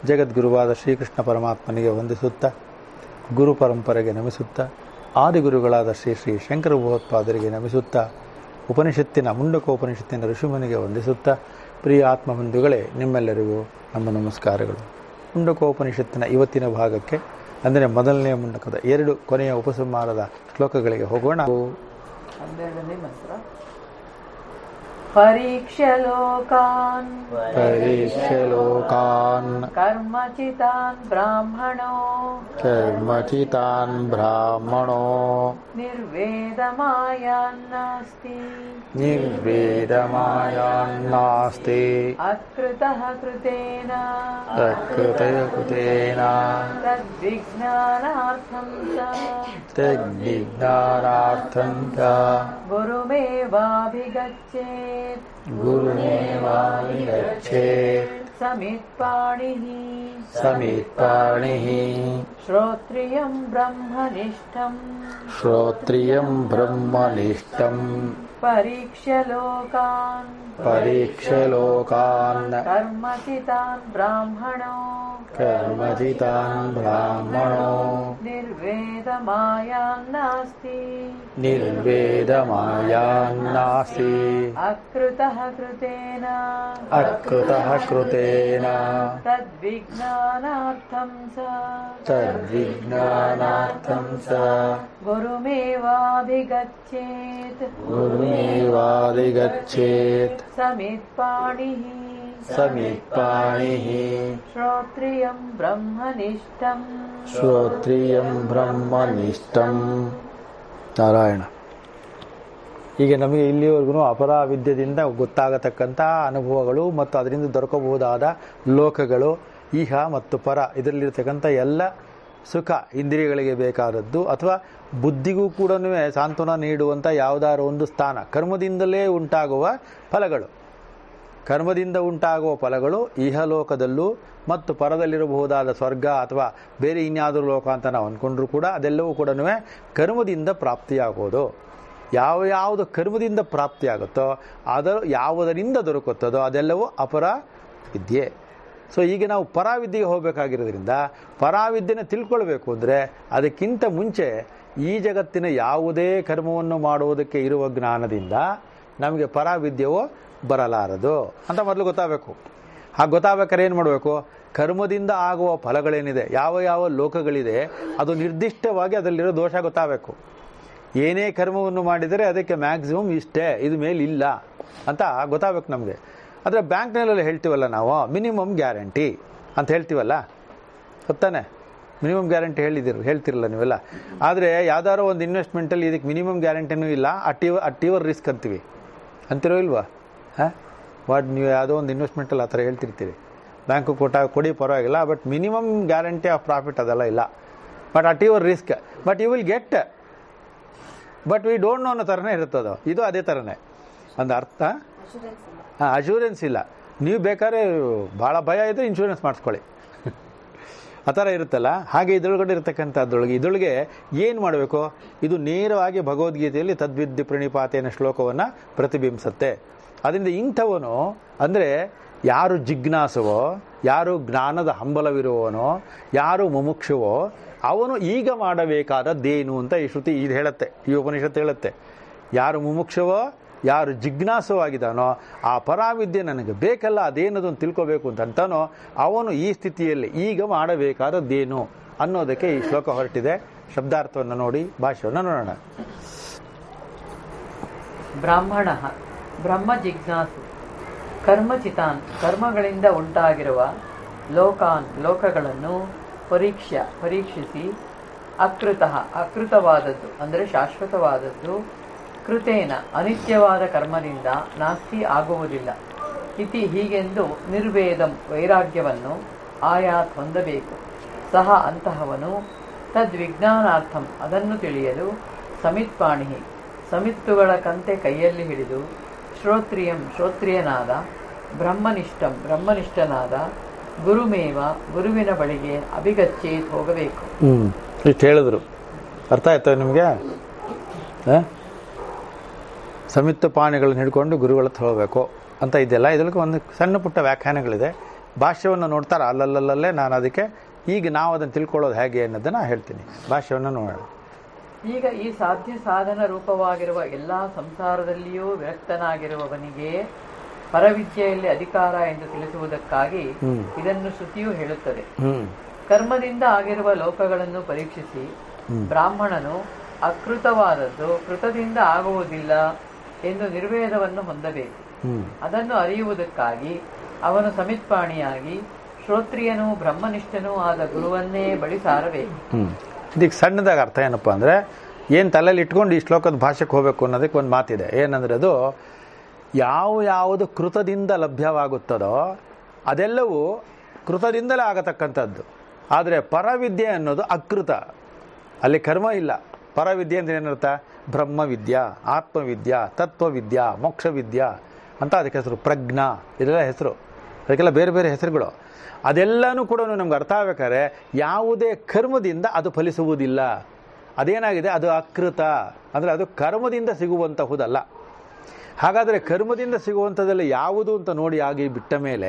ಜಗದ್ಗುರುವಾದ ಶ್ರೀಕೃಷ್ಣ ಪರಮಾತ್ಮನಿಗೆ ವಂದಿಸುತ್ತಾ ಗುರು ಪರಂಪರೆಗೆ ನಮಿಸುತ್ತಾ ಆದಿಗುರುಗಳಾದ ಶ್ರೀ ಶ್ರೀ ಶಂಕರ ಭಗವತ್ಪಾದರಿಗೆ ನಮಿಸುತ್ತಾ ಉಪನಿಷತ್ತಿನ ಮುಂಡಕೋಪನಿಷತ್ತಿನ ಋಷಿಮನಿಗೆ ವಂದಿಸುತ್ತಾ ಪ್ರಿಯ ಆತ್ಮಬಂಧುಗಳೇ ನಿಮ್ಮೆಲ್ಲರಿಗೂ ನಮ್ಮ ನಮಸ್ಕಾರಗಳು ಮುಂಡಕೋಪನಿಷತ್ತಿನ ಇವತ್ತಿನ ಭಾಗಕ್ಕೆ ಅಂದರೆ ಮೊದಲನೆಯ ಮುಂಡಕದ ಎರಡು ಕೊನೆಯ ಉಪಸಂಹಾರದ ಶ್ಲೋಕಗಳಿಗೆ ಹೋಗೋಣ ಹನ್ನೆರಡನೇ ಮಂತ್ರ ಪರೀಕ್ಷ ಲೋಕಾನ್ ಪರೀಕ್ಷಲೋಕಾನ್ ಕರ್ಮಚಿತಾನ್ ಬ್ರಾಹ್ಮಣೋ ಕರ್ಮಚಿತಾನ್ ಬ್ರಾಹ್ಮಣೋ ನಿರ್ವೇದಮಾಯಾನ್ನಾಸ್ತಿ ನಿರ್ವೇದಮಾಯಾನ್ನಾಸ್ತಿ ಅಕೃತಃ ಕೃತೇನ ತತ್ಕೃತಯ ಕೃತೇನ ತದ್ವಿಜ್ಞಾನಾರ್ಥಂ ಸ ತಜ್ಞಾನಾರ್ಥಂ ಚ ಗುರುಮೇವಾಭಿಗಚ್ಚೇತ್ ಗುರುಮೇವಾವಿಗಚ್ಚೇತ್ ಸಮಿತ್ಪಾಣಿಃ ಸಮಿತ್ಪಾಣಿಃ ಶ್ರೋತ್ರಿಯಂ ಬ್ರಹ್ಮನಿಷ್ಠಂ ಶ್ರೋತ್ರಿಯಂ ಬ್ರಹ್ಮನಿಷ್ಠಂ ಪರೀಕ್ಷ್ಯ ಲೋಕಾನ್ ಪರೀಕ್ಷಲೋಕಾನ್ ಕರ್ಮಚಿತಾನ್ ಬ್ರಾಹ್ಮಣೋ ಕರ್ಮಜಿತಾನ್ ಬ್ರಾಹ್ಮಣೋ ನಿರ್ವೇದಮಾಯಾನ್ನಾಸ್ತಿ ನಿರ್ವೇದಮಾಯಾನ್ನಾಸ್ತಿ ಅಕೃತಃ ಕೃತೇನ ಅಕೃತಃ ಕೃತೇನ ತದ್ವಿಜ್ಞಾನಾರ್ಥಂ ಸ ತದ್ವಿಜ್ಞಾನಾರ್ಥಂ ಸ ಗುರುಮೇವಾಭಿಗಚ್ಚೇತ್ ಗುರುಮೇವಾದಿಗಚ್ಚೇತ್ ಸಮಿತ್ಪಾಣಿಃ ಸಮಿತ್ಪಾಣಿಃ ಶ್ರೋತ್ರಿಯಂ ಬ್ರಹ್ಮನಿಷ್ಠಂ ಶ್ರೋತ್ರಿಯಂ ಬ್ರಹ್ಮನಿಷ್ಠಂ ನಾರಾಯಣ ಹೀಗೆ ನಮಗೆ ಇಲ್ಲಿವರೆಗೂ ಅಪರಾವಿದ್ಯದಿಂದ ಗೊತ್ತಾಗತಕ್ಕಂಥ ಅನುಭವಗಳು ಮತ್ತು ಅದರಿಂದ ದೊರಕಬಹುದಾದ ಲೋಕಗಳು ಇಹ ಮತ್ತು ಪರ ಇದರಲ್ಲಿರ್ತಕ್ಕಂಥ ಎಲ್ಲ ಸುಖ ಇಂದ್ರಿಯಗಳಿಗೆ ಬೇಕಾದದ್ದು ಅಥವಾ ಬುದ್ಧಿಗೂ ಕೂಡ ಸಾಂತ್ವನ ನೀಡುವಂಥ ಯಾವುದಾದ್ರು ಒಂದು ಸ್ಥಾನ ಕರ್ಮದಿಂದಲೇ ಉಂಟಾಗುವ ಫಲಗಳು ಕರ್ಮದಿಂದ ಉಂಟಾಗುವ ಫಲಗಳು ಇಹಲೋಕದಲ್ಲೂ ಮತ್ತು ಪರದಲ್ಲಿರಬಹುದಾದ ಸ್ವರ್ಗ ಅಥವಾ ಬೇರೆ ಇನ್ಯಾವುದಾದ್ರು ಲೋಕ ಅಂತ ನಾವು ಅಂದ್ಕೊಂಡ್ರೂ ಕೂಡ ಅದೆಲ್ಲವೂ ಕೂಡ ಕರ್ಮದಿಂದ ಪ್ರಾಪ್ತಿಯಾಗೋದು ಯಾವ ಯಾವುದು ಕರ್ಮದಿಂದ ಪ್ರಾಪ್ತಿಯಾಗುತ್ತೋ ಅದರ ಯಾವುದರಿಂದ ದೊರಕುತ್ತದೋ ಅದೆಲ್ಲವೂ ಅಪರ ವಿದ್ಯೆ ಸೊ ಈಗ ನಾವು ಪರಾವಿದ್ಯೆಗೆ ಹೋಗಬೇಕಾಗಿರೋದ್ರಿಂದ ಪರಾವಿದ್ಯೆನ ತಿಳ್ಕೊಳ್ಬೇಕು ಅಂದರೆ ಅದಕ್ಕಿಂತ ಮುಂಚೆ ಈ ಜಗತ್ತಿನ ಯಾವುದೇ ಕರ್ಮವನ್ನು ಮಾಡುವುದಕ್ಕೆ ಇರುವ ಜ್ಞಾನದಿಂದ ನಮಗೆ ಪರಾವಿದ್ಯೆಯು ಬರಲಾರದು ಅಂತ ಮೊದಲು ಗೊತ್ತಾಗಬೇಕು ಹಾಗೆ ಗೊತ್ತಾಗಬೇಕಾದ್ರೆ ಏನು ಮಾಡಬೇಕು ಕರ್ಮದಿಂದ ಆಗುವ ಫಲಗಳೇನಿದೆ ಯಾವ ಯಾವ ಲೋಕಗಳಿದೆ ಅದು ನಿರ್ದಿಷ್ಟವಾಗಿ ಅದರಲ್ಲಿರೋ ದೋಷ ಗೊತ್ತಾಗಬೇಕು ಏನೇ ಕರ್ಮವನ್ನು ಮಾಡಿದರೆ ಅದಕ್ಕೆ ಮ್ಯಾಕ್ಸಿಮಮ್ ಇಷ್ಟೇ ಇದು ಮೇಲಿಲ್ಲ ಅಂತ ಗೊತ್ತಾಗಬೇಕು ನಮಗೆ ಆದರೆ ಬ್ಯಾಂಕ್ನಲ್ಲೆಲ್ಲ ಹೇಳ್ತೀವಲ್ಲ ನಾವು ಮಿನಿಮಮ್ ಗ್ಯಾರಂಟಿ ಅಂತ ಹೇಳ್ತೀವಲ್ಲ ಗೊತ್ತಾನೆ ಮಿನಿಮಮ್ ಗ್ಯಾರಂಟಿ ಹೇಳಿದಿರ ಹೇಳ್ತಿರಲ್ಲ ನೀವೆಲ್ಲ ಆದರೆ ಯಾವ್ದಾರೋ ಒಂದು ಇನ್ವೆಸ್ಟ್ಮೆಂಟಲ್ಲಿ ಇದಕ್ಕೆ ಮಿನಿಮಮ್ ಗ್ಯಾರಂಟಿನೂ ಇಲ್ಲ ಅಟ್ಟಿವ ಅಟ್ಟಿವರ್ ರಿಸ್ಕ್ ಅಂತೀವಿ ಅಂತಿರೋ ಇಲ್ವಾ ಹಾಂ ವಾಟ್ ನೀವು ಯಾವುದೋ ಒಂದು ಇನ್ವೆಸ್ಟ್ಮೆಂಟಲ್ಲಿ ಆ ಥರ ಹೇಳ್ತಿರ್ತೀರಿ ಬ್ಯಾಂಕು ಕೊಟ್ಟಾಗ ಕೊಡಿ ಪರವಾಗಿಲ್ಲ but minimum guarantee of profit ಅದೆಲ್ಲ ಇಲ್ಲ but at your risk but you will get but we don't know ಅನ್ನೋ ಥರನೇ ಇರುತ್ತದು ಇದು ಅದೇ ಥರನೇ ಒಂದು ಅರ್ಥ ಹಾಂ ಅಶೂರೆನ್ಸ್ ಇಲ್ಲ ನೀವು ಬೇಕಾದ್ರೆ ಭಾಳ ಭಯ ಇದ್ದರೆ ಇನ್ಶೂರೆನ್ಸ್ ಮಾಡಿಸ್ಕೊಳ್ಳಿ ಆ ಥರ ಇರುತ್ತಲ್ಲ ಹಾಗೆ ಇದರೊಳಗಡೆ ಇರತಕ್ಕಂಥದ್ರೊಳಗೆ ಇದರೊಳಗೆ ಏನು ಮಾಡಬೇಕು ಇದು ನೇರವಾಗಿ ಭಗವದ್ಗೀತೆಯಲ್ಲಿ ತದ್ವಿದ್ಯ ಪ್ರಣಿಪಾತೇನ ಶ್ಲೋಕವನ್ನು ಪ್ರತಿಬಿಂಬಿಸುತ್ತೆ ಅದರಿಂದ ಇಂಥವನು ಅಂದರೆ ಯಾರು ಜಿಜ್ಞಾಸುವೋ ಯಾರು ಜ್ಞಾನದ ಹಂಬಲವಿರುವವನೋ ಯಾರು ಮುಮುಕ್ಷುವೋ ಅವನು ಈಗ ಮಾಡಬೇಕಾದದ್ದೇನು ಅಂತ ಈ ಶ್ರುತಿ ಇದು ಹೇಳುತ್ತೆ ಈ ಉಪನಿಷತ್ತು ಹೇಳುತ್ತೆ ಯಾರು ಮುಮುಕ್ಷವೋ ಯಾರು ಜಿಜ್ಞಾಸವಾಗಿದ್ದಾನೋ ಆ ಪರಾವಿದ್ಯೆ ನನಗೆ ಬೇಕಲ್ಲ ಅದೇನದು ಅಂತ ತಿಳ್ಕೋಬೇಕು ಅಂತ ಅಂತಾನೋ ಅವನು ಈ ಸ್ಥಿತಿಯಲ್ಲಿ ಈಗ ಮಾಡಬೇಕಾದದ್ದೇನು ಅನ್ನೋದಕ್ಕೆ ಈ ಶ್ಲೋಕ ಹೊರಟಿದೆ ಶಬ್ದಾರ್ಥವನ್ನು ನೋಡಿ ಭಾಷೆಯನ್ನು ನೋಡೋಣ ಬ್ರಾಹ್ಮಣ ಬ್ರಹ್ಮ ಜಿಜ್ಞಾಸು ಕರ್ಮಚಿತಾನ್ ಕರ್ಮಗಳಿಂದ ಉಂಟಾಗಿರುವ ಲೋಕಾನ್ ಲೋಕಗಳನ್ನು ಪರೀಕ್ಷ ಪರೀಕ್ಷಿಸಿ ಅಕೃತ ಅಕೃತವಾದದ್ದು ಅಂದರೆ ಶಾಶ್ವತವಾದದ್ದು ಕೃತೇನ ಅನಿತ್ಯವಾದ ಕರ್ಮದಿಂದ ನಾಸ್ತಿ ಆಗುವುದಿಲ್ಲ ಇತಿ ಹೀಗೆಂದು ನಿರ್ವೇದಂ ವೈರಾಗ್ಯವನ್ನು ಆಯಾತ್ ಹೊಂದಬೇಕು ಸಹ ಅಂತಹವನು ತದ್ವಿಜ್ಞಾನಾರ್ಥಂ ಅದನ್ನು ತಿಳಿಯಲು ಸಮಿತ್ಪಾಣಿ ಸಮಿತ್ತುಗಳ ಕಂತೆ ಕೈಯಲ್ಲಿ ಹಿಡಿದು ಶ್ರೋತ್ರಿಯಂ ಶ್ರೋತ್ರಿಯನಾದ ಬ್ರಹ್ಮನಿಷ್ಠಂ ಬ್ರಹ್ಮನಿಷ್ಠನಾದ ಗುರುಮೇವ ಗುರುವಿನ ಬಳಿಗೆ ಅಭಿಗಚ್ಚೇತ್ ಹೋಗಬೇಕು ಹ್ಞೂ ಇಷ್ಟು ಹೇಳಿದ್ರು ಅರ್ಥ ಆಯ್ತಾ ನಿಮಗೆ ಸಮಿತ್ತ ಪಾಣಿಗಳನ್ನ ಹಿಡ್ಕೊಂಡು ಗುರುಗಳ ಹತ್ರ ಹೋಗಬೇಕು ಅಂತ ಇದೆಯಲ್ಲ ಇದಕ್ಕೆ ಒಂದು ಸಣ್ಣ ಪುಟ್ಟ ವ್ಯಾಖ್ಯಾನಗಳಿದೆ ಭಾಷ್ಯವನ್ನು ನೋಡ್ತಾರೆ ಅಲ್ಲಲ್ಲಲ್ಲೇ ನಾನು ಅದಕ್ಕೆ ಈಗ ನಾವು ಅದನ್ನು ತಿಳ್ಕೊಳ್ಳೋದು ಹೇಗೆ ಅನ್ನೋದನ್ನು ಹೇಳ್ತೀನಿ ಭಾಷ್ಯವನ್ನು ನೋಡೋಣ ಈಗ ಈ ಸಾಧ್ಯ ಸಾಧನ ರೂಪವಾಗಿರುವ ಎಲ್ಲಾ ಸಂಸಾರದಲ್ಲಿಯೂ ವಿರಕ್ತನಾಗಿರುವವನಿಗೆ ಪರವಿದ್ಯೆಯಲ್ಲಿ ಅಧಿಕಾರ ಎಂದು ತಿಳಿಸುವುದಕ್ಕಾಗಿ ಹ್ಮ್. ಇದನ್ನು ಶ್ರುತಿಯು ಹೇಳುತ್ತದೆ ಹ್ಞೂ ಕರ್ಮದಿಂದ ಆಗಿರುವ ಲೋಕಗಳನ್ನು ಪರೀಕ್ಷಿಸಿ ಬ್ರಾಹ್ಮಣನು ಅಕೃತವಾದದ್ದು ಕೃತದಿಂದ ಆಗುವುದಿಲ್ಲ ಎಂದು ನಿರ್ವೇದವನ್ನು ಹೊಂದಬೇಕು ಹ್ಞೂ ಅದನ್ನು ಅರಿಯುವುದಕ್ಕಾಗಿ ಅವನು ಸಮಿತ್ಪಾಣಿಯಾಗಿ ಶ್ರೋತ್ರಿಯನೂ ಬ್ರಹ್ಮನಿಷ್ಠನೂ ಆದ ಗುರುವನ್ನೇ ಬಳಿ ಸಾರಬೇಕು ಹ್ಞೂ ಇದಕ್ಕೆ ಸಣ್ಣದಾಗ ಅರ್ಥ ಏನಪ್ಪ ಅಂದರೆ ಏನು ತಲೆಯಲ್ಲಿ ಇಟ್ಕೊಂಡು ಈ ಶ್ಲೋಕದ ಭಾಷೆಗೆ ಹೋಗಬೇಕು ಅನ್ನೋದಕ್ಕೆ ಒಂದು ಮಾತಿದೆ ಏನಂದರೆ ಅದು ಯಾವ ಯಾವುದು ಕೃತದಿಂದ ಲಭ್ಯವಾಗುತ್ತದೋ ಅದೆಲ್ಲವೂ ಕೃತದಿಂದಲೇ ಆಗತಕ್ಕಂಥದ್ದು ಆದರೆ ಪರವಿದ್ಯೆ ಅನ್ನೋದು ಅಕೃತ ಅಲ್ಲಿ ಕರ್ಮ ಇಲ್ಲ ಪರವಿದ್ಯೆ ಅಂದರೆ ಏನರ್ಥ ಬ್ರಹ್ಮವಿದ್ಯಾ ಆತ್ಮವಿದ್ಯಾ ತತ್ವವಿದ್ಯಾ ಮೋಕ್ಷವಿದ್ಯಾ ಅಂತ ಅದಕ್ಕೆ ಹೆಸರು ಪ್ರಜ್ಞಾ ಇದೆಲ್ಲ ಹೆಸರು ಅದಕ್ಕೆಲ್ಲ ಬೇರೆ ಬೇರೆ ಹೆಸರುಗಳು ಅದೆಲ್ಲನೂ ಕೂಡ ನಮ್ಗೆ ಅರ್ಥ ಆಗ್ಬೇಕಾದ್ರೆ ಯಾವುದೇ ಕರ್ಮದಿಂದ ಅದು ಫಲಿಸುವುದಿಲ್ಲ ಅದೇನಾಗಿದೆ ಅದು ಅಕೃತ ಅಂದರೆ ಅದು ಕರ್ಮದಿಂದ ಸಿಗುವಂತಹುದಲ್ಲ ಹಾಗಾದರೆ ಕರ್ಮದಿಂದ ಸಿಗುವಂಥದ್ದೆಲ್ಲ ಯಾವುದು ಅಂತ ನೋಡಿ ಆಗಿ ಬಿಟ್ಟ ಮೇಲೆ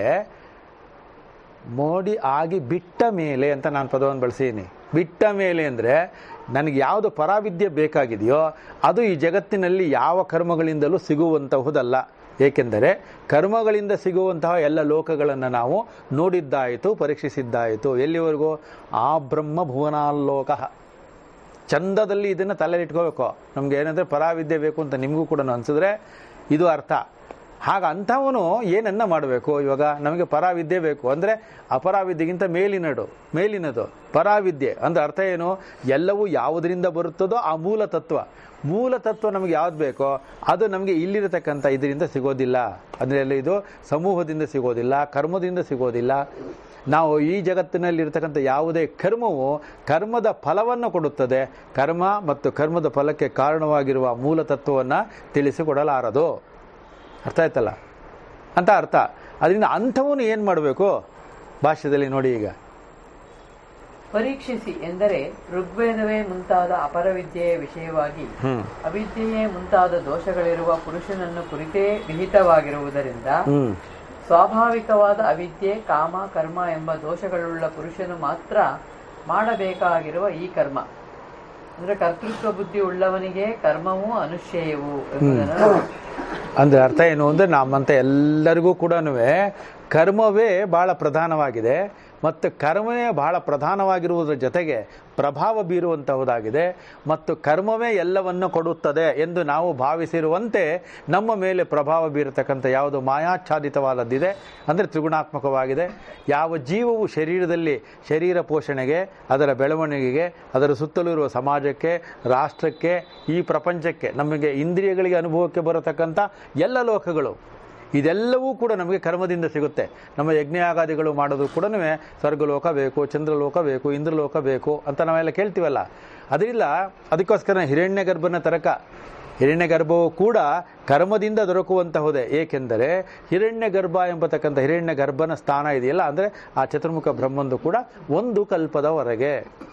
ಮೋಡಿ ಆಗಿ ಬಿಟ್ಟ ಮೇಲೆ ಅಂತ ನಾನು ಪದವನ್ನು ಬಳಸಿದ್ದೀನಿ ಬಿಟ್ಟ ಮೇಲೆ ಅಂದರೆ ನನಗೆ ಯಾವುದು ಪರಾವಿದ್ಯೆ ಬೇಕಾಗಿದೆಯೋ ಅದು ಈ ಜಗತ್ತಿನಲ್ಲಿ ಯಾವ ಕರ್ಮಗಳಿಂದಲೂ ಸಿಗುವಂತಹುದಲ್ಲ ಏಕೆಂದರೆ ಕರ್ಮಗಳಿಂದ ಸಿಗುವಂತಹ ಎಲ್ಲ ಲೋಕಗಳನ್ನು ನಾವು ನೋಡಿದ್ದಾಯಿತು ಪರೀಕ್ಷಿಸಿದ್ದಾಯಿತು ಎಲ್ಲಿವರೆಗೂ ಆ ಬ್ರಹ್ಮ ಭುವನಾಲೋಕ ಚಂದದಲ್ಲಿ ಇದನ್ನು ತಲೆಯಲ್ಲಿ ಇಟ್ಕೋಬೇಕು ನಮ್ಗೆ ಏನಂದ್ರೆ ಪರಾವಿದ್ಯೆ ಬೇಕು ಅಂತ ನಿಮಗೂ ಕೂಡ ಅನಿಸಿದ್ರೆ ಇದು ಅರ್ಥ ಹಾಗ ಅಂಥವನು ಏನನ್ನ ಮಾಡಬೇಕು ಇವಾಗ ನಮಗೆ ಪರಾವಿದ್ಯೆ ಬೇಕು ಅಂದರೆ ಅಪರಾವಿದ್ಯೆಗಿಂತ ಮೇಲಿನಡು ಮೇಲಿನದು ಪರಾವಿದ್ಯೆ ಅಂದ್ರೆ ಅರ್ಥ ಏನು ಎಲ್ಲವೂ ಯಾವುದರಿಂದ ಬರುತ್ತದೋ ಆ ಮೂಲ ತತ್ವ ಮೂಲ ತತ್ವ ನಮಗೆ ಯಾವ್ದು ಬೇಕೋ ಅದು ನಮಗೆ ಇಲ್ಲಿರತಕ್ಕಂಥ ಇದರಿಂದ ಸಿಗೋದಿಲ್ಲ ಅಂದರೆ ಇದು ಸಮೂಹದಿಂದ ಸಿಗೋದಿಲ್ಲ ಕರ್ಮದಿಂದ ಸಿಗೋದಿಲ್ಲ ನಾವು ಈ ಜಗತ್ತಿನಲ್ಲಿ ಇರತಕ್ಕಂಥ ಯಾವುದೇ ಕರ್ಮವು ಕರ್ಮದ ಫಲವನ್ನು ಕೊಡುತ್ತದೆ ಕರ್ಮ ಮತ್ತು ಕರ್ಮದ ಫಲಕ್ಕೆ ಕಾರಣವಾಗಿರುವ ಮೂಲ ತತ್ವವನ್ನು ತಿಳಿಸಿಕೊಡಲಾರದು ಅರ್ಥ ಆಯ್ತಲ್ಲ ಅಂತ ಅರ್ಥ ಅದರಿಂದ ಅಂಥವನು ಏನು ಮಾಡಬೇಕು ಭಾಷ್ಯದಲ್ಲಿ ನೋಡಿ ಈಗ ಪರೀಕ್ಷಿಸಿ ಎಂದರೆ ಋಗ್ವೇದವೇ ಮುಂತಾದ ಅಪರವಿದ್ಯೆಯ ವಿಷಯವಾಗಿ ಹ್ಮ್ ಅವಿದ್ಯೆಯೇ ಮುಂತಾದ ದೋಷಗಳಿರುವ ಪುರುಷನನ್ನು ಕುರಿತೇ ವಿಹಿತವಾಗಿರುವುದರಿಂದ ಹ್ಮ್ ಸ್ವಾಭಾವಿಕವಾದ ಅವಿದ್ಯೆ ಕಾಮ ಕರ್ಮ ಎಂಬ ದೋಷಗಳುಳ್ಳ ಪುರುಷನು ಮಾತ್ರ ಮಾಡಬೇಕಾಗಿರುವ ಈ ಕರ್ಮ ಅಂದ್ರೆ ಕರ್ತೃತ್ವ ಬುದ್ಧಿ ಉಳ್ಳವನಿಗೆ ಕರ್ಮವೂ ಅನುಶ್ಚಯವು ಎಂಬುದನ್ನು ಅಂದ್ರೆ ಅರ್ಥ ಏನು ಅಂದ್ರೆ ನಮ್ಮಂತ ಎಲ್ಲರಿಗೂ ಕೂಡ ಕರ್ಮವೇ ಬಹಳ ಪ್ರಧಾನವಾಗಿದೆ ಮತ್ತು ಕರ್ಮವೇ ಬಹಳ ಪ್ರಧಾನವಾಗಿರುವುದರ ಜೊತೆಗೆ ಪ್ರಭಾವ ಬೀರುವಂತಹುದಾಗಿದೆ ಮತ್ತು ಕರ್ಮವೇ ಎಲ್ಲವನ್ನು ಕೊಡುತ್ತದೆ ಎಂದು ನಾವು ಭಾವಿಸಿರುವಂತೆ ನಮ್ಮ ಮೇಲೆ ಪ್ರಭಾವ ಬೀರತಕ್ಕಂಥ ಯಾವುದು ಮಾಯಾಚ್ಛಾದಿತವಾದದ್ದಿದೆ ಅಂದರೆ ತ್ರಿಗುಣಾತ್ಮಕವಾಗಿದೆ ಯಾವ ಜೀವವು ಶರೀರದಲ್ಲಿ ಶರೀರ ಪೋಷಣೆಗೆ ಅದರ ಬೆಳವಣಿಗೆಗೆ ಅದರ ಸುತ್ತಲೂ ಇರುವ ಸಮಾಜಕ್ಕೆ ರಾಷ್ಟ್ರಕ್ಕೆ ಈ ಪ್ರಪಂಚಕ್ಕೆ ನಮಗೆ ಇಂದ್ರಿಯಗಳಿಗೆ ಅನುಭವಕ್ಕೆ ಬರತಕ್ಕಂಥ ಎಲ್ಲ ಲೋಕಗಳು ಇದೆಲ್ಲವೂ ಕೂಡ ನಮಗೆ ಕರ್ಮದಿಂದ ಸಿಗುತ್ತೆ ನಮ್ಮ ಯಜ್ಞಯಾಗಾದಿಗಳು ಮಾಡೋದು ಕೂಡ ಸ್ವರ್ಗಲೋಕ ಬೇಕು ಚಂದ್ರಲೋಕ ಬೇಕು ಇಂದ್ರಲೋಕ ಬೇಕು ಅಂತ ನಾವೆಲ್ಲ ಕೇಳ್ತೀವಲ್ಲ ಅದರಿಂದ ಅದಕ್ಕೋಸ್ಕರ ಹಿರಣ್ಯ ಗರ್ಭನ ತರಕ ಹಿರಣ್ಯ ಗರ್ಭವು ಕೂಡ ಕರ್ಮದಿಂದ ದೊರಕುವಂತಹುದೇ ಏಕೆಂದರೆ ಹಿರಣ್ಯ ಗರ್ಭ ಎಂಬತಕ್ಕಂಥ ಹಿರಣ್ಯ ಗರ್ಭನ ಸ್ಥಾನ ಇದೆಯಲ್ಲ ಅಂದರೆ ಆ ಚತುರ್ಮುಖ ಬ್ರಹ್ಮಂದು ಕೂಡ ಒಂದು ಕಲ್ಪದವರೆಗೆ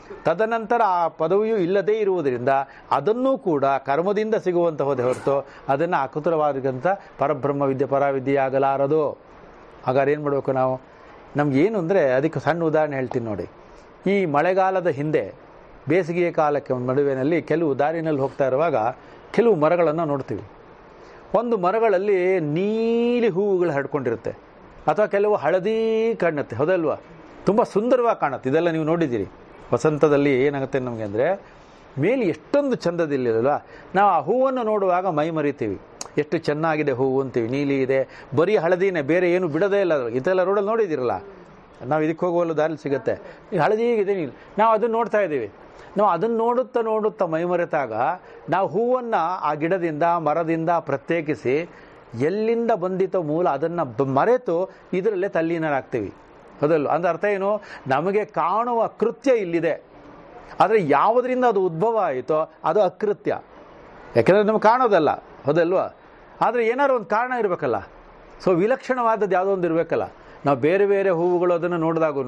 ತದನಂತರ ಆ ಪದವಿಯು ಇಲ್ಲದೇ ಇರುವುದರಿಂದ ಅದನ್ನೂ ಕೂಡ ಕರ್ಮದಿಂದ ಸಿಗುವಂತಹುದೇ ಹೊರತು ಅದನ್ನು ಅಕುತರವಾದಂಥ ಪರಬ್ರಹ್ಮ ವಿದ್ಯೆ ಪರಾವಿದ್ಯೆ ಆಗಲಾರದು ಹಾಗಾದ್ರೆ ಏನು ಮಾಡಬೇಕು ನಾವು ನಮ್ಗೇನು ಅಂದರೆ ಅದಕ್ಕೆ ಸಣ್ಣ ಉದಾಹರಣೆ ಹೇಳ್ತೀನಿ ನೋಡಿ ಈ ಮಳೆಗಾಲದ ಹಿಂದೆ ಬೇಸಿಗೆಯ ಕಾಲಕ್ಕೆ ನಡುವಿನಲ್ಲಿ ಕೆಲವು ದಾರಿನಲ್ಲಿ ಹೋಗ್ತಾ ಇರುವಾಗ ಕೆಲವು ಮರಗಳನ್ನು ನೋಡ್ತೀವಿ ಒಂದು ಮರಗಳಲ್ಲಿ ನೀಲಿ ಹೂವುಗಳು ಹರಡ್ಕೊಂಡಿರುತ್ತೆ ಅಥವಾ ಕೆಲವು ಹಳದಿ ಕಾಣುತ್ತೆ ಹೌದಲ್ವಾ ತುಂಬ ಸುಂದರವಾಗಿ ಕಾಣುತ್ತೆ ಇದೆಲ್ಲ ನೀವು ನೋಡಿದ್ದೀರಿ ವಸಂತದಲ್ಲಿ ಏನಾಗುತ್ತೆ ನಮಗೆ ಅಂದರೆ ಮೇಲೆ ಎಷ್ಟೊಂದು ಚಂದದಿಲ್ಲಲ್ವಾ ನಾವು ಆ ಹೂವನ್ನು ನೋಡುವಾಗ ಮೈ ಮರಿತೀವಿ ಎಷ್ಟು ಚೆನ್ನಾಗಿದೆ ಹೂವು ಅಂತೀವಿ ನೀಲಿ ಇದೆ ಬರೀ ಹಳದಿನೇ ಬೇರೆ ಏನು ಬಿಡೋದೇ ಇಲ್ಲ ಅದ್ರಲ್ಲಿ. ಇದೆಲ್ಲ ರೋಡಲ್ಲಿ ನೋಡಿದ್ದೀರಲ್ಲ ನಾವು ಇದಕ್ಕೆ ಹೋಗುವಲ್ಲ ದಾರಿ ಸಿಗುತ್ತೆ ಈ ಹಳದಿಗಿದೆ ನೀನು ನಾವು ಅದನ್ನು ನೋಡ್ತಾ ಇದ್ದೀವಿ ನಾವು ಅದನ್ನು ನೋಡುತ್ತಾ ನೋಡುತ್ತಾ ಮೈಮರೆತಾಗ ನಾವು ಹೂವನ್ನು ಆ ಗಿಡದಿಂದ ಮರದಿಂದ ಪ್ರತ್ಯೇಕಿಸಿ ಎಲ್ಲಿಂದ ಬಂದಿತೋ ಮೂಲ ಅದನ್ನು ಬ- ಮರೆತು ಇದರಲ್ಲೇ ತಲ್ಲೀನರಾಗ್ತೀವಿ ಹೌದಲ್ಲ ಅಂದ್ರೆ ಅರ್ಥ ಏನು ನಮಗೆ ಕಾಣುವ ಕೃತ್ಯ ಇಲ್ಲಿದೆ ಆದರೆ ಯಾವುದರಿಂದ ಅದು ಉದ್ಭವ ಆಯಿತೋ ಅದು ಅಕೃತ್ಯ ಯಾಕೆಂದರೆ ನಮ್ಗೆ ಕಾಣೋದಲ್ಲ ಹೌದಲ್ವಾ ಆದರೆ ಏನಾದ್ರು ಒಂದು ಕಾರಣ ಇರಬೇಕಲ್ಲ ಸೊ ವಿಲಕ್ಷಣವಾದದ್ದು ಯಾವುದೋ ಒಂದು ಇರಬೇಕಲ್ಲ ನಾವು ಬೇರೆ ಬೇರೆ ಹೂವುಗಳು ಅದನ್ನು ನೋಡಿದಾಗೂ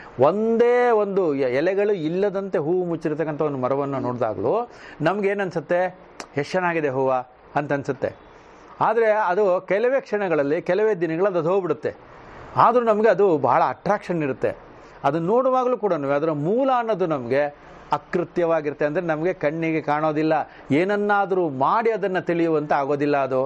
ಒಂದೇ ಒಂದು ಎ- ಎಲೆಗಳು ಇಲ್ಲದಂತೆ ಹೂವು ಮುಚ್ಚಿರತಕ್ಕಂಥ ಒಂದು ಮರವನ್ನು ನೋಡಿದಾಗಲೂ ನಮ್ಗೇನನ್ಸುತ್ತೆ ಎಷ್ಟು ಚೆನ್ನಾಗಿದೆ ಹೂವು ಅಂತ ಅನ್ಸುತ್ತೆ ಆದರೆ ಅದು ಕೆಲವೇ ಕ್ಷಣಗಳಲ್ಲಿ ಕೆಲವೇ ದಿನಗಳು ಅದು ಹೋಗ್ಬಿಡುತ್ತೆ ಆದರೂ ನಮಗೆ ಅದು ಬಹಳ ಅಟ್ರಾಕ್ಷನ್ ಇರುತ್ತೆ ಅದನ್ನು ನೋಡುವಾಗಲೂ ಕೂಡ ಅದರ ಮೂಲ ಅನ್ನೋದು ನಮಗೆ ಅಕೃತ್ಯವಾಗಿರುತ್ತೆ ಅಂದರೆ ನಮಗೆ ಕಣ್ಣಿಗೆ ಕಾಣೋದಿಲ್ಲ ಏನನ್ನಾದರೂ ಮಾಡಿ ಅದನ್ನು ತಿಳಿಯುವಂತ ಆಗೋದಿಲ್ಲ ಅದು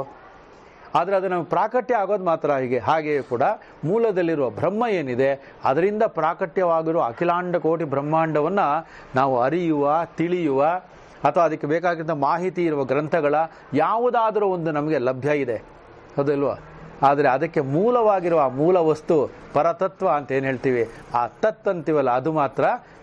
ಆದರೆ ಅದು ನಮಗೆ ಪ್ರಾಕಟ್ಯ ಆಗೋದು ಮಾತ್ರ ಹೀಗೆ ಹಾಗೆಯೇ ಕೂಡ ಮೂಲದಲ್ಲಿರುವ ಬ್ರಹ್ಮ ಏನಿದೆ ಅದರಿಂದ ಪ್ರಾಕಟ್ಯವಾಗಿರುವ ಅಖಿಲಾಂಡ ಕೋಟಿ ಬ್ರಹ್ಮಾಂಡವನ್ನು ನಾವು ಅರಿಯುವ ತಿಳಿಯುವ ಅಥವಾ ಅದಕ್ಕೆ ಬೇಕಾಗಿದ್ದ ಮಾಹಿತಿ ಇರುವ ಗ್ರಂಥಗಳ ಯಾವುದಾದರೂ ಒಂದು ನಮಗೆ ಲಭ್ಯ ಇದೆ ಹೌದಲ್ವಾ ಆದರೆ ಅದಕ್ಕೆ ಮೂಲವಾಗಿರುವ ಆ ಮೂಲ ವಸ್ತು ಪರತತ್ವ ಅಂತ ಏನು ಹೇಳ್ತೀವಿ ಆ ತತ್ ಅಂತೀವಲ್ಲ ಅದು ಮಾತ್ರ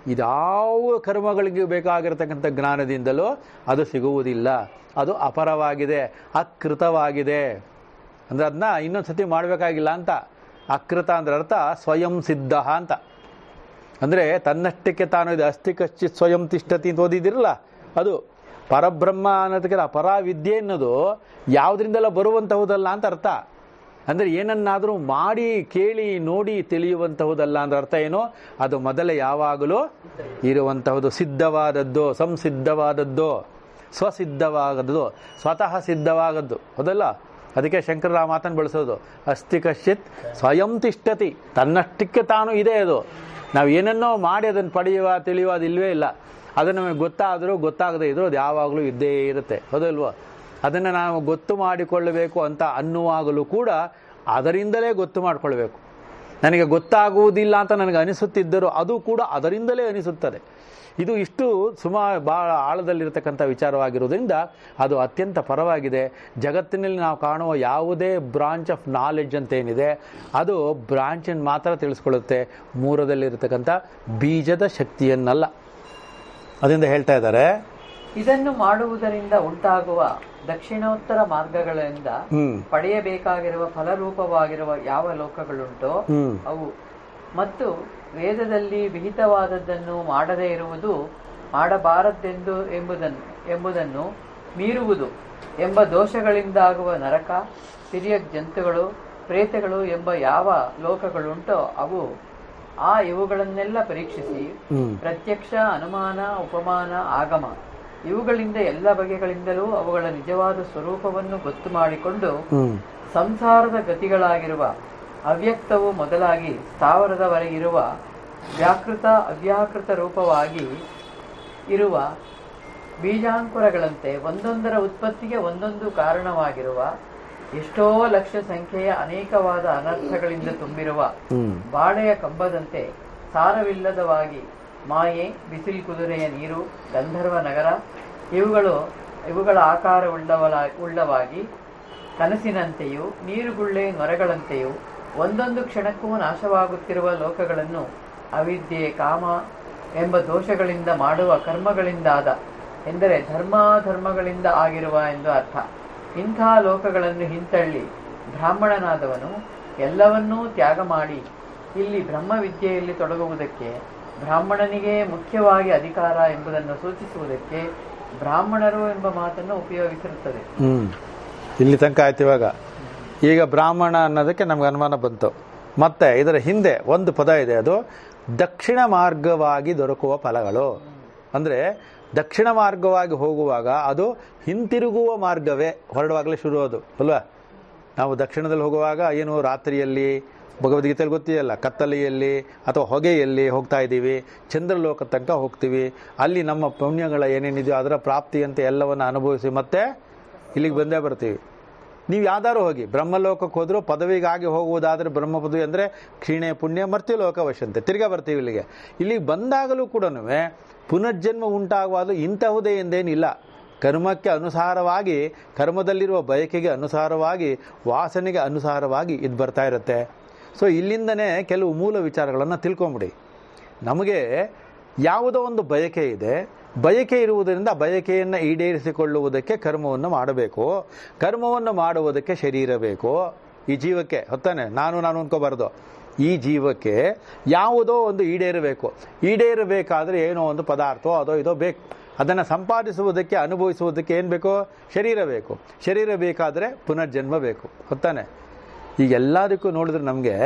ಇದಾವ ಕರ್ಮಗಳಿಗೆ ಬೇಕಾಗಿರತಕ್ಕಂಥ ಜ್ಞಾನದಿಂದಲೂ ಅದು ಸಿಗುವುದಿಲ್ಲ ಅದು ಅಪರವಾಗಿದೆ ಅಕೃತವಾಗಿದೆ ಅಂದ್ರೆ ಅದನ್ನ ಇನ್ನೊಂದು ಸತಿ ಮಾಡಬೇಕಾಗಿಲ್ಲ ಅಂತ ಅಕೃತ ಅಂದ್ರೆ ಅರ್ಥ ಸ್ವಯಂ ಸಿದ್ಧ ಅಂತ ಅಂದರೆ ತನ್ನಷ್ಟಕ್ಕೆ ತಾನು ಇದೆ ಅಸ್ತಿ ಕಶ್ಚಿತ್ ಸ್ವಯಂ ತಿಷ್ಠತಿ ಅಂತ ಓದಿದಿರಲ್ಲ ಅದು ಪರಬ್ರಹ್ಮ ಅನ್ನೋದಕ್ಕೆ ಪರಾವಿದ್ಯೆ ಅನ್ನೋದು ಯಾವುದರಿಂದೆಲ್ಲ ಬರುವಂತಹುದಲ್ಲ ಅಂತ ಅರ್ಥ ಅಂದರೆ ಏನನ್ನಾದರೂ ಮಾಡಿ ಕೇಳಿ ನೋಡಿ ತಿಳಿಯುವಂತಹುದಲ್ಲ ಅಂದ್ರೆ ಅರ್ಥ ಏನು ಅದು ಮೊದಲೇ ಯಾವಾಗಲೂ ಇರುವಂತಹುದು ಸಿದ್ಧವಾದದ್ದು ಸಂಸಿದ್ಧವಾದದ್ದು ಸ್ವಸಿದ್ಧವಾದದ್ದು ಸ್ವತಃ ಸಿದ್ಧವಾಗದ್ದು ಹೌದಲ್ಲ ಅದಕ್ಕೆ ಶಂಕರರ ಮಾತನ್ನು ಬಳಸೋದು ಅಸ್ತಿ ಕಶ್ಚಿತ್ ಸ್ವಯಂ ತಿಷ್ಠತಿ ತನ್ನಷ್ಟಕ್ಕೆ ತಾನು ಇದೆ ಅದು ನಾವು ಏನನ್ನೋ ಮಾಡಿ ಅದನ್ನು ಪಡೆಯುವ ತಿಳಿಯುವ ಅದು ಇಲ್ವೇ ಇಲ್ಲ ಅದು ನಮಗೆ ಗೊತ್ತಾದರೂ ಗೊತ್ತಾಗದೇ ಇದ್ರೂ ಅದು ಯಾವಾಗಲೂ ಇದ್ದೇ ಇರುತ್ತೆ ಹೌದಲ್ವಾ ಅದನ್ನು ನಾವು ಗೊತ್ತು ಮಾಡಿಕೊಳ್ಳಬೇಕು ಅಂತ ಅನ್ನುವಾಗಲೂ ಕೂಡ ಅದರಿಂದಲೇ ಗೊತ್ತು ಮಾಡಿಕೊಳ್ಬೇಕು ನನಗೆ ಗೊತ್ತಾಗುವುದಿಲ್ಲ ಅಂತ ನನಗೆ ಅನಿಸುತ್ತಿದ್ದರೂ ಅದು ಕೂಡ ಅದರಿಂದಲೇ ಅನಿಸುತ್ತದೆ ಇದು ಇಷ್ಟು ಸುಮಾರು ಭಾಳ ಆಳದಲ್ಲಿರತಕ್ಕಂಥ ವಿಚಾರವಾಗಿರುವುದರಿಂದ ಅದು ಅತ್ಯಂತ ಪರವಾಗಿದೆ ಜಗತ್ತಿನಲ್ಲಿ ನಾವು ಕಾಣುವ ಯಾವುದೇ ಬ್ರಾಂಚ್ ಆಫ್ ನಾಲೆಡ್ಜ್ ಅಂತ ಏನಿದೆ ಅದು ಬ್ರಾಂಚನ್ನು ಮಾತ್ರ ತಿಳಿಸ್ಕೊಳ್ಳುತ್ತೆ ಮೂರದಲ್ಲಿರತಕ್ಕಂಥ ಬೀಜದ ಶಕ್ತಿಯನ್ನಲ್ಲ ಅದರಿಂದ ಹೇಳ್ತಾ ಇದ್ದಾರೆ ಇದನ್ನು ಮಾಡುವುದರಿಂದ ಉಂಟಾಗುವ ದಕ್ಷಿಣೋತ್ತರ ಮಾರ್ಗಗಳಿಂದ ಹ್ಮ್ ಪಡೆಯಬೇಕಾಗಿರುವ ಫಲರೂಪವಾಗಿರುವ ಯಾವ ಲೋಕಗಳುಂಟೋ ಹ್ಮ್ ಅವು ಮತ್ತು ವೇದದಲ್ಲಿ ವಿಹಿತವಾದದ್ದನ್ನು ಮಾಡದೇ ಇರುವುದು ಮಾಡಬಾರದೆಂದು ಎಂಬುದನ್ನು ಎಂಬುದನ್ನು ಮೀರುವುದು ಎಂಬ ದೋಷಗಳಿಂದಾಗುವ ನರಕ ಹಿರಿಯ ಜಂತುಗಳು ಪ್ರೇತಗಳು ಎಂಬ ಯಾವ ಲೋಕಗಳುಂಟೋ ಅವು ಆ ಇವುಗಳನ್ನೆಲ್ಲ ಪರೀಕ್ಷಿಸಿ ಹ್ಮ್ ಪ್ರತ್ಯಕ್ಷ ಅನುಮಾನ ಉಪಮಾನ ಆಗಮ ಇವುಗಳಿಂದ ಎಲ್ಲ ಬಗೆಗಳಿಂದಲೂ ಅವುಗಳ ನಿಜವಾದ ಸ್ವರೂಪವನ್ನು ಗೊತ್ತು ಮಾಡಿಕೊಂಡು ಹ್ಮ್ ಸಂಸಾರದ ಗತಿಗಳಾಗಿರುವ ಅವ್ಯಕ್ತವು ಮೊದಲಾಗಿ ಸ್ಥಾವರದವರೆಗಿರುವ ವ್ಯಾಕೃತ ಅವ್ಯಾಕೃತ ರೂಪವಾಗಿ ಇರುವ ಬೀಜಾಂಕುರಗಳಂತೆ ಒಂದೊಂದರ ಉತ್ಪತ್ತಿಗೆ ಒಂದೊಂದು ಕಾರಣವಾಗಿರುವ ಎಷ್ಟೋ ಲಕ್ಷ ಸಂಖ್ಯೆಯ ಅನೇಕವಾದ ಅನರ್ಥಗಳಿಂದ ತುಂಬಿರುವ ಹ್ಮ್ ಬಾಳೆಯ ಕಂಬದಂತೆ ಸಾರವಿಲ್ಲದವಾಗಿ ಮಾಯೆ ಬಿಸಿಲು ಕುದುರೆಯ ನೀರು ಗಂಧರ್ವ ನಗರ ಇವುಗಳು ಇವುಗಳ ಆಕಾರವುಳ್ಳವಲ ಉಳ್ಳವಾಗಿ ಕನಸಿನಂತೆಯೂ ನೀರುಗುಳ್ಳೆ ನೊರೆಗಳಂತೆಯೂ ಒಂದೊಂದು ಕ್ಷಣಕ್ಕೂ ನಾಶವಾಗುತ್ತಿರುವ ಲೋಕಗಳನ್ನು ಅವಿದ್ಯೆ ಕಾಮ ಎಂಬ ದೋಷಗಳಿಂದ ಮಾಡುವ ಕರ್ಮಗಳಿಂದಾದ ಎಂದರೆ ಧರ್ಮಾಧರ್ಮಗಳಿಂದ ಆಗಿರುವ ಎಂದು ಅರ್ಥ ಇಂಥ ಲೋಕಗಳನ್ನು ಹಿಂತಳ್ಳಿ ಬ್ರಾಹ್ಮಣನಾದವನು ಎಲ್ಲವನ್ನೂ ತ್ಯಾಗ ಮಾಡಿ ಇಲ್ಲಿ ಬ್ರಹ್ಮವಿದ್ಯೆಯಲ್ಲಿ ತೊಡಗುವುದಕ್ಕೆ ಬ್ರಾಹ್ಮಣನಿಗೆ ಮುಖ್ಯವಾಗಿ ಅಧಿಕಾರ ಎಂಬುದನ್ನು ಸೂಚಿಸುವುದಕ್ಕೆ ಬ್ರಾಹ್ಮಣರು ಎಂಬ ಮಾತನ್ನು ಉಪಯೋಗಿಸಿರುತ್ತದೆ ಹ್ಮ್ ಇಲ್ಲಿ ತನಕ ಆಯ್ತು ಇವಾಗ ಈಗ ಬ್ರಾಹ್ಮಣ ಅನ್ನೋದಕ್ಕೆ ನಮ್ಗೆ ಅನುಮಾನ ಬಂತು ಮತ್ತೆ ಇದರ ಹಿಂದೆ ಒಂದು ಪದ ಇದೆ ಅದು ದಕ್ಷಿಣ ಮಾರ್ಗವಾಗಿ ದೊರಕುವ ಫಲಗಳು ಅಂದ್ರೆ ದಕ್ಷಿಣ ಮಾರ್ಗವಾಗಿ ಹೋಗುವಾಗ ಅದು ಹಿಂತಿರುಗುವ ಮಾರ್ಗವೇ ಹೊರಡುವಾಗಲೇ ಶುರು ಅದು ಅಲ್ವಾ ನಾವು ದಕ್ಷಿಣದಲ್ಲಿ ಹೋಗುವಾಗ ಏನು ರಾತ್ರಿಯಲ್ಲಿ ಭಗವದ್ಗೀತೆಯಲ್ಲಿ ಗೊತ್ತಿದೆಯಲ್ಲ ಕತ್ತಲೆಯಲ್ಲಿ ಅಥವಾ ಹೊಗೆಯಲ್ಲಿ ಹೋಗ್ತಾ ಇದ್ದೀವಿ ಚಂದ್ರಲೋಕ ತನಕ ಹೋಗ್ತೀವಿ ಅಲ್ಲಿ ನಮ್ಮ ಪುಣ್ಯಗಳ ಏನೇನಿದೆಯೋ ಅದರ ಪ್ರಾಪ್ತಿಯಂತೆ ಎಲ್ಲವನ್ನು ಅನುಭವಿಸಿ ಮತ್ತೆ ಇಲ್ಲಿಗೆ ಬಂದೇ ಬರ್ತೀವಿ ನೀವು ಯಾವ್ದಾದ್ರು ಹೋಗಿ ಬ್ರಹ್ಮಲೋಕಕ್ಕೆ ಹೋದ್ರು ಪದವಿಗಾಗಿ ಹೋಗುವುದಾದ್ರೆ ಬ್ರಹ್ಮ ಪದವಿ ಅಂದರೆ ಕ್ಷೀಣೆ ಪುಣ್ಯ ಮರ್ತ್ಯ ಲೋಕವಶಂತೆ ತಿರ್ಗಾ ಬರ್ತೀವಿ ಇಲ್ಲಿಗೆ ಇಲ್ಲಿಗೆ ಬಂದಾಗಲೂ ಕೂಡ ಪುನರ್ಜನ್ಮ ಉಂಟಾಗುವುದು ಇಂತಹುದೇ ಎಂದೇನಿಲ್ಲ ಕರ್ಮಕ್ಕೆ ಅನುಸಾರವಾಗಿ ಕರ್ಮದಲ್ಲಿರುವ ಬಯಕೆಗೆ ಅನುಸಾರವಾಗಿ ವಾಸನೆಗೆ ಅನುಸಾರವಾಗಿ ಇದು ಬರ್ತಾ ಇರುತ್ತೆ ಸೊ ಇಲ್ಲಿಂದನೇ ಕೆಲವು ಮೂಲ ವಿಚಾರಗಳನ್ನು ತಿಳ್ಕೊಂಬಿಡಿ ನಮಗೆ ಯಾವುದೋ ಒಂದು ಬಯಕೆ ಇದೆ ಬಯಕೆ ಇರುವುದರಿಂದ ಬಯಕೆಯನ್ನು ಈಡೇರಿಸಿಕೊಳ್ಳುವುದಕ್ಕೆ ಕರ್ಮವನ್ನು ಮಾಡಬೇಕು ಕರ್ಮವನ್ನು ಮಾಡುವುದಕ್ಕೆ ಶರೀರ ಬೇಕು ಈ ಜೀವಕ್ಕೆ ಹೊತ್ತಾನೆ ನಾನು ನಾನು ಅನ್ಕೋಬಾರ್ದು ಈ ಜೀವಕ್ಕೆ ಯಾವುದೋ ಒಂದು ಈಡೇರಬೇಕು ಈಡೇರಬೇಕಾದ್ರೆ ಏನೋ ಒಂದು ಪದಾರ್ಥ ಅದೋ ಇದೋ ಬೇಕು ಅದನ್ನು ಸಂಪಾದಿಸುವುದಕ್ಕೆ ಅನುಭವಿಸುವುದಕ್ಕೆ ಏನು ಬೇಕು ಶರೀರ ಬೇಕು ಶರೀರ ಬೇಕಾದರೆ ಪುನರ್ಜನ್ಮ ಬೇಕು ಹೊತ್ತಾನೆ ಈಗ ಎಲ್ಲದಕ್ಕೂ ನೋಡಿದ್ರೆ ನಮಗೆ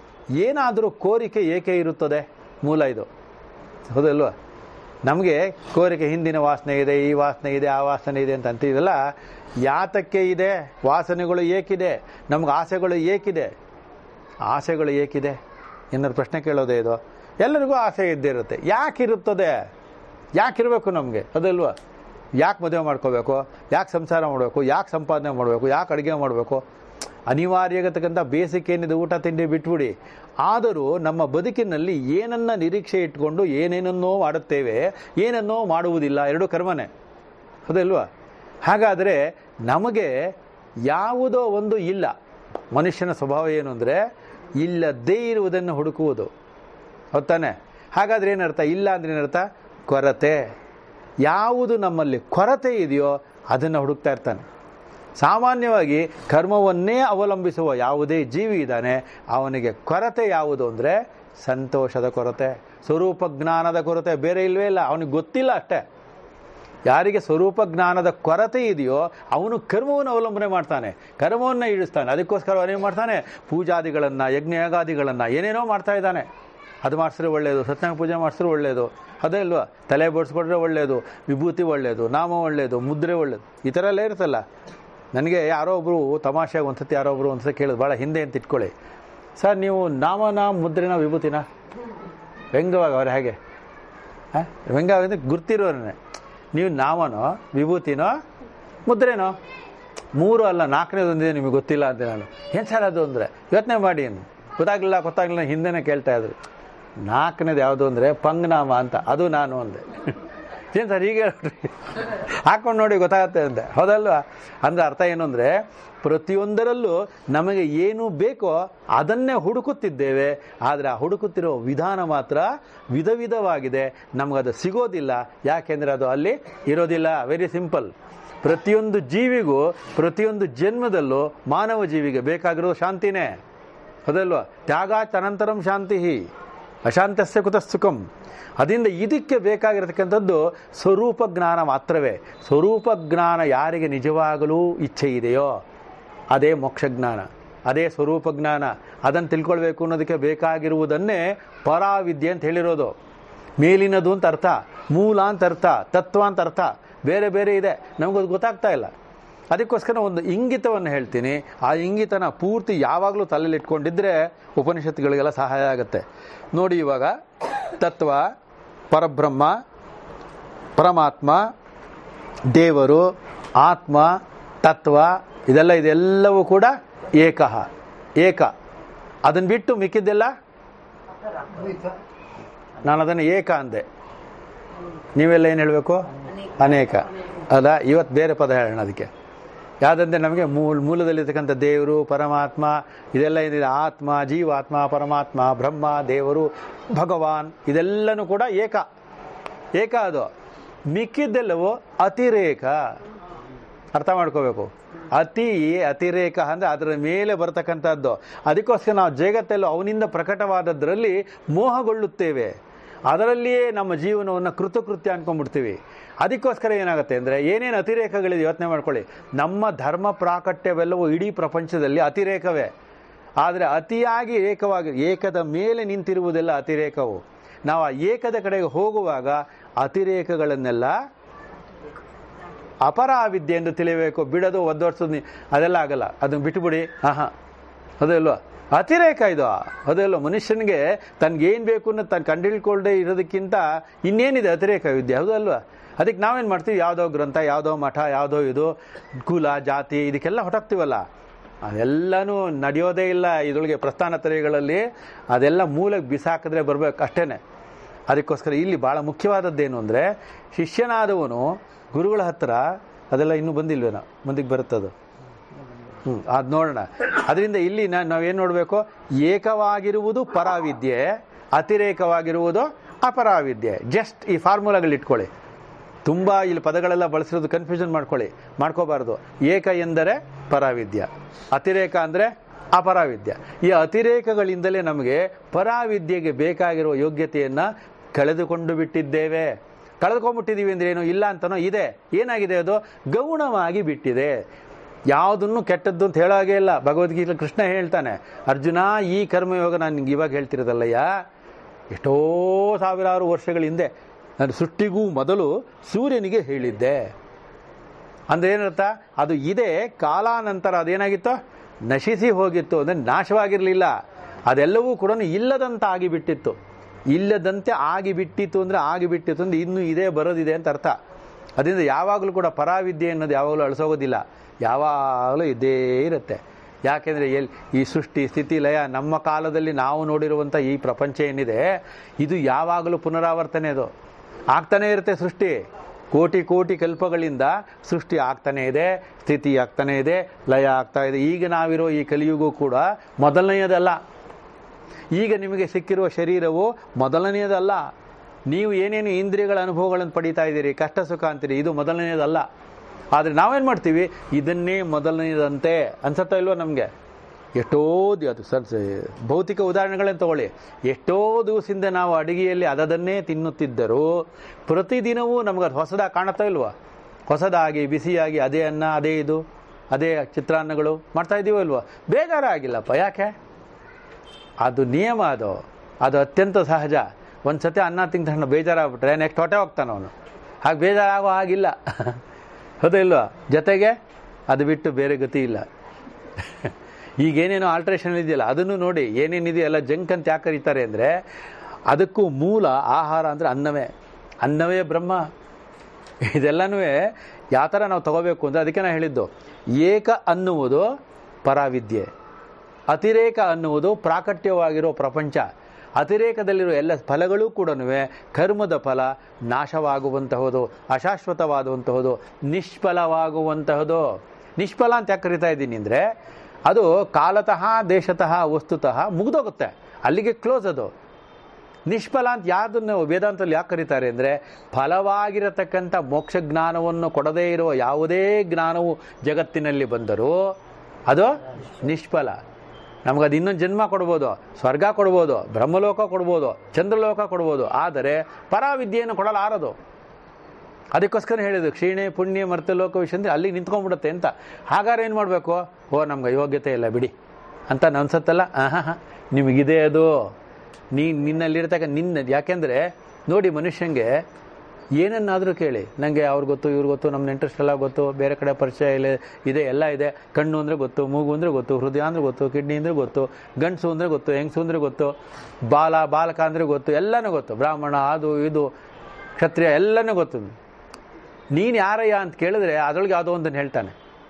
ಏನಾದರೂ ಕೋರಿಕೆ ಏಕೆ ಇರುತ್ತದೆ ಮೂಲ ಇದು ಹೌದಲ್ವಾ ನಮಗೆ ಕೋರಿಕೆ ಹಿಂದಿನ ವಾಸನೆ ಇದೆ ಈ ವಾಸನೆ ಇದೆ ಆ ವಾಸನೆ ಇದೆ ಅಂತ ಅಂತೀವಲ್ಲ ಯಾತಕ್ಕೆ ಇದೆ ವಾಸನೆಗಳು ಏಕಿದೆ ನಮ್ಗೆ ಆಸೆಗಳು ಏಕಿದೆ ಆಸೆಗಳು ಏಕಿದೆ ಏನಾದ್ರು ಪ್ರಶ್ನೆ ಕೇಳೋದೇ ಇದು ಎಲ್ಲರಿಗೂ ಆಸೆ ಇದ್ದೇ ಇರುತ್ತೆ ಯಾಕಿರುತ್ತದೆ ಯಾಕಿರಬೇಕು ನಮಗೆ ಅದಲ್ವಾ ಯಾಕೆ ಮದುವೆ ಮಾಡ್ಕೋಬೇಕು ಯಾಕೆ ಸಂಸಾರ ಮಾಡಬೇಕು ಯಾಕೆ ಸಂಪಾದನೆ ಮಾಡಬೇಕು ಯಾಕೆ ಅಡುಗೆ ಮಾಡಬೇಕು ಅನಿವಾರ್ಯಗತಕ್ಕಂಥ ಬೇಸಿಕ್ ಏನಿದೆ ಊಟ ತಿಂಡಿ ಬಿಟ್ಬಿಡಿ ಆದರೂ ನಮ್ಮ ಬದುಕಿನಲ್ಲಿ ಏನನ್ನ ನಿರೀಕ್ಷೆ ಇಟ್ಕೊಂಡು ಏನೇನನ್ನೋ ಮಾಡುತ್ತೇವೆ ಏನನ್ನೋ ಮಾಡುವುದಿಲ್ಲ ಎರಡು ಕರ್ಮನೇ ಹೌದಲ್ವಾ ಹಾಗಾದರೆ ನಮಗೆ ಯಾವುದೋ ಒಂದು ಇಲ್ಲ ಮನುಷ್ಯನ ಸ್ವಭಾವ ಏನು ಅಂದರೆ ಇಲ್ಲದೇ ಇರುವುದನ್ನು ಹುಡುಕುವುದು ಹೊತ್ತಾನೆ ಹಾಗಾದ್ರೆ ಏನರ್ಥ ಇಲ್ಲ ಅಂದ್ರೆ ಏನರ್ಥ ಕೊರತೆ ಯಾವುದು ನಮ್ಮಲ್ಲಿ ಕೊರತೆ ಇದೆಯೋ ಅದನ್ನು ಹುಡುಕ್ತಾ ಇರ್ತಾನೆ ಸಾಮಾನ್ಯವಾಗಿ ಕರ್ಮವನ್ನೇ ಅವಲಂಬಿಸುವ ಯಾವುದೇ ಜೀವಿ ಇದ್ದಾನೆ ಅವನಿಗೆ ಕೊರತೆ ಯಾವುದು ಅಂದರೆ ಸಂತೋಷದ ಕೊರತೆ ಸ್ವರೂಪ ಜ್ಞಾನದ ಕೊರತೆ ಬೇರೆ ಇಲ್ವೇ ಇಲ್ಲ ಅವನಿಗೆ ಗೊತ್ತಿಲ್ಲ ಅಷ್ಟೇ ಯಾರಿಗೆ ಸ್ವರೂಪ ಜ್ಞಾನದ ಕೊರತೆ ಇದೆಯೋ ಅವನು ಕರ್ಮವನ್ನು ಅವಲಂಬನೆ ಮಾಡ್ತಾನೆ ಕರ್ಮವನ್ನು ಇಳಿಸ್ತಾನೆ ಅದಕ್ಕೋಸ್ಕರ ಅವನೇನು ಮಾಡ್ತಾನೆ ಪೂಜಾದಿಗಳನ್ನು ಯಜ್ಞಯಾಗಾದಿಗಳನ್ನು ಏನೇನೋ ಮಾಡ್ತಾ ಇದ್ದಾನೆ ಅದು ಮಾಡಿಸಿದ್ರೆ ಒಳ್ಳೆಯದು ಸತ್ಯನಾರಾಯಣ ಪೂಜೆ ಮಾಡಿಸಿದ್ರೆ ಒಳ್ಳೆಯದು ಅದೇ ಇಲ್ವಾ ತಲೆ ಬೋಡಿಸ್ಕೊಂಡ್ರೆ ಒಳ್ಳೆಯದು ವಿಭೂತಿ ಒಳ್ಳೆಯದು ನಾಮ ಒಳ್ಳೆಯದು ಮುದ್ರೆ ಒಳ್ಳೆಯದು ಈ ಥರ ಎಲ್ಲ ಇರುತ್ತಲ್ಲ ನನಗೆ ಯಾರೋ ಒಬ್ಬರು ತಮಾಷೆಗೆ ಒಂದ್ಸತಿ ಯಾರೋ ಒಬ್ಬರು ಒಂದ್ಸತಿ ಕೇಳಿದ್ರು ಭಾಳ ಹಿಂದೆ ಅಂತ ಇಟ್ಕೊಳ್ಳಿ ಸರ್ ನೀವು ನಾಮನ ಮುದ್ರೆನ ವಿಭೂತಿನ ವ್ಯಂಗ್ಯವಾಗಿ ಅವ್ರು ಹೇಗೆ ಹಾಂ ವ್ಯಂಗ್ಯವಾಗಿ ಗುರ್ತಿರೋರನ್ನೇ ನೀವು ನಾಮನೋ ವಿಭೂತಿನೋ ಮುದ್ರೆನೋ ಮೂರು ಅಲ್ಲ ನಾಲ್ಕನೇದೊಂದಿದೆ ನಿಮಗೆ ಗೊತ್ತಿಲ್ಲ ಅಂತ ನಾನು ಏನು ಸರ್ ಅದು ಅಂದರೆ ಯೋಚನೆ ಮಾಡಿ ಏನು ಗೊತ್ತಾಗಲಿಲ್ಲ ಗೊತ್ತಾಗಲಿಲ್ಲ ಹಿಂದೆನೇ ಕೇಳ್ತಾ ಇದ್ರು ನಾಲ್ಕನೇದು ಯಾವುದು ಅಂದರೆ ಪಂಗ್ನಾಮ ಅಂತ ಅದು ನಾನು ಅಂದೆ ಏನು ಸರ್ ಹೀಗೆ ಹೇಳ್ರಿ ಹಾಕೊಂಡು ನೋಡಿ ಗೊತ್ತಾಗತ್ತೆ ಅಂದೆ ಹೌದಲ್ವಾ ಅಂದ್ರೆ ಅರ್ಥ ಏನು ಅಂದರೆ ಪ್ರತಿಯೊಂದರಲ್ಲೂ ನಮಗೆ ಏನು ಬೇಕೋ ಅದನ್ನೇ ಹುಡುಕುತ್ತಿದ್ದೇವೆ ಆದರೆ ಆ ಹುಡುಕುತ್ತಿರೋ ವಿಧಾನ ಮಾತ್ರ ವಿಧ ವಿಧವಾಗಿದೆ ನಮಗದು ಸಿಗೋದಿಲ್ಲ ಯಾಕೆಂದರೆ ಅದು ಅಲ್ಲಿ ಇರೋದಿಲ್ಲ ವೆರಿ ಸಿಂಪಲ್ ಪ್ರತಿಯೊಂದು ಜೀವಿಗೂ ಪ್ರತಿಯೊಂದು ಜನ್ಮದಲ್ಲೂ ಮಾನವ ಜೀವಿಗೆ ಬೇಕಾಗಿರೋದು ಶಾಂತಿನೇ ಹೌದಲ್ವಾ ತ್ಯಾಗಾಚ್ ಅನಂತರಂ ಶಾಂತಿ ಅಶಾಂತಸ್ಯ ಕುತ ಸುಖಂ ಅದರಿಂದ ಇದಕ್ಕೆ ಬೇಕಾಗಿರತಕ್ಕಂಥದ್ದು ಸ್ವರೂಪ ಜ್ಞಾನ ಮಾತ್ರವೇ ಸ್ವರೂಪ ಜ್ಞಾನ ಯಾರಿಗೆ ನಿಜವಾಗಲೂ ಇಚ್ಛೆ ಇದೆಯೋ ಅದೇ ಮೋಕ್ಷ ಜ್ಞಾನ ಅದೇ ಸ್ವರೂಪ ಜ್ಞಾನ ಅದನ್ನು ತಿಳ್ಕೊಳ್ಬೇಕು ಅನ್ನೋದಕ್ಕೆ ಬೇಕಾಗಿರುವುದನ್ನೇ ಪರಾವಿದ್ಯೆ ಅಂತ ಹೇಳಿರೋದು ಮೇಲಿನದು ಅಂತ ಅರ್ಥ ಮೂಲ ಅಂತ ಅರ್ಥ ತತ್ವ ಅಂತ ಅರ್ಥ ಬೇರೆ ಬೇರೆ ಇದೆ ನಮಗದು ಗೊತ್ತಾಗ್ತಾ ಇಲ್ಲ ಅದಕ್ಕೋಸ್ಕರ ಒಂದು ಇಂಗಿತವನ್ನು ಹೇಳ್ತೀನಿ ಆ ಇಂಗಿತನ ಪೂರ್ತಿ ಯಾವಾಗಲೂ ತಲೆಯಲ್ಲಿ ಇಟ್ಕೊಂಡಿದ್ರೆ ಉಪನಿಷತ್ತುಗಳಿಗೆಲ್ಲ ಸಹಾಯ ಆಗುತ್ತೆ ನೋಡಿ ಇವಾಗ ತತ್ವ ಪರಬ್ರಹ್ಮ ಪರಮಾತ್ಮ ದೇವರು ಆತ್ಮ ತತ್ವ ಇದೆಲ್ಲ ಇದೆಲ್ಲವೂ ಕೂಡ ಏಕಃ ಏಕ ಅದನ್ನು ಬಿಟ್ಟು ಮಿಕ್ಕಿದ್ದೆಲ್ಲ ನಾನು ಅದನ್ನು ಏಕ ಅಂದೆ ನೀವೆಲ್ಲ ಏನು ಹೇಳಬೇಕು ಅನೇಕ ಅದ ಇವತ್ತು ಬೇರೆ ಪದ ಹೇಳೋಣ ಅದಕ್ಕೆ ಯಾವುದಂದ್ರೆ ನಮಗೆ ಮೂಲ ಮೂಲದಲ್ಲಿರ್ತಕ್ಕಂಥ ದೇವರು ಪರಮಾತ್ಮ ಇದೆಲ್ಲ ಏನಿದೆ ಆತ್ಮ ಜೀವಾತ್ಮ ಪರಮಾತ್ಮ ಬ್ರಹ್ಮ ದೇವರು ಭಗವಾನ್ ಇದೆಲ್ಲನೂ ಕೂಡ ಏಕ ಏಕ ಅದು ಮಿಕ್ಕಿದ್ದೆಲ್ಲವೂ ಅತಿರೇಕ ಅರ್ಥ ಮಾಡ್ಕೋಬೇಕು ಅತಿ ಅತಿರೇಕ ಅಂದ್ರೆ ಅದರ ಮೇಲೆ ಬರತಕ್ಕಂಥದ್ದು ಅದಕ್ಕೋಸ್ಕರ ನಾವು ಜಗತ್ತಲ್ಲೂ ಅವನಿಂದ ಪ್ರಕಟವಾದದ್ರಲ್ಲಿ ಮೋಹಗೊಳ್ಳುತ್ತೇವೆ ಅದರಲ್ಲಿಯೇ ನಮ್ಮ ಜೀವನವನ್ನು ಕೃತಕೃತ್ಯ ಅನ್ಕೊಂಡ್ಬಿಡ್ತೀವಿ ಅದಕ್ಕೋಸ್ಕರ ಏನಾಗುತ್ತೆ ಅಂದರೆ ಏನೇನು ಅತಿರೇಕಗಳಿದೆ ಯೋಚನೆ ಮಾಡ್ಕೊಳ್ಳಿ ನಮ್ಮ ಧರ್ಮ ಪ್ರಾಕಟ್ಯವೆಲ್ಲವೂ ಇಡೀ ಪ್ರಪಂಚದಲ್ಲಿ ಅತಿರೇಕವೇ ಆದರೆ ಅತಿಯಾಗಿ ಏಕವಾಗಿ ಏಕದ ಮೇಲೆ ನಿಂತಿರುವುದೆಲ್ಲ ಅತಿರೇಕವು ನಾವು ಆ ಏಕದ ಕಡೆಗೆ ಹೋಗುವಾಗ ಅತಿರೇಕಗಳನ್ನೆಲ್ಲ ಅಪರಾವಿದ್ಯೆ ಎಂದು ತಿಳಿಯಬೇಕು ಬಿಡೋದು ಒದ್ದೋಡ್ಸೋದು ಅದೆಲ್ಲ ಆಗಲ್ಲ ಅದನ್ನು ಬಿಟ್ಟುಬಿಡಿ ಆಹಾ ಅದಲ್ವಾ ಅತಿರೇಕ ಇದು ಅದಲ್ಲ ಮನುಷ್ಯನಿಗೆ ತನ್ಗೇನು ಬೇಕು ಅನ್ನೋದು ತಾನು ಕಂಡುಹಿಡ್ಕೊಳ್ಳದೆ ಇರೋದಕ್ಕಿಂತ ಇನ್ನೇನಿದೆ ಅತಿರೇಕ ವಿದ್ಯೆ ಹೌದಲ್ವಾ ಅದಕ್ಕೆ ನಾವೇನು ಮಾಡ್ತೀವಿ ಯಾವುದೋ ಗ್ರಂಥ ಯಾವುದೋ ಮಠ ಯಾವುದೋ ಇದು ಕುಲ ಜಾತಿ ಇದಕ್ಕೆಲ್ಲ ಹೊಟ್ಟೋಗ್ತೀವಲ್ಲ ಅದೆಲ್ಲನೂ ನಡೆಯೋದೇ ಇಲ್ಲ ಇದರೊಳಗೆ ಪ್ರಸ್ಥಾನ ತರೆಗಳಲ್ಲಿ ಅದೆಲ್ಲ ಮೂಲಕ್ಕೆ ಬಿಸಾಕಿದ್ರೆ ಬರ್ಬೇಕು ಅಷ್ಟೇನೆ ಅದಕ್ಕೋಸ್ಕರ ಇಲ್ಲಿ ಭಾಳ ಮುಖ್ಯವಾದದ್ದೇನು ಅಂದರೆ ಶಿಷ್ಯನಾದವನು ಗುರುಗಳ ಹತ್ರ ಅದೆಲ್ಲ ಇನ್ನೂ ಬಂದಿಲ್ವೇನೋ ಮುಂದಕ್ಕೆ ಬರುತ್ತದು ಹ್ಞೂ ಅದು ನೋಡೋಣ ಅದರಿಂದ ಇಲ್ಲಿ ನಾವೇನು ನೋಡಬೇಕು ಏಕವಾಗಿರುವುದು ಪರಾವಿದ್ಯೆ ಅತಿರೇಕವಾಗಿರುವುದು ಅಪರಾವಿದ್ಯೆ ಜಸ್ಟ್ ಈ ಫಾರ್ಮುಲಾಗಳು ಇಟ್ಕೊಳ್ಳಿ ತುಂಬ ಇಲ್ಲಿ ಪದಗಳೆಲ್ಲ ಬಳಸಿರೋದು ಕನ್ಫ್ಯೂಷನ್ ಮಾಡ್ಕೊಳ್ಳಿ ಮಾಡ್ಕೋಬಾರ್ದು ಏಕ ಎಂದರೆ ಪರಾವಿದ್ಯ ಅತಿರೇಕ ಅಂದರೆ ಅಪರಾವಿದ್ಯ ಈ ಅತಿರೇಕಗಳಿಂದಲೇ ನಮಗೆ ಪರಾವಿದ್ಯೆಗೆ ಬೇಕಾಗಿರುವ ಯೋಗ್ಯತೆಯನ್ನು ಕಳೆದುಕೊಂಡು ಬಿಟ್ಟಿದ್ದೇವೆ ಕಳೆದುಕೊಂಡ್ಬಿಟ್ಟಿದ್ದೀವಿ ಅಂದ್ರೆ ಏನು ಇಲ್ಲ ಅಂತನೋ ಇದೆ ಏನಾಗಿದೆ ಅದು ಗೌಣವಾಗಿ ಬಿಟ್ಟಿದೆ ಯಾವುದನ್ನು ಕೆಟ್ಟದ್ದು ಅಂತ ಹೇಳೋ ಹಾಗೆ ಇಲ್ಲ ಭಗವದ್ಗೀತೆ ಕೃಷ್ಣ ಹೇಳ್ತಾನೆ ಅರ್ಜುನ ಈ ಕರ್ಮಯೋಗ ನಾನು ನಿಂಗೆ ಇವಾಗ ಹೇಳ್ತಿರೋದಲ್ಲಯ್ಯ ಎಷ್ಟೋ ಸಾವಿರಾರು ವರ್ಷಗಳ ಹಿಂದೆ ನಾನು ಸೃಷ್ಟಿಗೂ ಮೊದಲು ಸೂರ್ಯನಿಗೆ ಹೇಳಿದ್ದೆ ಅಂದ್ರೆ ಏನರ್ಥ ಅದು ಇದೆ ಕಾಲಾನಂತರ ಅದೇನಾಗಿತ್ತು ನಶಿಸಿ ಹೋಗಿತ್ತು ಅಂದರೆ ನಾಶವಾಗಿರಲಿಲ್ಲ ಅದೆಲ್ಲವೂ ಕೂಡ ಇಲ್ಲದಂತ ಆಗಿಬಿಟ್ಟಿತ್ತು ಇಲ್ಲದಂತೆ ಆಗಿಬಿಟ್ಟಿತ್ತು ಅಂದರೆ ಆಗಿಬಿಟ್ಟಿತ್ತು ಅಂದರೆ ಇನ್ನೂ ಇದೇ ಬರೋದಿದೆ ಅಂತ ಅರ್ಥ ಅದರಿಂದ ಯಾವಾಗಲೂ ಕೂಡ ಪರಾವಿದ್ಯೆ ಅನ್ನೋದು ಯಾವಾಗಲೂ ಅಳಿಸೋಗೋದಿಲ್ಲ ಯಾವಾಗಲೂ ಇದ್ದೇ ಇರುತ್ತೆ ಯಾಕೆಂದರೆ ಎಲ್ ಈ ಸೃಷ್ಟಿ ಸ್ಥಿತಿ ಲಯ ನಮ್ಮ ಕಾಲದಲ್ಲಿ ನಾವು ನೋಡಿರುವಂಥ ಈ ಪ್ರಪಂಚ ಏನಿದೆ ಇದು ಯಾವಾಗಲೂ ಪುನರಾವರ್ತನೆ ಅದು ಆಗ್ತಾನೇ ಇರುತ್ತೆ ಸೃಷ್ಟಿ ಕೋಟಿ ಕೋಟಿ ಕಲ್ಪಗಳಿಂದ ಸೃಷ್ಟಿ ಆಗ್ತಾನೆ ಇದೆ ಸ್ಥಿತಿ ಆಗ್ತಾನೆ ಇದೆ ಲಯ ಆಗ್ತಾ ಇದೆ ಈಗ ನಾವಿರೋ ಈ ಕಲಿಯುಗೂ ಕೂಡ ಮೊದಲನೆಯದಲ್ಲ ಈಗ ನಿಮಗೆ ಸಿಕ್ಕಿರುವ ಶರೀರವು ಮೊದಲನೆಯದಲ್ಲ ನೀವು ಏನೇನು ಇಂದ್ರಿಯಗಳ ಅನುಭವಗಳನ್ನು ಪಡೀತಾ ಇದ್ದೀರಿ ಕಷ್ಟ ಸುಖ ಅಂತೀರಿ ಇದು ಮೊದಲನೆಯದಲ್ಲ ಆದರೆ ನಾವೇನು ಮಾಡ್ತೀವಿ ಇದನ್ನೇ ಮೊದಲನೆಯದಂತೆ ಅನ್ಸತ್ತಾ ಇಲ್ವೋ ನಮಗೆ ಎಷ್ಟೋ ದಿ- ಅದು ಸರ್ ಸ- ಭೌತಿಕ ಉದಾಹರಣೆಗಳನ್ನ ತಗೊಳ್ಳಿ ಎಷ್ಟೋ ದಿವಸದಿಂದ ನಾವು ಅಡುಗೆಯಲ್ಲಿ ಅದನ್ನೇ ತಿನ್ನುತ್ತಿದ್ದರೂ ಪ್ರತಿದಿನವೂ ನಮ್ಗೆ ಅದು ಹೊಸದಾಗಿ ಕಾಣುತ್ತಾ ಇಲ್ವಾ ಹೊಸದಾಗಿ ಬಿಸಿಯಾಗಿ ಅದೇ ಅನ್ನ ಅದೇ ಇದು ಅದೇ ಚಿತ್ರಾನ್ನಗಳು ಮಾಡ್ತಾ ಇದೀವೋ ಇಲ್ವಾ ಬೇಜಾರಾಗಿಲ್ಲಪ್ಪ ಯಾಕೆ ಅದು ನಿಯಮ ಅದು ಅದು ಅತ್ಯಂತ ಸಹಜ ಒಂದು ಸತಿ ಅನ್ನ ತಿಂದ ತಕ್ಷಣ ಬೇಜಾರಾಗ್ಬಿಟ್ರೆ ನೆಕ್ಸ್ಟ್ ಹೊಟ್ಟೆ ಹೋಗ್ತಾನೆ ಅವನು ಹಾಗೆ ಬೇಜಾರಾಗೋ ಹಾಗಿಲ್ಲ ಹೌದಾ ಇಲ್ವಾ ಜೊತೆಗೆ ಅದು ಬಿಟ್ಟು ಬೇರೆ ಗತಿ ಇಲ್ಲ ಈಗೇನೇನೋ ಆಲ್ಟ್ರೇಷನ್ ಇದೆಯಲ್ಲ ಅದನ್ನು ನೋಡಿ ಏನೇನಿದೆಯಲ್ಲ ಜಂಕ್ ಅಂತ ಯಾಕೆ ಕರೀತಾರೆ ಅಂದರೆ ಅದಕ್ಕೂ ಮೂಲ ಆಹಾರ ಅಂದರೆ ಅನ್ನವೇ ಅನ್ನವೇ ಬ್ರಹ್ಮ ಇದೆಲ್ಲನೂ ಯಾವ ಥರ ನಾವು ತಗೋಬೇಕು ಅಂದರೆ ಅದಕ್ಕೆ ನಾನು ಹೇಳಿದ್ದು ಏಕ ಅನ್ನುವುದು ಪರಾವಿದ್ಯೆ ಅತಿರೇಕ ಅನ್ನುವುದು ಪ್ರಾಕಟ್ಯವಾಗಿರೋ ಪ್ರಪಂಚ ಅತಿರೇಕದಲ್ಲಿರೋ ಎಲ್ಲ ಫಲಗಳೂ ಕೂಡ ಕರ್ಮದ ಫಲ ನಾಶವಾಗುವಂತಹದು ಅಶಾಶ್ವತವಾಗುವಂತಹದು ನಿಷ್ಫಲವಾಗುವಂತಹದು ನಿಷ್ಫಲ ಅಂತ ಯಾಕೆ ಕರಿತಾ ಇದ್ದೀನಿ ಅಂದರೆ ಅದು ಕಾಲತಃ ದೇಶತಃ ವಸ್ತುತಃ ಮುಗ್ದೋಗುತ್ತೆ ಅಲ್ಲಿಗೆ ಕ್ಲೋಸ್ ಅದು ನಿಷ್ಫಲ ಅಂತ ಯಾವ್ದನ್ನು ವೇದಾಂತದಲ್ಲಿ ಯಾಕೆ ಕರೀತಾರೆ ಅಂದರೆ ಫಲವಾಗಿರತಕ್ಕಂಥ ಮೋಕ್ಷ ಜ್ಞಾನವನ್ನು ಕೊಡದೇ ಇರುವ ಯಾವುದೇ ಜ್ಞಾನವು ಜಗತ್ತಿನಲ್ಲಿ ಬಂದರೂ ಅದು ನಿಷ್ಫಲ ನಮಗದು ಇನ್ನೊಂದು ಜನ್ಮ ಕೊಡ್ಬೋದು ಸ್ವರ್ಗ ಕೊಡ್ಬೋದು ಬ್ರಹ್ಮಲೋಕ ಕೊಡ್ಬೋದು ಚಂದ್ರಲೋಕ ಕೊಡ್ಬೋದು ಆದರೆ ಪರಾವಿದ್ಯೆಯನ್ನು ಕೊಡಲಾರದು ಅದಕ್ಕೋಸ್ಕರ ಹೇಳಿದ್ರು ಕ್ಷೀಣೆ ಪುಣ್ಯ ಮರ್ತಲೋಕ ವಿಷಯ ಅಂದರೆ ಅಲ್ಲಿಗೆ ನಿಂತ್ಕೊಂಡ್ಬಿಡುತ್ತೆ ಅಂತ ಹಾಗಾದ್ರೆ ಏನು ಮಾಡಬೇಕು ಓ ನಮ್ಗೆ ಯೋಗ್ಯತೆ ಇಲ್ಲ ಬಿಡಿ ಅಂತ ಅನ್ಸತ್ತಲ್ಲ ಆಹಾ ಹಾ ನಿಮಗಿದೆ ಅದು ನೀ ನಿನ್ನಲ್ಲಿರ್ತಕ್ಕ ನಿನ್ನ ಯಾಕೆಂದರೆ ನೋಡಿ ಮನುಷ್ಯಂಗೆ ಏನನ್ನಾದರೂ ಕೇಳಿ ನನಗೆ ಅವ್ರು ಗೊತ್ತು ಇವ್ರು ಗೊತ್ತು ನಮ್ಮ ನೆಂಟ್ರೆಸ್ಟ್ ಎಲ್ಲ ಗೊತ್ತು ಬೇರೆ ಕಡೆ ಪರಿಚಯ ಇಲ್ಲ ಇದೆ ಎಲ್ಲ ಇದೆ ಕಣ್ಣು ಅಂದರೆ ಗೊತ್ತು ಮೂಗು ಅಂದರೆ ಗೊತ್ತು ಹೃದಯ ಅಂದರೆ ಗೊತ್ತು ಕಿಡ್ನಿ ಅಂದರೆ ಗೊತ್ತು ಗಂಡಸು ಅಂದರೆ ಗೊತ್ತು ಹೆಂಗಸು ಅಂದರೆ ಗೊತ್ತು ಬಾಲ ಬಾಲಕ ಅಂದರೆ ಗೊತ್ತು ಎಲ್ಲನೂ ಗೊತ್ತು ಬ್ರಾಹ್ಮಣ ಅದು ಇದು ಕ್ಷತ್ರಿಯ ಎಲ್ಲನೂ ಗೊತ್ತು ನೀನು ಯಾರಯ್ಯ ಅಂತ ಕೇಳಿದ್ರೆ ಅದರೊಳಗೆ ಯಾವುದೋ ಒಂದನ್ನು ಹೇಳ್ತಾನೆ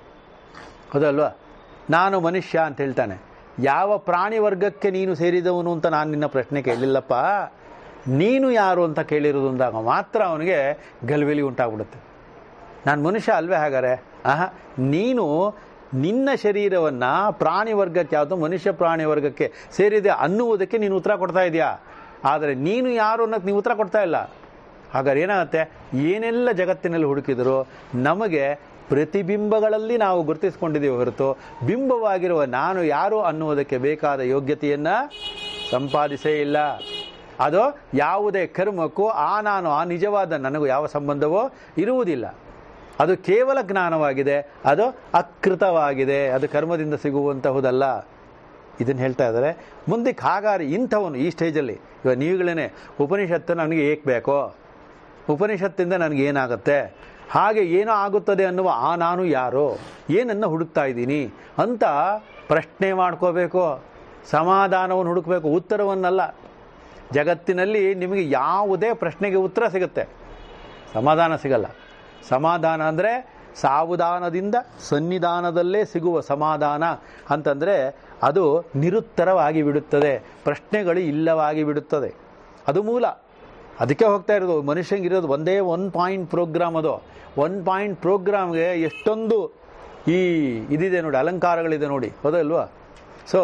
ಹೌದಲ್ವಾ ನಾನು ಮನುಷ್ಯ ಅಂತ ಹೇಳ್ತಾನೆ ಯಾವ ಪ್ರಾಣಿ ವರ್ಗಕ್ಕೆ ನೀನು ಸೇರಿದವನು ಅಂತ ನಾನು ನಿನ್ನ ಪ್ರಶ್ನೆ ಕೇಳಲಿಲ್ಲಪ್ಪ ನೀನು ಯಾರು ಅಂತ ಕೇಳಿರೋದು ಅಂದಾಗ ಮಾತ್ರ ಅವನಿಗೆ ಗಲ್ವೆಲಿ ಉಂಟಾಗ್ಬಿಡುತ್ತೆ ನಾನು ಮನುಷ್ಯ ಅಲ್ವೇ ಹಾಗಾರೆ ಆಹಾ ನೀನು ನಿನ್ನ ಶರೀರವನ್ನು ಪ್ರಾಣಿ ವರ್ಗಕ್ಕೆ ಯಾವುದು ಮನುಷ್ಯ ಪ್ರಾಣಿ ವರ್ಗಕ್ಕೆ ಸೇರಿದೆ ಅನ್ನುವುದಕ್ಕೆ ನೀನು ಉತ್ತರ ಕೊಡ್ತಾ ಇದೆಯಾ ಆದರೆ ನೀನು ಯಾರು ಅನ್ನೋಕ್ಕೆ ನೀವು ಉತ್ತರ ಕೊಡ್ತಾ ಇಲ್ಲ ಹಾಗಾದ್ರೆ ಏನಾಗುತ್ತೆ ಏನೆಲ್ಲ ಜಗತ್ತಿನಲ್ಲಿ ಹುಡುಕಿದರೂ ನಮಗೆ ಪ್ರತಿಬಿಂಬಗಳಲ್ಲಿ ನಾವು ಗುರುತಿಸ್ಕೊಂಡಿದ್ದೀವಿ ಹೊರತು ಬಿಂಬವಾಗಿರುವ ನಾನು ಯಾರು ಅನ್ನುವುದಕ್ಕೆ ಬೇಕಾದ ಯೋಗ್ಯತೆಯನ್ನು ಸಂಪಾದಿಸೇ ಇಲ್ಲ ಅದು ಯಾವುದೇ ಕರ್ಮಕ್ಕೂ ಆ ನಾನು ಆ ನಿಜವಾದ ನನಗೂ ಯಾವ ಸಂಬಂಧವೋ ಇರುವುದಿಲ್ಲ ಅದು ಕೇವಲ ಜ್ಞಾನವಾಗಿದೆ ಅದು ಅಕೃತವಾಗಿದೆ ಅದು ಕರ್ಮದಿಂದ ಸಿಗುವಂತಹುದಲ್ಲ ಇದನ್ನು ಹೇಳ್ತಾ ಇದ್ದಾರೆ ಮುಂದಕ್ಕೆ ಹಾಗಾದ್ರೆ ಇಂಥವನು ಈ ಸ್ಟೇಜಲ್ಲಿ ಇವಾಗ ನೀವುಗಳೇ ಉಪನಿಷತ್ತು ನನಗೆ ಏಕೆ ಬೇಕೋ ಉಪನಿಷತ್ತಿಂದ ನನಗೆ ಏನಾಗುತ್ತೆ ಹಾಗೆ ಏನೋ ಆಗುತ್ತದೆ ಅನ್ನುವ ಆ ನಾನು ಯಾರೋ ಏನನ್ನು ಹುಡುಕ್ತಾ ಇದ್ದೀನಿ ಅಂತ ಪ್ರಶ್ನೆ ಮಾಡ್ಕೋಬೇಕು ಸಮಾಧಾನವನ್ನು ಹುಡುಕಬೇಕು ಉತ್ತರವನ್ನಲ್ಲ ಜಗತ್ತಿನಲ್ಲಿ ನಿಮಗೆ ಯಾವುದೇ ಪ್ರಶ್ನೆಗೆ ಉತ್ತರ ಸಿಗುತ್ತೆ ಸಮಾಧಾನ ಸಿಗಲ್ಲ ಸಮಾಧಾನ ಅಂದರೆ ಸಾವಧಾನದಿಂದ ಸನ್ನಿಧಾನದಲ್ಲೇ ಸಿಗುವ ಸಮಾಧಾನ ಅಂತಂದರೆ ಅದು ನಿರುತ್ತರವಾಗಿ ಬಿಡುತ್ತದೆ ಪ್ರಶ್ನೆಗಳು ಇಲ್ಲವಾಗಿ ಬಿಡುತ್ತದೆ ಅದು ಮೂಲ ಅದಕ್ಕೆ ಹೋಗ್ತಾ ಇರೋದು ಮನುಷ್ಯಂಗಿರೋದು ಒಂದೇ ಒನ್ ಪಾಯಿಂಟ್ ಪ್ರೋಗ್ರಾಮ್ ಅದು ಒನ್ ಪಾಯಿಂಟ್ ಪ್ರೋಗ್ರಾಮ್ಗೆ ಎಷ್ಟೊಂದು ಈ ಇದಿದೆ ನೋಡಿ ಅಲಂಕಾರಗಳಿದೆ ನೋಡಿ ಹೌದಲ್ವಾ ಸೊ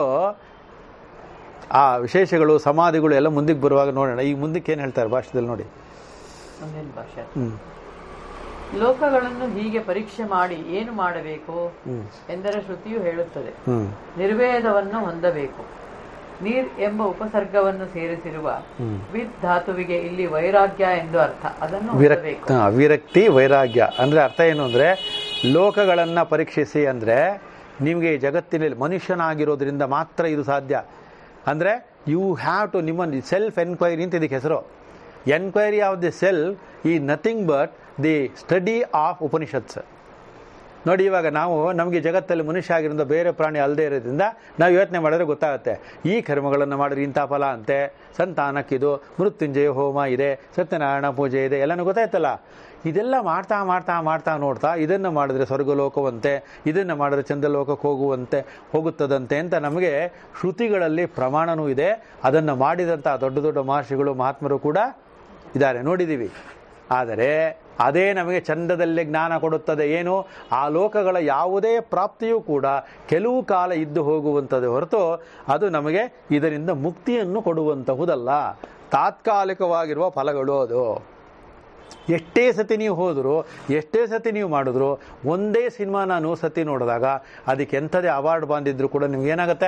ಆ ವಿಶೇಷಗಳು ಸಮಾಧಿಗಳು ಎಲ್ಲ ಮುಂದಕ್ಕೆ ಬರುವಾಗ ನೋಡೋಣ ಈಗ ಮುಂದಕ್ಕೆ ಏನು ಹೇಳ್ತಾರೆ ಭಾಷೆದಲ್ಲಿ ನೋಡಿ ಮುಂದಿನ ಭಾಷೆ ಹ್ಮ್ ಲೋಕಗಳನ್ನು ಹೀಗೆ ಪರೀಕ್ಷೆ ಮಾಡಿ ಏನು ಮಾಡಬೇಕು ಹ್ಮ್ ಎಂದರೆ ಶ್ರುತಿಯು ಹೇಳುತ್ತದೆ ಹ್ಮ್ ನಿರ್ವೇದವನ್ನು ಹೊಂದಬೇಕು ನೀರ್ ಎಂಬ ಉಪಸರ್ಗವನ್ನು ಸೇರಿಸಿರುವ ಹ್ಮ್. ವಿದ್ ಧಾತುವಿಗೆ ಇಲ್ಲಿ ವೈರಾಗ್ಯ ಎಂದು ಅರ್ಥ ಅದನ್ನು ವಿರಕ್ತಿ ಹೊಂದಬೇಕು ಹಾ, ವಿರಕ್ತಿ ವೈರಾಗ್ಯ ಅಂದ್ರೆ ಅರ್ಥ ಏನು ಅಂದ್ರೆ ಲೋಕಗಳನ್ನ ಪರೀಕ್ಷಿಸಿ ಅಂದ್ರೆ ನಿಮಗೆ ಈ ಜಗತ್ತಿನಲ್ಲಿ ಮನುಷ್ಯನಾಗಿರೋದ್ರಿಂದ ಮಾತ್ರ ಇದು ಸಾಧ್ಯ ಅಂದ್ರೆ ಯು ಹ್ಯಾವ್ ಟು ನಿಮ್ಮ ಸೆಲ್ಫ್ ಎನ್ಕ್ವೈರಿ ಅಂತ ಇದಕ್ಕೆ ಹೆಸರು ಎನ್ಕ್ವೈರಿ ಆಫ್ ದಿ ಸೆಲ್ಫ್ ಈ nothing but the study of Upanishads ನೋಡಿ ಇವಾಗ ನಾವು ನಮಗೆ ಜಗತ್ತಲ್ಲಿ ಮನುಷ್ಯ ಆಗಿರೋದು ಬೇರೆ ಪ್ರಾಣಿ ಅಲ್ಲದೆ ಇರೋದ್ರಿಂದ ನಾವು ಯೋಚನೆ ಮಾಡಿದ್ರೆ ಗೊತ್ತಾಗುತ್ತೆ ಈ ಕರ್ಮಗಳನ್ನು ಮಾಡಿದ್ರೆ ಇಂಥ ಫಲ ಅಂತೆ ಸಂತಾನಕ್ಕಿದು ಮೃತ್ಯುಂಜಯ ಹೋಮ ಇದೆ ಸತ್ಯನಾರಾಯಣ ಪೂಜೆ ಇದೆ ಎಲ್ಲನೂ ಗೊತ್ತಾಯ್ತಲ್ಲ ಇದೆಲ್ಲ ಮಾಡ್ತಾ ಮಾಡ್ತಾ ಮಾಡ್ತಾ ನೋಡ್ತಾ ಇದನ್ನು ಮಾಡಿದ್ರೆ ಸ್ವರ್ಗಲೋಕವಂತೆ ಇದನ್ನು ಮಾಡಿದ್ರೆ ಚಂದ್ರಲೋಕಕ್ಕೆ ಹೋಗುವಂತೆ ಹೋಗುತ್ತದಂತೆ ಅಂತ ನಮಗೆ ಶ್ರುತಿಗಳಲ್ಲಿ ಪ್ರಮಾಣನೂ ಇದೆ ಅದನ್ನು ಮಾಡಿದಂಥ ದೊಡ್ಡ ದೊಡ್ಡ ಮಹರ್ಷಿಗಳು ಮಹಾತ್ಮರು ಕೂಡ ಇದ್ದಾರೆ ನೋಡಿದ್ದೀವಿ ಆದರೆ ಅದೇ ನಮಗೆ ಚಂದದಲ್ಲಿ ಜ್ಞಾನ ಕೊಡುತ್ತದೆ ಏನು ಆ ಲೋಕಗಳ ಯಾವುದೇ ಪ್ರಾಪ್ತಿಯೂ ಕೂಡ ಕೆಲವು ಕಾಲ ಇದ್ದು ಹೋಗುವಂಥದ್ದು ಹೊರತು ಅದು ನಮಗೆ ಇದರಿಂದ ಮುಕ್ತಿಯನ್ನು ಕೊಡುವಂತಹುದಲ್ಲ ತಾತ್ಕಾಲಿಕವಾಗಿರುವ ಫಲಗಳು ಅದು ಎಷ್ಟೇ ಸತಿ ನೀವು ಹೋದರೂ ಎಷ್ಟೇ ಸತಿ ನೀವು ಮಾಡಿದ್ರು ಒಂದೇ ಸಿನಿಮಾನ ನೂರು ಸತಿ ನೋಡಿದಾಗ ಅದಕ್ಕೆ ಎಂಥದೇ ಅವಾರ್ಡ್ ಬಂದಿದ್ರು ಕೂಡ ನಿಮ್ಗೆ ಏನಾಗುತ್ತೆ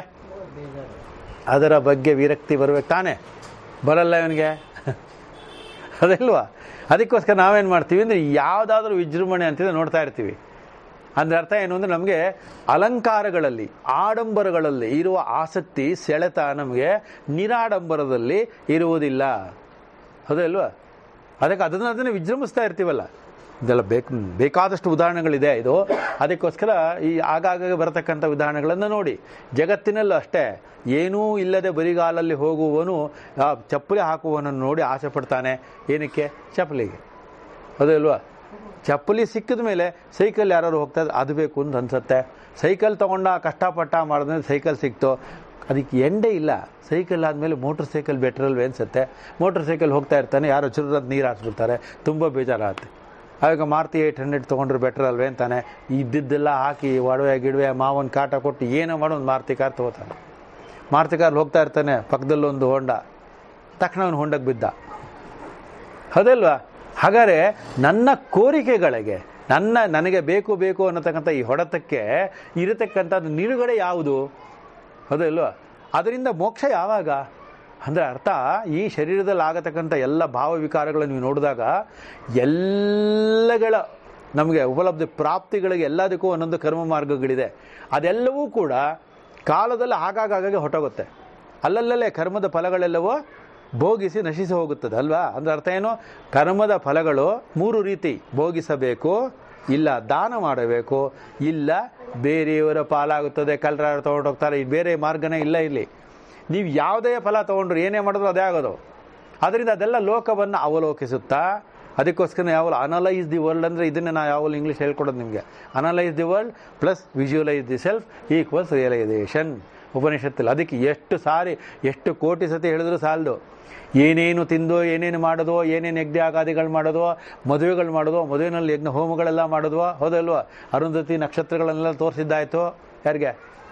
ಅದರ ಬಗ್ಗೆ ವಿರಕ್ತಿ ಬರ್ಬೇಕು ತಾನೇ ಬರಲ್ಲ ಇವನಿಗೆ ಅದಲ್ವಾ ಅದಕ್ಕೋಸ್ಕರ ನಾವೇನು ಮಾಡ್ತೀವಿ ಅಂದರೆ ಯಾವುದಾದ್ರೂ ವಿಜೃಂಭಣೆ ಅಂತಿದ್ರೆ ನೋಡ್ತಾ ಇರ್ತೀವಿ ಅಂದ್ರೆ ಅರ್ಥ ಏನು ಅಂದರೆ ನಮಗೆ ಅಲಂಕಾರಗಳಲ್ಲಿ ಆಡಂಬರಗಳಲ್ಲಿ ಇರುವ ಆಸಕ್ತಿ ಸೆಳೆತ ನಮಗೆ ನಿರಾಡಂಬರದಲ್ಲಿ ಇರುವುದಿಲ್ಲ ಹೌದಲ್ವಾ ಅದಕ್ಕೆ ಅದನ್ನು ಅದನ್ನು ವಿಜೃಂಭಿಸ್ತಾ ಇರ್ತೀವಲ್ಲ ಇದೆಲ್ಲ ಬೇಕು ಬೇಕಾದಷ್ಟು ಉದಾಹರಣೆಗಳಿದೆ ಇದು ಅದಕ್ಕೋಸ್ಕರ ಈ ಆಗಾಗ ಬರತಕ್ಕಂಥ ಉದಾಹರಣೆಗಳನ್ನು ನೋಡಿ ಜಗತ್ತಿನಲ್ಲೂ ಅಷ್ಟೇ ಏನೂ ಇಲ್ಲದೆ ಬರಿಗಾಲಲ್ಲಿ ಹೋಗುವವನು ಆ ಚಪ್ಪಲಿ ಹಾಕುವವನನ್ನು ನೋಡಿ ಆಸೆ ಪಡ್ತಾನೆ ಏನಕ್ಕೆ ಚಪ್ಪಲಿಗೆ ಹೌದಲ್ವಾ ಚಪ್ಪಲಿ ಸಿಕ್ಕಿದ ಮೇಲೆ ಸೈಕಲ್ ಯಾರು ಹೋಗ್ತಾ ಇದ್ರೆ ಅದು ಬೇಕು ಅಂತ ಅನ್ಸುತ್ತೆ ಸೈಕಲ್ ತಗೊಂಡ ಕಷ್ಟಪಟ್ಟ ಮಾಡಿದ್ರೆ ಸೈಕಲ್ ಸಿಕ್ತು ಅದಕ್ಕೆ ಎಂಡೇ ಇಲ್ಲ ಸೈಕಲ್ ಆದಮೇಲೆ ಮೋಟ್ರ್ ಸೈಕಲ್ ಬೆಟರ್ ಅಲ್ವೇ ಅನ್ಸುತ್ತೆ ಮೋಟ್ರ್ ಸೈಕಲ್ ಹೋಗ್ತಾ ಇರ್ತಾನೆ ಯಾರೋ ಚುರದ ನೀರು ಹಾಕ್ಬಿಡ್ತಾರೆ ತುಂಬ ಬೇಜಾರಾಗುತ್ತೆ ಆವಾಗ ಮಾರುತಿ ಏಯ್ಟ್ ಹಂಡ್ರೆಡ್ ತೊಗೊಂಡ್ರೆ ಬೆಟರ್ ಅಲ್ವೇ ಅಂತಾನೆ ಇದ್ದಿದ್ದೆಲ್ಲ ಹಾಕಿ ಒಡವೆ ಗಿಡವೆ ಮಾವನ ಕಾಟ ಕೊಟ್ಟು ಏನೋ ಮಾಡೋ ಒಂದು ಮಾರುತಿ ಕಾರ್ ತೊಗೋತಾನೆ ಮಾರುತಿ ಕಾರ್ ಹೋಗ್ತಾ ಇರ್ತಾನೆ ಪಕ್ಕದಲ್ಲೊಂದು ಹೊಂಡ ತಕ್ಷಣ ಅವನು ಹೊಂಡಕ್ಕೆ ಬಿದ್ದ ಹೌದಲ್ವಾ ಹಾಗಾದ್ರೆ ನನ್ನ ಕೋರಿಕೆಗಳಿಗೆ ನನ್ನ ನನಗೆ ಬೇಕು ಬೇಕು ಅನ್ನತಕ್ಕಂಥ ಈ ಹೊಡೆತಕ್ಕೆ ಇರತಕ್ಕಂಥದ್ದು ನಿಲುಗಡೆ ಯಾವುದು ಹೌದಲ್ವಾ ಅದರಿಂದ ಮೋಕ್ಷ ಯಾವಾಗ ಅಂದರೆ ಅರ್ಥ ಈ ಶರೀರದಲ್ಲಿ ಆಗತಕ್ಕಂಥ ಎಲ್ಲ ಭಾವವಿಕಾರಗಳನ್ನು ನೀವು ನೋಡಿದಾಗ ಎಲ್ಲಗಳ ನಮಗೆ ಉಪಲಬ್ಧಿ ಪ್ರಾಪ್ತಿಗಳಿಗೆ ಎಲ್ಲದಕ್ಕೂ ಒಂದೊಂದು ಕರ್ಮ ಮಾರ್ಗಗಳಿದೆ ಅದೆಲ್ಲವೂ ಕೂಡ ಕಾಲದಲ್ಲಿ ಆಗಾಗ ಹೊಟ್ಟೋಗುತ್ತೆ ಅಲ್ಲಲ್ಲೇ ಕರ್ಮದ ಫಲಗಳೆಲ್ಲವೂ ಭೋಗಿಸಿ ನಶಿಸಿ ಹೋಗುತ್ತದೆ ಅಲ್ವಾ ಅಂದ್ರೆ ಅರ್ಥ ಏನು ಕರ್ಮದ ಫಲಗಳು ಮೂರು ರೀತಿ ಭೋಗಿಸಬೇಕು ಇಲ್ಲ ದಾನ ಮಾಡಬೇಕು ಇಲ್ಲ ಬೇರೆಯವರ ಪಾಲಾಗುತ್ತದೆ ಕಳ್ಳರ ತೊಗೊಂಡೋಗ್ತಾರೆ ಈ ಬೇರೆ ಮಾರ್ಗನೇ ಇಲ್ಲ ಇಲ್ಲಿ ನೀವು ಯಾವುದೇ ಫಲ ತೊಗೊಂಡ್ರು ಏನೇ ಮಾಡಿದ್ರು ಅದೇ ಆಗೋದು ಅದರಿಂದ ಅದೆಲ್ಲ ಲೋಕವನ್ನು ಅವಲೋಕಿಸುತ್ತಾ ಅದಕ್ಕೋಸ್ಕರ ಯಾವಲ್ಲ ಅನಲೈಸ್ ದಿ ವರ್ಲ್ಡ್ ಅಂದರೆ ಇದನ್ನೇ ನಾವು ಯಾವಲ್ಲ ಇಂಗ್ಲೀಷ್ ಹೇಳ್ಕೊಡೋದು ನಿಮಗೆ analyse the world plus visualise the self equals realisation ಉಪನಿಷತ್ತಲ್ಲಿ ಅದಕ್ಕೆ ಎಷ್ಟು ಸಾರಿ ಎಷ್ಟು ಕೋಟಿ ಸತಿ ಹೇಳಿದ್ರು ಸಾಲದು ಏನೇನು ತಿಂದೋ ಏನೇನು ಮಾಡೋದೋ ಏನೇನು ಯಜ್ಞ ಆಗಾದಿಗಳು ಮಾಡೋದೋ ಮದುವೆಗಳು ಮಾಡೋದೋ ಮದುವೆನಲ್ಲಿ ಯಜ್ಞ ಹೋಮಗಳೆಲ್ಲ ಮಾಡೋದೋ ಹೌದಲ್ವಾ ಅರುಂಧತಿ ನಕ್ಷತ್ರಗಳನ್ನೆಲ್ಲ ತೋರಿಸಿದ್ದಾಯ್ತು ಯಾರಿಗೆ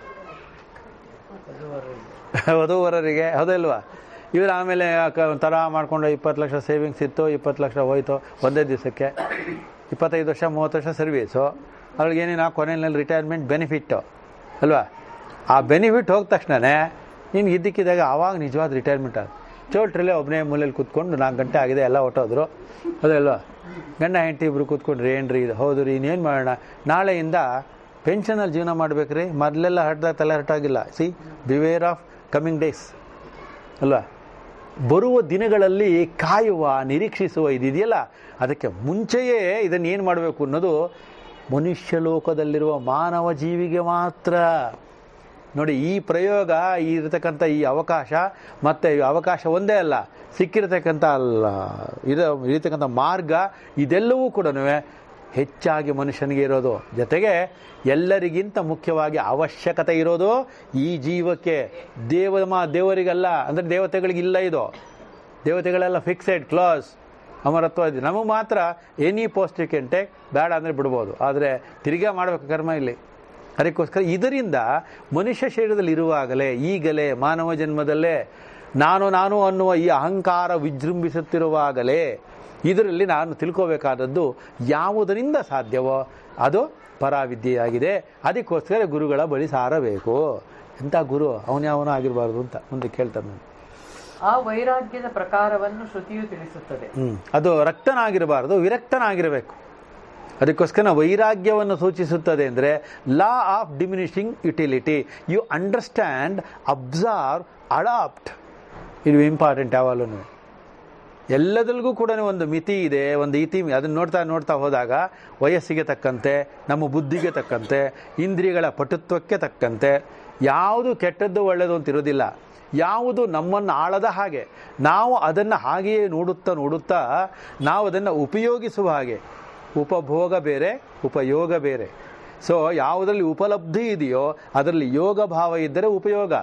ವಧುವರರಿಗೆ ಹೌದಲ್ವಾ ಇವರು ಆಮೇಲೆ ತರ ಮಾಡ್ಕೊಂಡು ಇಪ್ಪತ್ತು ಲಕ್ಷ ಸೇವಿಂಗ್ಸ್ ಇತ್ತು ಇಪ್ಪತ್ತು ಲಕ್ಷ ಹೋಯ್ತು ಒಂದೇ ದಿವಸಕ್ಕೆ ಇಪ್ಪತ್ತೈದು ವರ್ಷ ಮೂವತ್ತು ವರ್ಷ ಸರ್ವೀಸು ಅವ್ಳಿಗೆ ಏನೇನು ಆ ಕೊನೆಯಲ್ಲಿ ರಿಟೈರ್ಮೆಂಟ್ ಬೆನಿಫಿಟ್ಟು ಅಲ್ವಾ ಆ ಬೆನಿಫಿಟ್ ಹೋದ ತಕ್ಷಣವೇ ನೀನು ಇದ್ದಕ್ಕಿದ್ದಾಗ ಆವಾಗ ನಿಜವಾದ ರಿಟೈರ್ಮೆಂಟ್ ಆಗ ಚೌಲ್ಟ್ರಲ್ಲೇ ಒಬ್ಬನೇ ಮೂಲೆಯಲ್ಲಿ ಕೂತ್ಕೊಂಡು ನಾಲ್ಕು ಗಂಟೆ ಆಗಿದೆ ಎಲ್ಲ ಹೊಟ್ಟೋದ್ರು ಅದಲ್ವಾ ಗಂಡ ಹೆಂಡತಿ ಇಬ್ರು ಕೂತ್ಕೊಂಡ್ರಿ ಏನ್ರಿ ಇದು ಹೌದು ರೀ ಇನ್ನೇನು ಮಾಡೋಣ ನಾಳೆಯಿಂದ ಪೆನ್ಷನಲ್ಲಿ ಜೀವನ ಮಾಡ್ಬೇಕ್ರಿ ಮೊದಲೆಲ್ಲ ಹಡ್ದಾಗ ತಲೆ ಹರಟಾಗಿಲ್ಲ see beware of coming days ಅಲ್ವಾ ಬರುವ ದಿನಗಳಲ್ಲಿ ಕಾಯುವ ನಿರೀಕ್ಷಿಸುವ ಇದಿದೆಯಲ್ಲ ಅದಕ್ಕೆ ಮುಂಚೆಯೇ ಇದನ್ನು ಏನು ಮಾಡಬೇಕು ಅನ್ನೋದು ಮನುಷ್ಯ ಲೋಕದಲ್ಲಿರುವ ಮಾನವ ಜೀವಿಗೆ ಮಾತ್ರ ನೋಡಿ ಈ ಪ್ರಯೋಗ ಈ ಇರತಕ್ಕಂಥ ಈ ಅವಕಾಶ ಮತ್ತು ಈ ಅವಕಾಶ ಒಂದೇ ಅಲ್ಲ ಸಿಕ್ಕಿರತಕ್ಕಂಥ ಅಲ್ಲ ಇರೋ ಇರತಕ್ಕಂಥ ಮಾರ್ಗ ಇದೆಲ್ಲವೂ ಕೂಡ ಹೆಚ್ಚಾಗಿ ಮನುಷ್ಯನಿಗೆ ಇರೋದು ಜೊತೆಗೆ ಎಲ್ಲರಿಗಿಂತ ಮುಖ್ಯವಾಗಿ ಅವಶ್ಯಕತೆ ಇರೋದು ಈ ಜೀವಕ್ಕೆ ದೇವ ಮಾ ದೇವರಿಗಲ್ಲ ಅಂದರೆ ದೇವತೆಗಳಿಗಿಲ್ಲ ಇದು ದೇವತೆಗಳೆಲ್ಲ ಫಿಕ್ಸೆಡ್ ಕ್ಲಾಸ್ ಅಮರತ್ವ ಇದೆ ನಮಗೆ ಮಾತ್ರ any post you can take ಬೇಡ ಅಂದರೆ ಬಿಡ್ಬೋದು ಆದರೆ ತಿರ್ಗಾ ಮಾಡಬೇಕು ಕರ್ಮ ಇಲ್ಲಿ ಅದಕ್ಕೋಸ್ಕರ ಇದರಿಂದ ಮನುಷ್ಯ ಶರೀರದಲ್ಲಿ ಇರುವಾಗಲೇ ಈಗಲೇ ಮಾನವ ಜನ್ಮದಲ್ಲೇ ನಾನು ನಾನು ಅನ್ನುವ ಈ ಅಹಂಕಾರ ವಿಜೃಂಭಿಸುತ್ತಿರುವಾಗಲೇ ಇದರಲ್ಲಿ ನಾನು ತಿಳ್ಕೋಬೇಕಾದದ್ದು ಯಾವುದರಿಂದ ಸಾಧ್ಯವೋ ಅದು ಪರಾವಿದ್ಯೆಯಾಗಿದೆ ಅದಕ್ಕೋಸ್ಕರ ಗುರುಗಳ ಬಳಿ ಸಾರಬೇಕು ಎಂಥ ಗುರು ಅವನ್ಯಾವನೂ ಆಗಿರಬಾರ್ದು ಅಂತ ಮುಂದೆ ಕೇಳ್ತಾನೆ ನಾನು ಆ ವೈರಾಗ್ಯದ ಪ್ರಕಾರವನ್ನು ಶ್ರುತಿಯು ತಿಳಿಸುತ್ತದೆ ಹ್ಮ್. ಅದು ರಕ್ತನಾಗಿರಬಾರ್ದು ವಿರಕ್ತನಾಗಿರಬೇಕು ಅದಕ್ಕೋಸ್ಕರ ವೈರಾಗ್ಯವನ್ನು ಸೂಚಿಸುತ್ತದೆ ಅಂದರೆ law of diminishing utility you understand observe adapt ಇದು ಇಂಪಾರ್ಟೆಂಟ್ ಯಾವಾಗಲೂ ಎಲ್ಲದಲ್ಗೂ ಕೂಡ ಒಂದು ಮಿತಿ ಇದೆ ಒಂದು ಇತಿ ಅದನ್ನ ನೋಡ್ತಾ ನೋಡ್ತಾ ಹೋದಾಗ ವಯಸ್ಸಿಗೆ ತಕ್ಕಂತೆ ನಮ್ಮ ಬುದ್ಧಿಗೆ ತಕ್ಕಂತೆ ಇಂದ್ರಿಯಗಳ ಪಟುತ್ವಕ್ಕೆ ತಕ್ಕಂತೆ ಯಾವುದು ಕೆಟ್ಟದ್ದು ಒಳ್ಳೆಯದು ಅಂತ ಇರೋದಿಲ್ಲ ಯಾವುದು ನಮ್ಮನ್ನು ಆಳದ ಹಾಗೆ ನಾವು ಅದನ್ನು ಹಾಗೆಯೇ ನೋಡುತ್ತಾ ನೋಡುತ್ತಾ ನಾವು ಅದನ್ನು ಉಪಯೋಗಿಸುವ ಹಾಗೆ ಉಪಭೋಗ ಬೇರೆ ಉಪಯೋಗ ಬೇರೆ ಸೊ ಯಾವುದರಲ್ಲಿ ಉಪಲಬ್ಧಿ ಇದೆಯೋ ಅದರಲ್ಲಿ ಯೋಗ ಭಾವ ಇದ್ದರೆ ಉಪಯೋಗ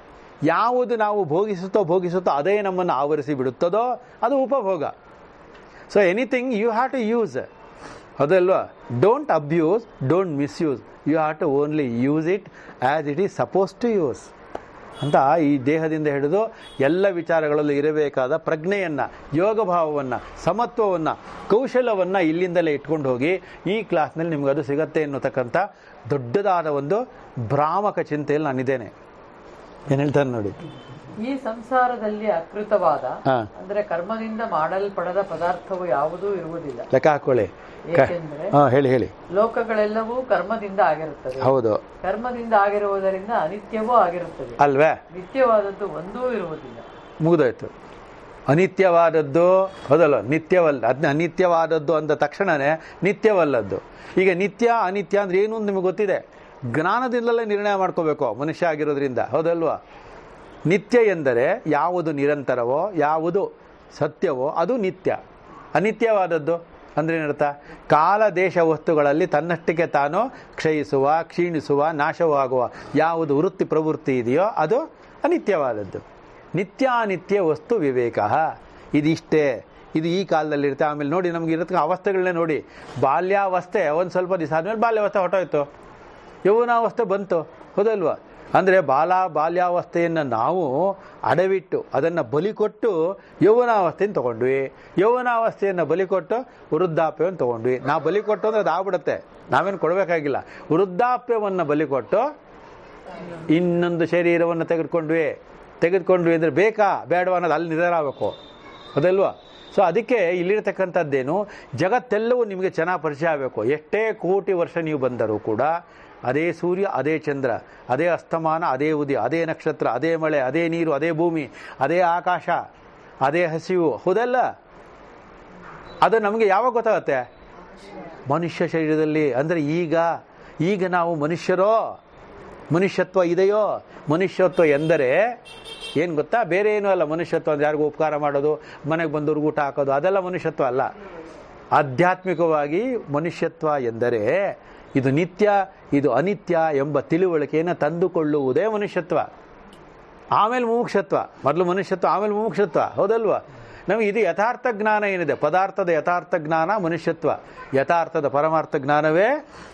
ಯಾವುದು ನಾವು ಭೋಗಿಸುತ್ತೋ ಭೋಗಿಸುತ್ತೋ ಅದೇ ನಮ್ಮನ್ನು ಆವರಿಸಿ ಬಿಡುತ್ತದೋ ಅದು ಉಪಭೋಗ so anything you have to use ಅದಲ್ವಾ don't abuse don't misuse you have to only use it as it is suppose to use ಅಂತ ಈ ದೇಹದಿಂದ ಹಿಡಿದು ಎಲ್ಲ ವಿಚಾರಗಳಲ್ಲೂ ಇರಬೇಕಾದ ಪ್ರಜ್ಞೆಯನ್ನು ಯೋಗ ಭಾವವನ್ನು ಸಮತ್ವವನ್ನು ಕೌಶಲವನ್ನು ಇಲ್ಲಿಂದಲೇ ಇಟ್ಕೊಂಡು ಹೋಗಿ ಈ ಕ್ಲಾಸ್ನಲ್ಲಿ ನಿಮ್ಗೆ ಅದು ಸಿಗತ್ತೆ ಎನ್ನುತಕ್ಕಂಥ ದೊಡ್ಡದಾದ ಒಂದು ಭ್ರಾಮಕ ಚಿಂತೆಯಲ್ಲಿ ನಾನಿದ್ದೇನೆ ಏನು ಹೇಳ್ತಾನೆ ನೋಡಿ ಈ ಸಂಸಾರದಲ್ಲಿ ಅಕೃತವಾದ ಹಾ. ಅಂದ್ರೆ ಕರ್ಮದಿಂದ ಮಾಡಲ್ಪಡದ ಪದಾರ್ಥವು ಯಾವುದೂ ಇರುವುದಿಲ್ಲ ಲೆಕ್ಕ ಹಾಕೊಳ್ಳಿ ಕ- ಏಕೆಂದ್ರೆ ಹಾಂ ಹೇಳಿ ಹೇಳಿ ಲೋಕಗಳೆಲ್ಲವೂ ಕರ್ಮದಿಂದ ಆಗಿರುತ್ತದೆ ಹೌದು ಕರ್ಮದಿಂದ ಆಗಿರುವುದರಿಂದ ಅನಿತ್ಯವೂ ಆಗಿರುತ್ತದೆ ಅಲ್ವೇ ನಿತ್ಯವಾದದ್ದು ಒಂದೂ ಇರುವುದಿಲ್ಲ ಮುಗಿದೋಯ್ತು ಅನಿತ್ಯವಾದದ್ದು ಹೌದಲ್ಲ ನಿತ್ಯವಲ್ಲ ಅದನ್ನ ಅನಿತ್ಯವಾದದ್ದು ಅಂದ ತಕ್ಷಣನೇ ನಿತ್ಯವಲ್ಲದ್ದು ಈಗ ನಿತ್ಯ ಅನಿತ್ಯ ಅಂದ್ರೆ ಏನು ಅಂತ ನಿಮಗೆ ಗೊತ್ತಿದೆ ಜ್ಞಾನದಿಂದಲೇ ನಿರ್ಣಯ ಮಾಡ್ಕೋಬೇಕು ಮನುಷ್ಯ ಆಗಿರೋದ್ರಿಂದ ಹೌದಲ್ವಾ ನಿತ್ಯ ಎಂದರೆ ಯಾವುದು ನಿರಂತರವೋ ಯಾವುದು ಸತ್ಯವೋ ಅದು ನಿತ್ಯ ಅನಿತ್ಯವಾದದ್ದು ಅಂದ್ರೆ ಏನರ್ಥ ಕಾಲ ದೇಶ ವಸ್ತುಗಳಲ್ಲಿ ತನ್ನಷ್ಟಕ್ಕೆ ತಾನು ಕ್ಷಯಿಸುವ ಕ್ಷೀಣಿಸುವ ನಾಶವಾಗುವ ಯಾವುದು ವೃತ್ತಿ ಪ್ರವೃತ್ತಿ ಇದೆಯೋ ಅದು ಅನಿತ್ಯವಾದದ್ದು ನಿತ್ಯಾನಿತ್ಯ ವಸ್ತು ವಿವೇಕ ಇದಿಷ್ಟೇ ಇದು ಈ ಕಾಲದಲ್ಲಿ ಇರುತ್ತೆ ಆಮೇಲೆ ನೋಡಿ ನಮ್ಗೆ ಇರತಕ್ಕ ಅವಸ್ಥೆಗಳನ್ನೇ ನೋಡಿ ಬಾಲ್ಯಾವಸ್ಥೆ ಒಂದು ಸ್ವಲ್ಪ ದಿವಸ ಆದಮೇಲೆ ಬಾಲ್ಯಾವಸ್ಥೆ ಹೊಟ್ಟೋಯ್ತು ಯೌವನಾವಸ್ಥೆ ಬಂತು ಹೌದಲ್ವಾ ಅಂದರೆ ಬಾಲ ಬಾಲ್ಯಾವಸ್ಥೆಯನ್ನು ನಾವು ಅಡವಿಟ್ಟು ಅದನ್ನು ಬಲಿ ಕೊಟ್ಟು ಯೌವನಾವಸ್ಥೆಯನ್ನು ತಗೊಂಡ್ವಿ ಯೌವನಾವಸ್ಥೆಯನ್ನು ಬಲಿ ಕೊಟ್ಟು ವೃದ್ಧಾಪ್ಯವನ್ನು ತಗೊಂಡ್ವಿ ನಾವು ಬಲಿ ಕೊಟ್ಟು ಅಂದರೆ ಅದು ಆಗ್ಬಿಡುತ್ತೆ ನಾವೇನು ಕೊಡಬೇಕಾಗಿಲ್ಲ ವೃದ್ಧಾಪ್ಯವನ್ನು ಬಲಿ ಕೊಟ್ಟು ಇನ್ನೊಂದು ಶರೀರವನ್ನು ತೆಗೆದುಕೊಂಡ್ವಿ ತೆಗೆದುಕೊಂಡ್ವಿ ಅಂದರೆ ಬೇಕಾ ಬೇಡವಾ ಅನ್ನೋದು ಅಲ್ಲಿ ನಿರ್ಧಾರ ಆಗಬೇಕು ಅದಲ್ವಾ ಸೊ ಅದಕ್ಕೆ ಇಲ್ಲಿರ್ತಕ್ಕಂಥದ್ದೇನು ಜಗತ್ತೆಲ್ಲವೂ ನಿಮಗೆ ಚೆನ್ನಾಗಿ ಪರಿಚಯ ಆಗಬೇಕು ಎಷ್ಟೇ ಕೋಟಿ ವರ್ಷ ನೀವು ಬಂದರೂ ಕೂಡ ಅದೇ ಸೂರ್ಯ ಅದೇ ಚಂದ್ರ ಅದೇ ಅಸ್ತಮಾನ ಅದೇ ಉದಯ ಅದೇ ನಕ್ಷತ್ರ ಅದೇ ಮಳೆ ಅದೇ ನೀರು ಅದೇ ಭೂಮಿ ಅದೇ ಆಕಾಶ ಅದೇ ಹಸಿವು ಹೌದಲ್ಲ ಅದು ನಮಗೆ ಯಾವಾಗ ಗೊತ್ತಾಗತ್ತೆ ಮನುಷ್ಯ ಶರೀರದಲ್ಲಿ ಅಂದರೆ ಈಗ ಈಗ ನಾವು ಮನುಷ್ಯರೋ ಮನುಷ್ಯತ್ವ ಇದೆಯೋ ಮನುಷ್ಯತ್ವ ಎಂದರೆ ಏನು ಗೊತ್ತಾ ಬೇರೆ ಏನೂ ಅಲ್ಲ ಮನುಷ್ಯತ್ವ ಅಂದ್ರೆ ಯಾರಿಗೂ ಉಪಕಾರ ಮಾಡೋದು ಮನೆಗೆ ಬಂದವ್ರಿಗೆ ಊಟ ಹಾಕೋದು ಅದೆಲ್ಲ ಮನುಷ್ಯತ್ವ ಅಲ್ಲ ಆಧ್ಯಾತ್ಮಿಕವಾಗಿ ಮನುಷ್ಯತ್ವ ಎಂದರೆ ಇದು ನಿತ್ಯ ಇದು ಅನಿತ್ಯ ಎಂಬ ತಿಳುವಳಿಕೆಯನ್ನು ತಂದುಕೊಳ್ಳುವುದೇ ಮನುಷ್ಯತ್ವ ಆಮೇಲೆ ಮುಮುಕ್ಷತ್ವ ಮೊದಲು ಮನುಷ್ಯತ್ವ ಆಮೇಲೆ ಮುಮುಕ್ಷತ್ವ ಹೌದಲ್ವಾ ನಮಗೆ ಇದು ಯಥಾರ್ಥ ಜ್ಞಾನ ಏನಿದೆ ಪದಾರ್ಥದ ಯಥಾರ್ಥ ಜ್ಞಾನ ಮನುಷ್ಯತ್ವ ಯಥಾರ್ಥದ ಪರಮಾರ್ಥ ಜ್ಞಾನವೇ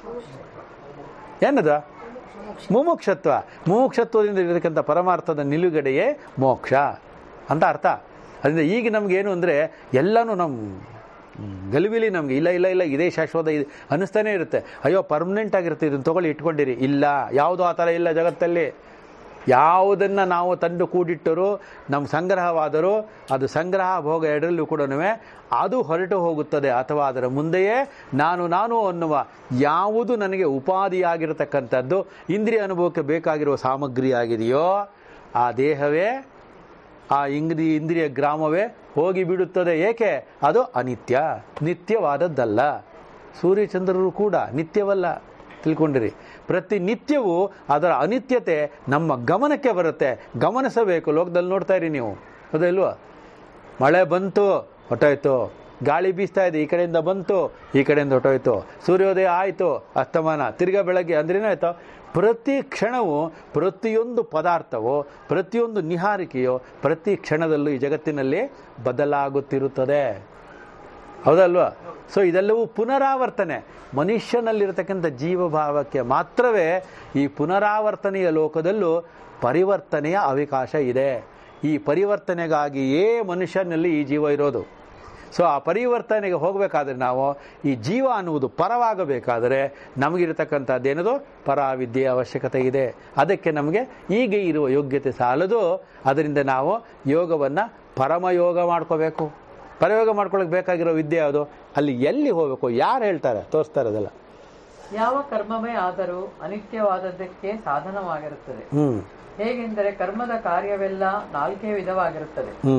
ಏನದ ಮುಮುಕ್ಷತ್ವ ಮುಮುಕ್ಷತ್ವದಿಂದ ಇರತಕ್ಕಂಥ ಪರಮಾರ್ಥದ ನಿಲುಗಡೆಯೇ ಮೋಕ್ಷ ಅಂತ ಅರ್ಥ ಅದರಿಂದ ಈಗ ನಮಗೇನು ಅಂದರೆ ಎಲ್ಲನೂ ನಮ್ಮ ಗಲಿಬಿಲಿ ನಮಗೆ ಇಲ್ಲ ಇಲ್ಲ ಇಲ್ಲ ಇದೇ ಶಾಶ್ವತ ಇದು ಅನ್ನಿಸ್ತಾನೆ ಇರುತ್ತೆ ಅಯ್ಯೋ ಪರ್ಮನೆಂಟ್ ಆಗಿರುತ್ತೆ ಇದನ್ನು ತಗೊಳ್ಳಿ ಇಟ್ಕೊಂಡಿರಿ ಇಲ್ಲ ಯಾವುದೂ ಆ ಥರ ಇಲ್ಲ ಜಗತ್ತಲ್ಲಿ ಯಾವುದನ್ನು ನಾವು ತಂದು ಕೂಡಿಟ್ಟರೂ ನಮ್ಮ ಸಂಗ್ರಹವಾದರೂ ಅದು ಸಂಗ್ರಹ ಭೋಗ ಎರಡರಲ್ಲೂ ಕೂಡ ಅದು ಹೊರಟು ಹೋಗುತ್ತದೆ ಅಥವಾ ಅದರ ಮುಂದೆಯೇ ನಾನು ನಾನು ಅನ್ನುವ ಯಾವುದು ನನಗೆ ಉಪಾಧಿಯಾಗಿರತಕ್ಕಂಥದ್ದು ಇಂದ್ರಿಯ ಅನುಭವಕ್ಕೆ ಬೇಕಾಗಿರುವ ಸಾಮಗ್ರಿ ಆಗಿದೆಯೋ ಆ ದೇಹವೇ ಆ ಇಂಗ್ರಿ ಇಂದ್ರಿಯ ಗ್ರಾಮವೇ ಹೋಗಿ ಬಿಡುತ್ತದೆ ಏಕೆ ಅದು ಅನಿತ್ಯ ನಿತ್ಯವಾದದ್ದಲ್ಲ ಸೂರ್ಯಚಂದ್ರರು ಕೂಡ ನಿತ್ಯವಲ್ಲ ತಿಳ್ಕೊಂಡಿರಿ ಪ್ರತಿನಿತ್ಯವೂ ಅದರ ಅನಿತ್ಯತೆ ನಮ್ಮ ಗಮನಕ್ಕೆ ಬರುತ್ತೆ ಗಮನಿಸಬೇಕು ಲೋಕದಲ್ಲಿ ನೋಡ್ತಾ ಇರಿ ನೀವು ಹೌದಲ್ವಾ ಮಳೆ ಬಂತು ಹೊಟ್ಟೋಯ್ತು ಗಾಳಿ ಬೀಸ್ತಾ ಇದೆ ಈ ಕಡೆಯಿಂದ ಬಂತು ಈ ಕಡೆಯಿಂದ ಹೊಟ್ಟೋಯ್ತು ಸೂರ್ಯೋದಯ ಆಯಿತು ಅಸ್ತಮಾನ ತಿರ್ಗಾ ಬೆಳಗ್ಗೆ ಅಂದ್ರೇನಾಯ್ತು ಪ್ರತಿ ಕ್ಷಣವೂ ಪ್ರತಿಯೊಂದು ಪದಾರ್ಥವೋ ಪ್ರತಿಯೊಂದು ನಿಹಾರಿಕೆಯೋ ಪ್ರತಿ ಕ್ಷಣದಲ್ಲೂ ಈ ಜಗತ್ತಿನಲ್ಲಿ ಬದಲಾಗುತ್ತಿರುತ್ತದೆ ಹೌದಲ್ವಾ ಸೊ ಇದೆಲ್ಲವೂ ಪುನರಾವರ್ತನೆ ಮನುಷ್ಯನಲ್ಲಿರತಕ್ಕಂಥ ಜೀವಭಾವಕ್ಕೆ ಮಾತ್ರವೇ ಈ ಪುನರಾವರ್ತನೆಯ ಲೋಕದಲ್ಲೂ ಪರಿವರ್ತನೆಯ ಅವಕಾಶ ಇದೆ ಈ ಪರಿವರ್ತನೆಗಾಗಿಯೇ ಮನುಷ್ಯನಲ್ಲಿ ಈ ಜೀವ ಇರೋದು ಸೊ ಆ ಪರಿವರ್ತನೆಗೆ ಹೋಗಬೇಕಾದ್ರೆ ನಾವು ಈ ಜೀವ ಅನ್ನುವುದು ಪರವಾಗಬೇಕಾದರೆ ನಮಗಿರತಕ್ಕಂಥದ್ದೇನದು ಪರಾವಿದ್ಯೆಯ ಅವಶ್ಯಕತೆ ಇದೆ ಅದಕ್ಕೆ ನಮಗೆ ಈಗ ಇರುವ ಯೋಗ್ಯತೆ ಸಾಲದು ಅದರಿಂದ ನಾವು ಯೋಗವನ್ನು ಪರಮಯೋಗ ಮಾಡ್ಕೋಬೇಕು ಪರಯೋಗ ಮಾಡ್ಕೊಳ್ಳೋಕೆ ಬೇಕಾಗಿರೋ ವಿದ್ಯೆ ಯಾವುದು ಅಲ್ಲಿ ಎಲ್ಲಿ ಹೋಗಬೇಕು ಯಾರು ಹೇಳ್ತಾರೆ ತೋರಿಸ್ತಾರೆ ಅದೆಲ್ಲ ಯಾವ ಕರ್ಮವೇ ಆದರೂ ಅನಿತ್ಯವಾದದ್ದಕ್ಕೆ ಸಾಧನವಾಗಿರುತ್ತದೆ ಹ್ಞೂ ಹೇಗೆಂದರೆ ಕರ್ಮದ ಕಾರ್ಯವೆಲ್ಲ ನಾಲ್ಕೇ ವಿಧವಾಗಿರುತ್ತದೆ ಹ್ಞೂ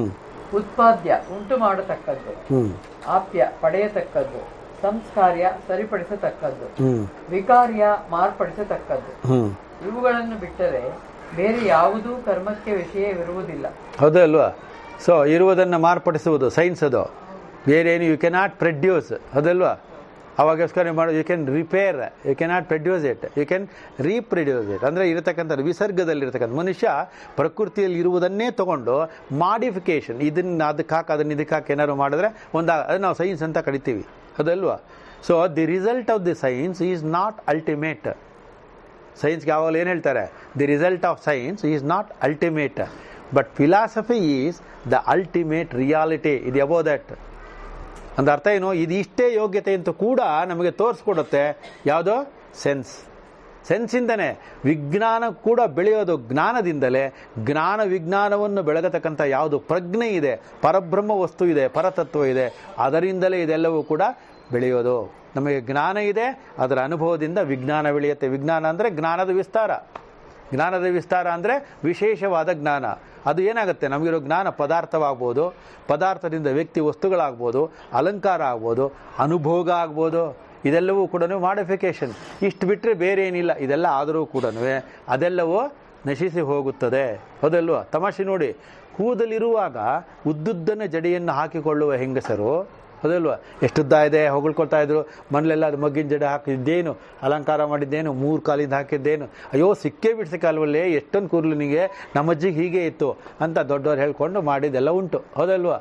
ಉತ್ಪಾದ್ಯ ಉಂಟು ಮಾಡತಕ್ಕದ್ದು ಹ್ಮ್ ಆಪ್ಯ ಪಡೆಯತಕ್ಕದ್ದು ಸಂಸ್ಕಾರ್ಯ ಸರಿಪಡಿಸತಕ್ಕದ್ದು ಹ್ಮ್ ವಿಕಾರ್ಯ ಮಾರ್ಪಡಿಸತಕ್ಕದ್ದು ಹ್ಮ್ ಇವುಗಳನ್ನು ಬಿಟ್ಟರೆ ಬೇರೆ ಯಾವುದೂ ಕರ್ಮಕ್ಕೆ ವಿಷಯವಿರುವುದಿಲ್ಲ ಹೌದಾ ಅಲ್ವಾ ಸೊ ಇರುವುದನ್ನು ಮಾರ್ಪಡಿಸುವುದು ಸೈನ್ಸ್ ಅದು ಬೇರೆ ಏನು ಯು ಕೆನಾಟ್ ಪ್ರೊಡ್ಯೂಸ್ ಹೌದಲ್ವಾ ಅವಾಗೋಸ್ಕರ ಮಾಡಿ you can repair you cannot produce it you can reproduce it ಅಂದರೆ ಇರತಕ್ಕಂಥ ವಿಸರ್ಗದಲ್ಲಿರ್ತಕ್ಕಂಥ ಮನುಷ್ಯ ಪ್ರಕೃತಿಯಲ್ಲಿ ಇರುವುದನ್ನೇ ತಗೊಂಡು ಮಾಡಿಫಿಕೇಶನ್ ಇದನ್ನ ಅದಕ್ಕೆ ಹಾಕಿ ಅದನ್ನ ಇದಕ್ಕೆ ಹಾಕಿ ಏನಾದ್ರು ಮಾಡಿದ್ರೆ ಒಂದು ಅದು ನಾವು ಸೈನ್ಸ್ ಅಂತ ಕರಿತೀವಿ ಅದಲ್ವಾ so the result of the science is not ultimate ಸೈನ್ಸ್ಗೆ ಯಾವಾಗಲೂ ಏನು ಹೇಳ್ತಾರೆ the result of science is not ultimate but philosophy is the ultimate reality ಇದು ಅಬೋ ದಟ್ ಅಂದ ಅರ್ಥ ಏನು ಇದು ಇಷ್ಟೇ ಯೋಗ್ಯತೆ ಅಂತ ಕೂಡ ನಮಗೆ ತೋರಿಸ್ಕೊಡುತ್ತೆ ಯಾವುದೋ ಸೆನ್ಸ್ ಸೆನ್ಸಿಂದನೇ ವಿಜ್ಞಾನ ಕೂಡ ಬೆಳೆಯೋದು ಜ್ಞಾನದಿಂದಲೇ ಜ್ಞಾನ ವಿಜ್ಞಾನವನ್ನು ಬೆಳಗತಕ್ಕಂಥ ಯಾವುದು ಪ್ರಜ್ಞೆ ಇದೆ ಪರಬ್ರಹ್ಮ ವಸ್ತು ಇದೆ ಪರತತ್ವ ಇದೆ ಅದರಿಂದಲೇ ಇದೆಲ್ಲವೂ ಕೂಡ ಬೆಳೆಯೋದು ನಮಗೆ ಜ್ಞಾನ ಇದೆ ಅದರ ಅನುಭವದಿಂದ ವಿಜ್ಞಾನ ಬೆಳೆಯುತ್ತೆ ವಿಜ್ಞಾನ ಅಂದರೆ ಜ್ಞಾನದ ವಿಸ್ತಾರ ಜ್ಞಾನದ ವಿಸ್ತಾರ ಅಂದರೆ ವಿಶೇಷವಾದ ಜ್ಞಾನ ಅದು ಏನಾಗುತ್ತೆ ನಮಗಿರೋ ಜ್ಞಾನ ಪದಾರ್ಥವಾಗ್ಬೋದು ಪದಾರ್ಥದಿಂದ ವ್ಯಕ್ತಿ ವಸ್ತುಗಳಾಗ್ಬೋದು ಅಲಂಕಾರ ಆಗ್ಬೋದು ಅನುಭೋಗ ಆಗ್ಬೋದು ಇದೆಲ್ಲವೂ ಕೂಡ ಮಾಡಿಫಿಕೇಶನ್ ಇಷ್ಟು ಬಿಟ್ಟರೆ ಬೇರೆ ಏನಿಲ್ಲ ಇದೆಲ್ಲ ಆದರೂ ಕೂಡ ಅದೆಲ್ಲವೂ ನಶಿಸಿ ಹೋಗುತ್ತದೆ ಹೌದಲ್ವಾ ತಮಾಷೆ ನೋಡಿ ಕೂದಲಿರುವಾಗ ಉದ್ದುದ್ದನ ಜಡೆಯನ್ನು ಹಾಕಿಕೊಳ್ಳುವ ಹೆಂಗಸರು ಹೌದಲ್ವಾ ಎಷ್ಟುದ್ದ ಇದೆ ಹೊಗಳ್ಕೊಳ್ತಾ ಇದ್ರು ಮನೇಲೆಲ್ಲ ಅದು ಮಗ್ಗಿನ ಜಡೆ ಹಾಕಿದ್ದೇನು ಅಲಂಕಾರ ಮಾಡಿದ್ದೇನು ಮೂರು ಕಾಲಿಂದ ಹಾಕಿದ್ದೇನು ಅಯ್ಯೋ ಸಿಕ್ಕೇ ಬಿಡ್ಸಕ್ಕಲ್ವಲ್ಲೇ ಎಷ್ಟೊಂದು ಕೂರ್ಲಿನಿಗೆ ನಮ್ಮ ಅಜ್ಜಿಗೆ ಹೀಗೆ ಇತ್ತು ಅಂತ ದೊಡ್ಡವ್ರು ಹೇಳ್ಕೊಂಡು ಮಾಡಿದ್ದೆಲ್ಲ ಉಂಟು ಹೌದಲ್ವಾ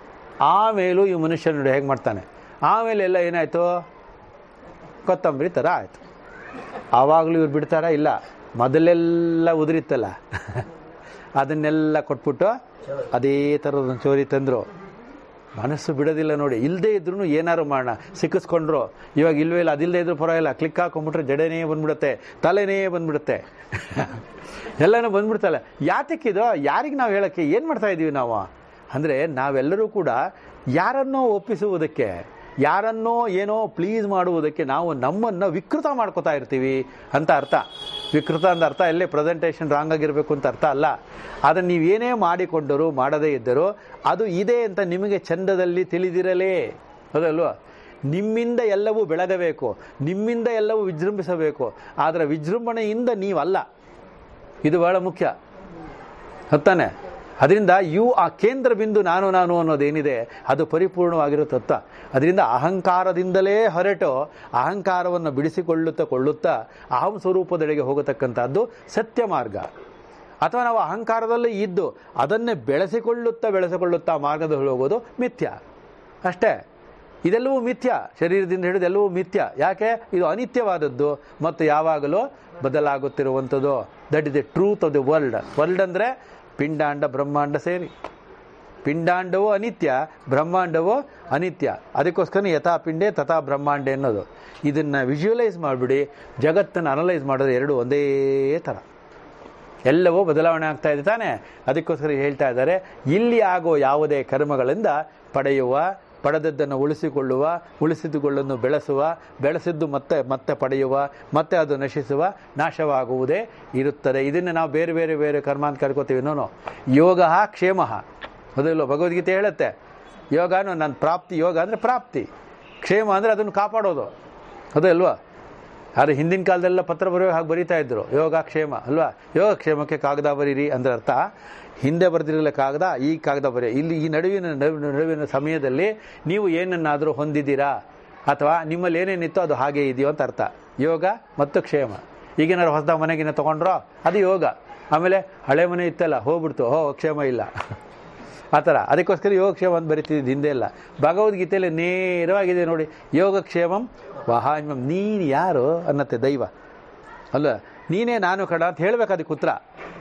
ಆಮೇಲೂ ಈ ಮನುಷ್ಯ ನೋಡಿ ಹೇಗೆ ಮಾಡ್ತಾನೆ ಆಮೇಲೆ ಎಲ್ಲ ಏನಾಯಿತು ಕೊತ್ತಂಬರಿ ಥರ ಆಯಿತು ಆವಾಗಲೂ ಇವ್ರು ಬಿಡ್ತಾರಾ ಇಲ್ಲ ಮೊದಲೆಲ್ಲ ಉದುರಿತ್ತಲ್ಲ ಅದನ್ನೆಲ್ಲ ಕೊಟ್ಬಿಟ್ಟು ಅದೇ ಥರದ ಚೋರಿ ತಂದರು ಮನಸ್ಸು ಬಿಡೋದಿಲ್ಲ ನೋಡಿ ಇಲ್ಲದೆ ಇದ್ರೂ ಏನಾರು ಮಾಡೋಣ ಸಿಕ್ಕಿಸ್ಕೊಂಡ್ರು ಇವಾಗ ಇಲ್ವೇ ಇಲ್ಲ ಅದಿಲ್ಲದೆ ಇದ್ರೂ ಪರವಾಗಿಲ್ಲ ಕ್ಲಿಕ್ ಹಾಕೊಂಡ್ಬಿಟ್ರೆ ಜಡೆನೇ ಬಂದ್ಬಿಡುತ್ತೆ ತಲೆನೇ ಬಂದ್ಬಿಡುತ್ತೆ ಎಲ್ಲನೂ ಬಂದ್ಬಿಡ್ತಲ್ಲ ಯಾತಕ್ಕಿದು ಯಾರಿಗೆ ನಾವು ಹೇಳೋಕ್ಕೆ ಏನು ಮಾಡ್ತಾ ಇದ್ದೀವಿ ನಾವು ಅಂದರೆ ನಾವೆಲ್ಲರೂ ಕೂಡ ಯಾರನ್ನೋ ಒಪ್ಪಿಸುವುದಕ್ಕೆ ಯಾರನ್ನೋ ಏನೋ ಪ್ಲೀಸ್ ಮಾಡುವುದಕ್ಕೆ ನಾವು ನಮ್ಮನ್ನು ವಿಕೃತ ಮಾಡ್ಕೋತಾ ಇರ್ತೀವಿ ಅಂತ ಅರ್ಥ ವಿಕೃತ ಅಂತ ಅರ್ಥ ಎಲ್ಲೇ ಪ್ರೆಸೆಂಟೇಷನ್ ರಾಂಗ್ ಆಗಿರಬೇಕು ಅಂತ ಅರ್ಥ ಅಲ್ಲ ಅದನ್ನು ನೀವೇನೇ ಮಾಡಿಕೊಂಡರೂ ಮಾಡದೇ ಇದ್ದರೂ ಅದು ಇದೆ ಅಂತ ನಿಮಗೆ ಚಂದದಲ್ಲಿ ತಿಳಿದಿರಲೇ ಹೌದಲ್ವಾ ನಿಮ್ಮಿಂದ ಎಲ್ಲವೂ ಬೆಳಗಬೇಕು ನಿಮ್ಮಿಂದ ಎಲ್ಲವೂ ವಿಜೃಂಭಿಸಬೇಕು ಆದರೆ ವಿಜೃಂಭಣೆಯಿಂದ ನೀವಲ್ಲ ಇದು ಬಹಳ ಮುಖ್ಯ ಹೊತ್ತಾನೆ ಅದರಿಂದ ಯು ಆ ಕೇಂದ್ರ ಬಿಂದು ನಾನು ನಾನು ಅನ್ನೋದೇನಿದೆ ಅದು ಪರಿಪೂರ್ಣವಾಗಿರೋ ತತ್ವ ಅದರಿಂದ ಅಹಂಕಾರದಿಂದಲೇ ಹೊರಟು ಅಹಂಕಾರವನ್ನು ಬಿಡಿಸಿಕೊಳ್ಳುತ್ತಾ ಕೊಳ್ಳುತ್ತಾ ಅಹಂ ಸ್ವರೂಪದೆಡೆಗೆ ಹೋಗತಕ್ಕಂಥದ್ದು ಸತ್ಯ ಮಾರ್ಗ ಅಥವಾ ನಾವು ಅಹಂಕಾರದಲ್ಲೇ ಇದ್ದು ಅದನ್ನೇ ಬೆಳೆಸಿಕೊಳ್ಳುತ್ತಾ ಬೆಳೆಸಿಕೊಳ್ಳುತ್ತಾ ಮಾರ್ಗದಲ್ಲಿ ಹೋಗೋದು ಮಿಥ್ಯ ಅಷ್ಟೇ ಇದೆಲ್ಲವೂ ಮಿಥ್ಯ ಶರೀರದಿಂದ ಹಿಡಿದು ಎಲ್ಲವೂ ಮಿಥ್ಯ ಯಾಕೆ ಇದು ಅನಿತ್ಯವಾದದ್ದು ಮತ್ತು ಯಾವಾಗಲೂ ಬದಲಾಗುತ್ತಿರುವಂಥದ್ದು that is the truth of the world world ಅಂದರೆ ಪಿಂಡಾಂಡ ಬ್ರಹ್ಮಾಂಡ ಸೇರಿ ಪಿಂಡಾಂಡವೂ ಅನಿತ್ಯ ಬ್ರಹ್ಮಾಂಡವೂ ಅನಿತ್ಯ ಅದಕ್ಕೋಸ್ಕರ ಯಥಾ ಪಿಂಡೆ ತಥಾ ಬ್ರಹ್ಮಾಂಡೆ ಅನ್ನೋದು ಇದನ್ನು ವಿಜುವಲೈಸ್ ಮಾಡಿಬಿಡಿ ಜಗತ್ತನ್ನು ಅನಲೈಸ್ ಮಾಡೋದು ಎರಡು ಒಂದೇ ಥರ ಎಲ್ಲವೂ ಬದಲಾವಣೆ ಆಗ್ತಾ ಇದೆ ತಾನೇ ಅದಕ್ಕೋಸ್ಕರ ಹೇಳ್ತಾ ಇದ್ದಾರೆ ಇಲ್ಲಿ ಆಗೋ ಯಾವುದೇ ಕರ್ಮಗಳಿಂದ ಪಡೆಯುವ ಪಡೆದದ್ದನ್ನು ಉಳಿಸಿಕೊಳ್ಳುವ ಉಳಿಸಿದುಗಳನ್ನು ಬೆಳೆಸುವ ಬೆಳೆಸಿದ್ದು ಮತ್ತೆ ಮತ್ತೆ ಪಡೆಯುವ ಮತ್ತೆ ಅದು ನಶಿಸುವ ನಾಶವಾಗುವುದೇ ಇರುತ್ತದೆ ಇದನ್ನು ನಾವು ಬೇರೆ ಬೇರೆ ಬೇರೆ ಕರ್ಮ ಅಂತ ಕರ್ಕೋತೀವಿ ನೋನು ಯೋಗ ಕ್ಷೇಮ ಹೌದಿಲ್ಲೋ ಭಗವದ್ಗೀತೆ ಹೇಳುತ್ತೆ ಯೋಗನು ನನ್ನ ಪ್ರಾಪ್ತಿ ಯೋಗ ಅಂದರೆ ಪ್ರಾಪ್ತಿ ಕ್ಷೇಮ ಅಂದರೆ ಅದನ್ನು ಕಾಪಾಡೋದು ಅದೇ ಅಲ್ವಾ ಆದರೆ ಹಿಂದಿನ ಕಾಲದೆಲ್ಲ ಪತ್ರ ಬರೆಯೋ ಹಾಗೆ ಬರೀತಾ ಇದ್ರು ಯೋಗಕ್ಷೇಮ ಅಲ್ವಾ ಯೋಗಕ್ಷೇಮಕ್ಕೆ ಕಾಗದ ಬರೀರಿ ಅಂದ್ರೆ ಅರ್ಥ ಹಿಂದೆ ಬರೆದಿರಲಿಲ್ಲ ಕಾಗದ ಈ ಕಾಗದ ಬರೆಯ ಇಲ್ಲಿ ಈ ನಡುವಿನ ನಡು- ನಡುವಿನ ಸಮಯದಲ್ಲಿ ನೀವು ಏನನ್ನಾದರೂ ಹೊಂದಿದ್ದೀರಾ ಅಥವಾ ನಿಮ್ಮಲ್ಲಿ ಏನೇನಿತ್ತೋ ಅದು ಹಾಗೆ ಇದೆಯೋ ಅಂತ ಅರ್ಥ ಯೋಗ ಮತ್ತು ಕ್ಷೇಮ ಈಗೇನಾದ್ರು ಹೊಸದ ಮನೆಗಿನ ತೊಗೊಂಡ್ರೋ ಅದು ಯೋಗ ಆಮೇಲೆ ಹಳೆ ಮನೆ ಇತ್ತಲ್ಲ ಹೋಗ್ಬಿಡ್ತು ಹೋ ಕ್ಷೇಮ ಇಲ್ಲ ಆ ಥರ ಅದಕ್ಕೋಸ್ಕರ ಯೋಗಕ್ಷೇಮ ಅಂತ ಬರಿತಿದ್ದು ಹಿಂದೆ ಇಲ್ಲ ಭಗವದ್ಗೀತೆಯಲ್ಲಿ ನೇರವಾಗಿದೆ ನೋಡಿ ಯೋಗಕ್ಷೇಮಂ ವಹಾನ್ಯಂ ನೀನು ಯಾರು ಅನ್ನತ್ತೆ ದೈವ ಅಲ್ಲ ನೀನೇ ನಾನು ಕಡ ಅಂತ ಹೇಳ್ಬೇಕು ಅದಕ್ಕೆ ಉತ್ತರ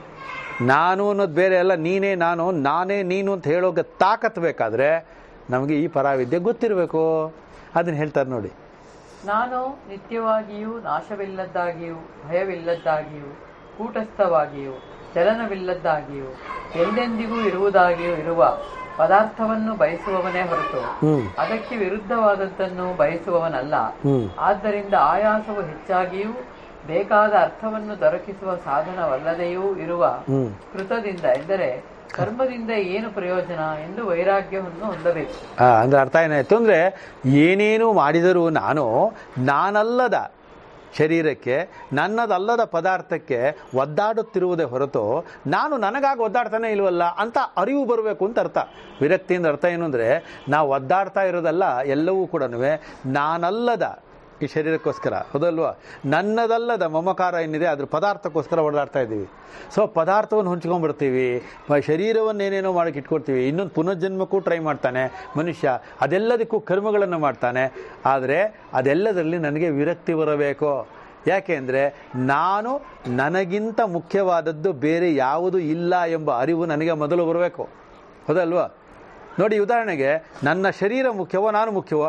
ನಾನು ಅನ್ನೋದು ಬೇರೆ ಅಲ್ಲ ನೀನೇ ನಾನು ನಾನೇ ನೀನು ಅಂತ ಹೇಳೋಕೆ ತಾಕತ್ ಬೇಕಾದ್ರೆ ನಮಗೆ ಈ ಪರಾವಿದ್ಯೆ ಗೊತ್ತಿರಬೇಕು ಅದನ್ನ ಹೇಳ್ತಾರೆ ನೋಡಿ ನಾನು ನಿತ್ಯವಾಗಿಯೂ ನಾಶವಿಲ್ಲದ್ದಾಗಿಯೂ ಭಯವಿಲ್ಲದ್ದಾಗಿಯೂ ಕೂಟಸ್ಥವಾಗಿಯೂ ಚಲನವಿಲ್ಲದ್ದಾಗಿಯೂ ಎಂದೆಂದಿಗೂ ಇರುವುದಾಗಿಯೂ ಇರುವ ಪದಾರ್ಥವನ್ನು ಬಯಸುವವನೇ ಹೊರತು ಹ್ಮ್ ಅದಕ್ಕೆ ವಿರುದ್ಧವಾದದ್ದನ್ನು ಬಯಸುವವನಲ್ಲ ಹ್ಮ್ ಆದ್ದರಿಂದ ಆಯಾಸವು ಹೆಚ್ಚಾಗಿಯೂ ಬೇಕಾದ ಅರ್ಥವನ್ನು ದೊರಕಿಸುವ ಸಾಧನವಲ್ಲದೆಯೂ ಇರುವ ಹ್ಮ್ ಕೃತದಿಂದ ಎಂದರೆ ಕರ್ಮದಿಂದ ಏನು ಪ್ರಯೋಜನ ಎಂದು ವೈರಾಗ್ಯವನ್ನು ಹೊಂದಬೇಕು ಆ, ಅಂದ್ರೆ ಅರ್ಥ ಏನಾಯ್ತು ಅಂದ್ರೆ ಏನೇನು ಮಾಡಿದರೂ ನಾನು ನಾನಲ್ಲದ ಶರೀರಕ್ಕೆ ನನ್ನದಲ್ಲದ ಪದಾರ್ಥಕ್ಕೆ ಒದ್ದಾಡುತ್ತಿರುವುದೇ ಹೊರತು ನಾನು ನನಗಾಗಿ ಒದ್ದಾಡ್ತಾನೆ ಇಲ್ವಲ್ಲ ಅಂತ ಅರಿವು ಬರಬೇಕು ಅಂತ ಅರ್ಥ ವಿರಕ್ತಿಯಿಂದ ಅರ್ಥ ಏನು ಅಂದರೆ ನಾವು ಒದ್ದಾಡ್ತಾ ಇರೋದಲ್ಲ ಎಲ್ಲವೂ ಕೂಡ ನಾನಲ್ಲದ ಈ ಶರೀರಕ್ಕೋಸ್ಕರ ಹೌದಲ್ವಾ ನನ್ನದಲ್ಲದ ಮಮಕಾರ ಏನಿದೆ ಅದ್ರ ಪದಾರ್ಥಕ್ಕೋಸ್ಕರ ಓಡಾಡ್ತಾ ಇದ್ದೀವಿ ಸೊ ಪದಾರ್ಥವನ್ನು ಹೊಂಚ್ಕೊಂಡ್ಬಿಡ್ತೀವಿ ಮ- ಶರೀರವನ್ನೇನೇನೋ ಮಾಡಕ್ಕೆ ಇಟ್ಕೊಳ್ತೀವಿ ಇನ್ನೊಂದು ಪುನರ್ಜನ್ಮಕ್ಕೂ ಟ್ರೈ ಮಾಡ್ತಾನೆ ಮನುಷ್ಯ ಅದೆಲ್ಲದಕ್ಕೂ ಕರ್ಮಗಳನ್ನು ಮಾಡ್ತಾನೆ ಆದರೆ ಅದೆಲ್ಲದರಲ್ಲಿ ನನಗೆ ವಿರಕ್ತಿ ಬರಬೇಕು ಯಾಕೆಂದರೆ ನಾನು ನನಗಿಂತ ಮುಖ್ಯವಾದದ್ದು ಬೇರೆ ಯಾವುದು ಇಲ್ಲ ಎಂಬ ಅರಿವು ನನಗೆ ಮೊದಲು ಬರಬೇಕು ಹೌದಲ್ವಾ ನೋಡಿ ಉದಾಹರಣೆಗೆ ನನ್ನ ಶರೀರ ಮುಖ್ಯವೋ ನಾನು ಮುಖ್ಯವೋ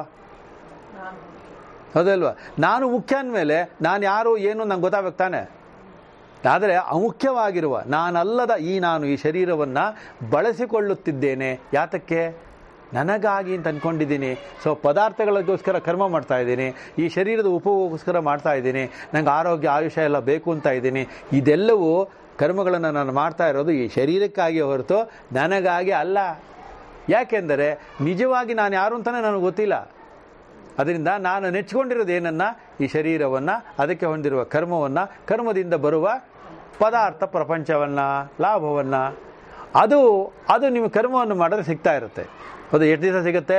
ಹೌದಲ್ವಾ ನಾನು ಮುಖ್ಯ ಅಂದಮೇಲೆ ನಾನು ಯಾರು ಏನು ನಂಗೆ ಗೊತ್ತಾಗಬೇಕು ತಾನೆ ಆದರೆ ಅಮುಖ್ಯವಾಗಿರುವ ನಾನಲ್ಲದ ಈ ನಾನು ಈ ಶರೀರವನ್ನು ಬಳಸಿಕೊಳ್ಳುತ್ತಿದ್ದೇನೆ ಯಾತಕ್ಕೆ ನನಗಾಗಿ ಅಂತ ಅಂದ್ಕೊಂಡಿದ್ದೀನಿ ಸೊ ಪದಾರ್ಥಗಳಿಗೋಸ್ಕರ ಕರ್ಮ ಮಾಡ್ತಾ ಇದ್ದೀನಿ ಈ ಶರೀರದ ಉಪಯೋಗಕ್ಕೋಸ್ಕರ ಮಾಡ್ತಾ ಇದ್ದೀನಿ ನಂಗೆ ಆರೋಗ್ಯ ಆಯುಷ್ಯ ಎಲ್ಲ ಬೇಕು ಅಂತ ಇದ್ದೀನಿ ಇದೆಲ್ಲವೂ ಕರ್ಮಗಳನ್ನು ನಾನು ಮಾಡ್ತಾ ಇರೋದು ಈ ಶರೀರಕ್ಕಾಗಿ ಹೊರತು ನನಗಾಗಿ ಅಲ್ಲ ಯಾಕೆಂದರೆ ನಿಜವಾಗಿ ನಾನು ಯಾರು ಅಂತಲೇ ನನಗೆ ಗೊತ್ತಿಲ್ಲ ಅದರಿಂದ ನಾನು ನೆಚ್ಕೊಂಡಿರೋದು ಏನನ್ನ ಈ ಶರೀರವನ್ನು ಅದಕ್ಕೆ ಹೊಂದಿರುವ ಕರ್ಮವನ್ನು ಕರ್ಮದಿಂದ ಬರುವ ಪದಾರ್ಥ ಪ್ರಪಂಚವನ್ನು ಲಾಭವನ್ನು ಅದು ಅದು ನೀವು ಕರ್ಮವನ್ನು ಮಾಡಿದ್ರೆ ಸಿಗ್ತಾ ಇರುತ್ತೆ ಹೌದು ಎಷ್ಟು ದಿವಸ ಸಿಗುತ್ತೆ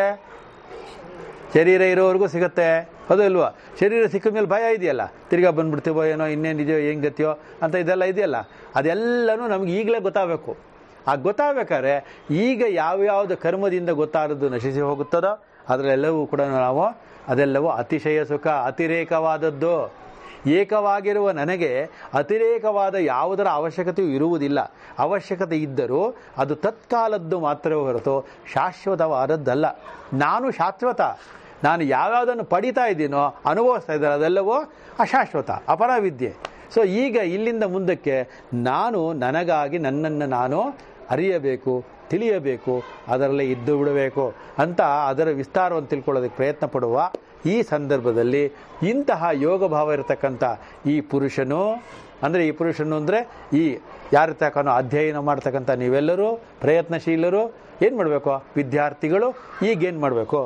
ಶರೀರ ಇರೋವರೆಗೂ ಸಿಗುತ್ತೆ ಹೌದು ಇಲ್ವಾ ಶರೀರ ಸಿಕ್ಕ ಮೇಲೆ ಭಯ ಇದೆಯಲ್ಲ ತಿರ್ಗಾ ಬಂದ್ಬಿಡ್ತೀವೋ ಏನೋ ಇನ್ನೇನಿದೆಯೋ ಹೆಂಗ್ ಗತಿಯೋ ಅಂತ ಇದೆಲ್ಲ ಇದೆಯಲ್ಲ ಅದೆಲ್ಲನೂ ನಮ್ಗೆ ಈಗಲೇ ಗೊತ್ತಾಗಬೇಕು ಆ ಗೊತ್ತಾಗಬೇಕಾದ್ರೆ ಈಗ ಯಾವ್ಯಾವುದು ಕರ್ಮದಿಂದ ಗೊತ್ತಾದದ್ದು ನಶಿಸಿ ಹೋಗುತ್ತದೋ ಅದರೆಲ್ಲವೂ ಕೂಡ ನಾವು ಅದೆಲ್ಲವೂ ಅತಿಶಯ ಸುಖ ಅತಿರೇಕವಾದದ್ದು ಏಕವಾಗಿರುವ ನನಗೆ ಅತಿರೇಕವಾದ ಯಾವುದರ ಅವಶ್ಯಕತೆಯೂ ಇರುವುದಿಲ್ಲ ಅವಶ್ಯಕತೆ ಇದ್ದರೂ ಅದು ತತ್ಕಾಲದ್ದು ಮಾತ್ರವೇ ಹೊರತು ಶಾಶ್ವತವಾದದ್ದಲ್ಲ ನಾನು ಶಾಶ್ವತ ನಾನು ಯಾವ್ಯಾವುದನ್ನು ಪಡಿತಾ ಇದ್ದೀನೋ ಅನುಭವಿಸ್ತಾ ಇದ್ದಾರೆ ಅದೆಲ್ಲವೂ ಅಶಾಶ್ವತ ಅಪರವಿದ್ಯೆ ಸೊ ಈಗ ಇಲ್ಲಿಂದ ಮುಂದಕ್ಕೆ ನಾನು ನನಗಾಗಿ ನನ್ನನ್ನು ನಾನು ಅರಿಯಬೇಕು ತಿಳಿಯಬೇಕು ಅದರಲ್ಲೇ ಇದ್ದು ಬಿಡಬೇಕು ಅಂತ ಅದರ ವಿಸ್ತಾರವನ್ನು ತಿಳ್ಕೊಳ್ಳೋದಕ್ಕೆ ಪ್ರಯತ್ನ ಪಡುವ ಈ ಸಂದರ್ಭದಲ್ಲಿ ಇಂತಹ ಯೋಗ ಭಾವ ಇರತಕ್ಕಂಥ ಈ ಪುರುಷನು ಅಂದರೆ ಈ ಪುರುಷನು ಅಂದರೆ ಈ ಯಾರಿರ್ತಕ್ಕನೋ ಅಧ್ಯಯನ ಮಾಡ್ತಕ್ಕಂಥ ನೀವೆಲ್ಲರೂ ಪ್ರಯತ್ನಶೀಲರು ಏನು ಮಾಡಬೇಕು ವಿದ್ಯಾರ್ಥಿಗಳು ಈಗೇನು ಮಾಡಬೇಕು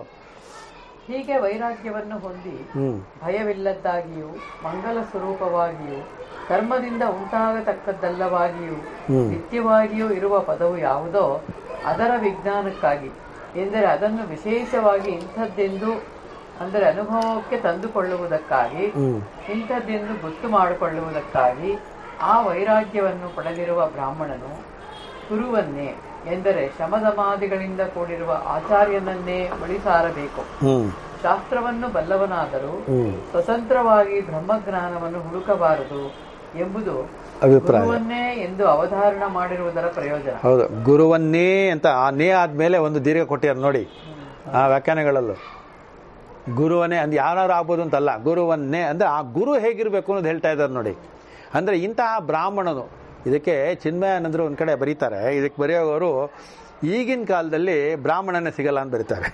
ಹೀಗೆ ವೈರಾಗ್ಯವನ್ನು ಹೊಂದಿ ಹ್ಞೂ ಭಯವಿಲ್ಲದ್ದಾಗಿಯೂ ಮಂಗಲ ಸ್ವರೂಪವಾಗಿಯೂ ಕರ್ಮದಿಂದ ಉಂಟಾಗತಕ್ಕದ್ದಲ್ಲವಾಗಿಯೂ ಹ್ಮ್. ನಿತ್ಯವಾಗಿಯೂ ಇರುವ ಪದವು ಯಾವುದೋ ಅದರ ವಿಜ್ಞಾನಕ್ಕಾಗಿ ಎಂದರೆ ಅದನ್ನು ವಿಶೇಷವಾಗಿ ಇಂಥದ್ದೆಂದು ಅಂದರೆ ಅನುಭವಕ್ಕೆ ತಂದುಕೊಳ್ಳುವುದಕ್ಕಾಗಿ ಹ್ಞೂ ಇಂಥದ್ದೆಂದು ಗೊತ್ತು ಮಾಡಿಕೊಳ್ಳುವುದಕ್ಕಾಗಿ ಆ ವೈರಾಗ್ಯವನ್ನು ಪಡೆದಿರುವ ಬ್ರಾಹ್ಮಣನು ಗುರುವನ್ನೇ ಎಂದರೆ ಶಮದಮಾದಿಗಳಿಂದ ಕೂಡಿರುವ ಆಚಾರ್ಯನನ್ನೇ ಬಳಿ ಸಾರಬೇಕು ಹ್ಞೂ ಶಾಸ್ತ್ರವನ್ನು ಬಲ್ಲವನಾದರೂ ಹ್ಞೂ ಸ್ವತಂತ್ರವಾಗಿ ಬ್ರಹ್ಮಜ್ಞಾನವನ್ನು ಹುಡುಕಬಾರದು ಎಂಬುದು ಅಭಿಪ್ರಾಯ ಗುರುವನ್ನೇ ಎಂದು ಅವಧಾರಣ ಮಾಡಿರುವುದರ ಪ್ರಯೋಜನ ಹೌದು ಗುರುವನ್ನೇ ಅಂತ ಆ ನೇ ಆದಮೇಲೆ ಒಂದು ದೀರ್ಘ ಕೊಟ್ಟಿದ್ದಾರೆ ನೋಡಿ ಆ ವ್ಯಾಖ್ಯಾನಗಳಲ್ಲೂ ಗುರುವನ್ನೇ ಅಂದ್ರೆ ಯಾರು ಆಗ್ಬೋದು ಅಂತಲ್ಲ ಗುರುವನ್ನೇ ಅಂದ್ರೆ ಆ ಗುರು ಹೇಗಿರಬೇಕು ಅನ್ನೋದು ಹೇಳ್ತಾ ಇದ್ದಾರೆ ನೋಡಿ ಅಂದ್ರೆ ಇಂತಹ ಬ್ರಾಹ್ಮಣನು ಇದಕ್ಕೆ ಚಿನ್ಮಯಾನಂದರು ಒಂದು ಕಡೆ ಬರೀತಾರೆ ಇದಕ್ಕೆ ಬರೆಯೋವರು ಈಗಿನ ಕಾಲದಲ್ಲಿ ಬ್ರಾಹ್ಮಣನೇ ಸಿಗಲ್ಲ ಅಂತ ಬರೀತಾರೆ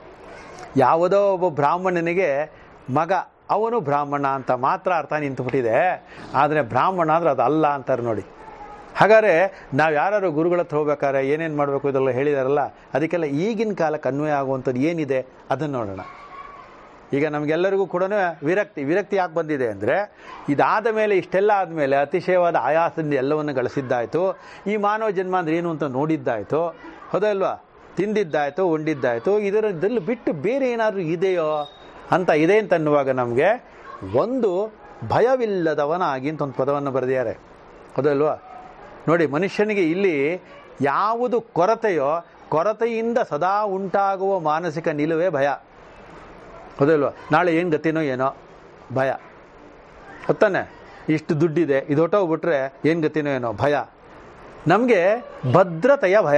ಯಾವುದೋ ಒಬ್ಬ ಬ್ರಾಹ್ಮಣನಿಗೆ ಮಗ ಅವನು ಬ್ರಾಹ್ಮಣ ಅಂತ ಮಾತ್ರ ಅರ್ಥ ನಿಂತುಬಿಟ್ಟಿದೆ ಆದರೆ ಬ್ರಾಹ್ಮಣ ಅಂದ್ರೆ ಅದು ಅಲ್ಲ ಅಂತಾರೆ ನೋಡಿ ಹಾಗಾದ್ರೆ ನಾವು ಯಾರು ಗುರುಗಳ ಹತ್ರ ಹೋಗ್ಬೇಕಾದ್ರೆ ಏನೇನು ಮಾಡಬೇಕು ಇದೆಲ್ಲ ಹೇಳಿದಾರಲ್ಲ ಅದಕ್ಕೆಲ್ಲ ಈಗಿನ ಕಾಲಕ್ಕೆ ಅನ್ವಯ ಆಗುವಂಥದ್ದು ಏನಿದೆ ಅದನ್ನು ನೋಡೋಣ ಈಗ ನಮಗೆಲ್ಲರಿಗೂ ಕೂಡ ವಿರಕ್ತಿ ವಿರಕ್ತಿ ಯಾಕೆ ಬಂದಿದೆ ಅಂದರೆ ಇದಾದ ಮೇಲೆ ಇಷ್ಟೆಲ್ಲ ಆದಮೇಲೆ ಅತಿಶಯವಾದ ಆಯಾಸದಿಂದ ಎಲ್ಲವನ್ನು ಗಳಿಸಿದ್ದಾಯಿತು ಈ ಮಾನವ ಜನ್ಮ ಅಂದ್ರೆ ಏನು ಅಂತ ನೋಡಿದ್ದಾಯಿತು ಹೌದಲ್ವಾ ತಿಂದಿದ್ದಾಯಿತು ಉಂಡಿದ್ದಾಯಿತು ಇದರದಲ್ಲಿ ಬಿಟ್ಟು ಬೇರೆ ಏನಾದರೂ ಇದೆಯೋ ಅಂತ ಇದೆ ಅಂತ ಅನ್ನುವಾಗ ನಮಗೆ ಒಂದು ಭಯವಿಲ್ಲದವನಾಗಿ ಅಂತ ಒಂದು ಪದವನ್ನು ಬರೆದಿದ್ದಾರೆ ಹೌದಲ್ವಾ ನೋಡಿ ಮನುಷ್ಯನಿಗೆ ಇಲ್ಲಿ ಯಾವುದು ಕೊರತೆಯೋ ಕೊರತೆಯಿಂದ ಸದಾ ಉಂಟಾಗುವ ಮಾನಸಿಕ ನಿಲುವೇ ಭಯ ಹೌದಲ್ವಾ ನಾಳೆ ಏನು ಗತಿನೋ ಏನೋ ಭಯ ಗೊತ್ತಾನೆ ಇಷ್ಟು ದುಡ್ಡಿದೆ ಇದು ಹೊಟ್ಟೋಗ್ಬಿಟ್ರೆ ಏನು ಗತಿನೋ ಏನೋ ಭಯ ನಮಗೆ ಭದ್ರತೆಯ ಭಯ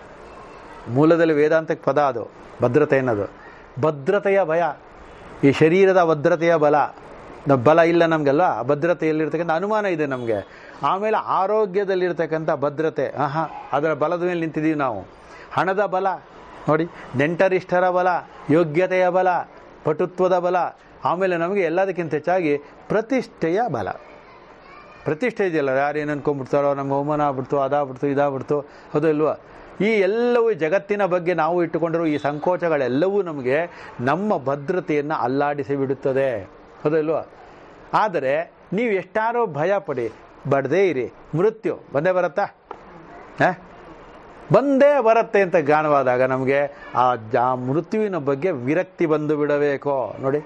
ಮೂಲದಲ್ಲಿ ವೇದಾಂತಕ್ಕೆ ಪದ ಅದು ಭದ್ರತೆ ಅನ್ನೋದು ಭದ್ರತೆಯ ಭಯ ಈ ಶರೀರದ ಭದ್ರತೆಯ ಬಲ ನ- ಬಲ ಇಲ್ಲ ನಮಗೆಲ್ಲ ಭದ್ರತೆಯಲ್ಲಿರ್ತಕ್ಕಂಥ ಅನುಮಾನ ಇದೆ ನಮಗೆ ಆಮೇಲೆ ಆರೋಗ್ಯದಲ್ಲಿರ್ತಕ್ಕಂಥ ಭದ್ರತೆ ಆಹಾ ಅದರ ಬಲದ ಮೇಲೆ ನಿಂತಿದ್ದೀವಿ ನಾವು ಹಣದ ಬಲ ನೋಡಿ ನೆಂಟರಿಷ್ಠರ ಬಲ ಯೋಗ್ಯತೆಯ ಬಲ ಪಟುತ್ವದ ಬಲ ಆಮೇಲೆ ನಮಗೆ ಎಲ್ಲದಕ್ಕಿಂತ ಹೆಚ್ಚಾಗಿ ಪ್ರತಿಷ್ಠೆಯ ಬಲ ಪ್ರತಿಷ್ಠೆ ಇದೆಯಲ್ಲ ಯಾರು ಏನು ಅನ್ಕೊಂಡ್ಬಿಡ್ತಾರೋ ನಮ್ಗೆ ಅವಮಾನ ಆಗ್ಬಿಡ್ತು ಅದಾಗ್ಬಿಡ್ತು ಇದಾಗ್ಬಿಡ್ತು ಹೌದು ಇಲ್ವಾ ಈ ಎಲ್ಲವೂ ಜಗತ್ತಿನ ಬಗ್ಗೆ ನಾವು ಇಟ್ಟುಕೊಂಡಿರೋ ಈ ಸಂಕೋಚಗಳೆಲ್ಲವೂ ನಮಗೆ ನಮ್ಮ ಭದ್ರತೆಯನ್ನು ಅಲ್ಲಾಡಿಸಿ ಬಿಡುತ್ತದೆ ಹೌದು ಇಲ್ವಾ ಆದರೆ ನೀವು ಎಷ್ಟಾರೋ ಭಯ ಪಡಿ ಬಡದೇ ಇರಿ ಮೃತ್ಯು ಬಂದೇ ಬರುತ್ತಾ ಆ? ಬಂದೇ ಬರುತ್ತೆ ಅಂತ ಜ್ಞಾನವಾದಾಗ ನಮಗೆ ಆ ಜಾ ಮೃತ್ಯುವಿನ ಬಗ್ಗೆ ವಿರಕ್ತಿ ಬಂದು ಬಿಡಬೇಕು ನೋಡಿ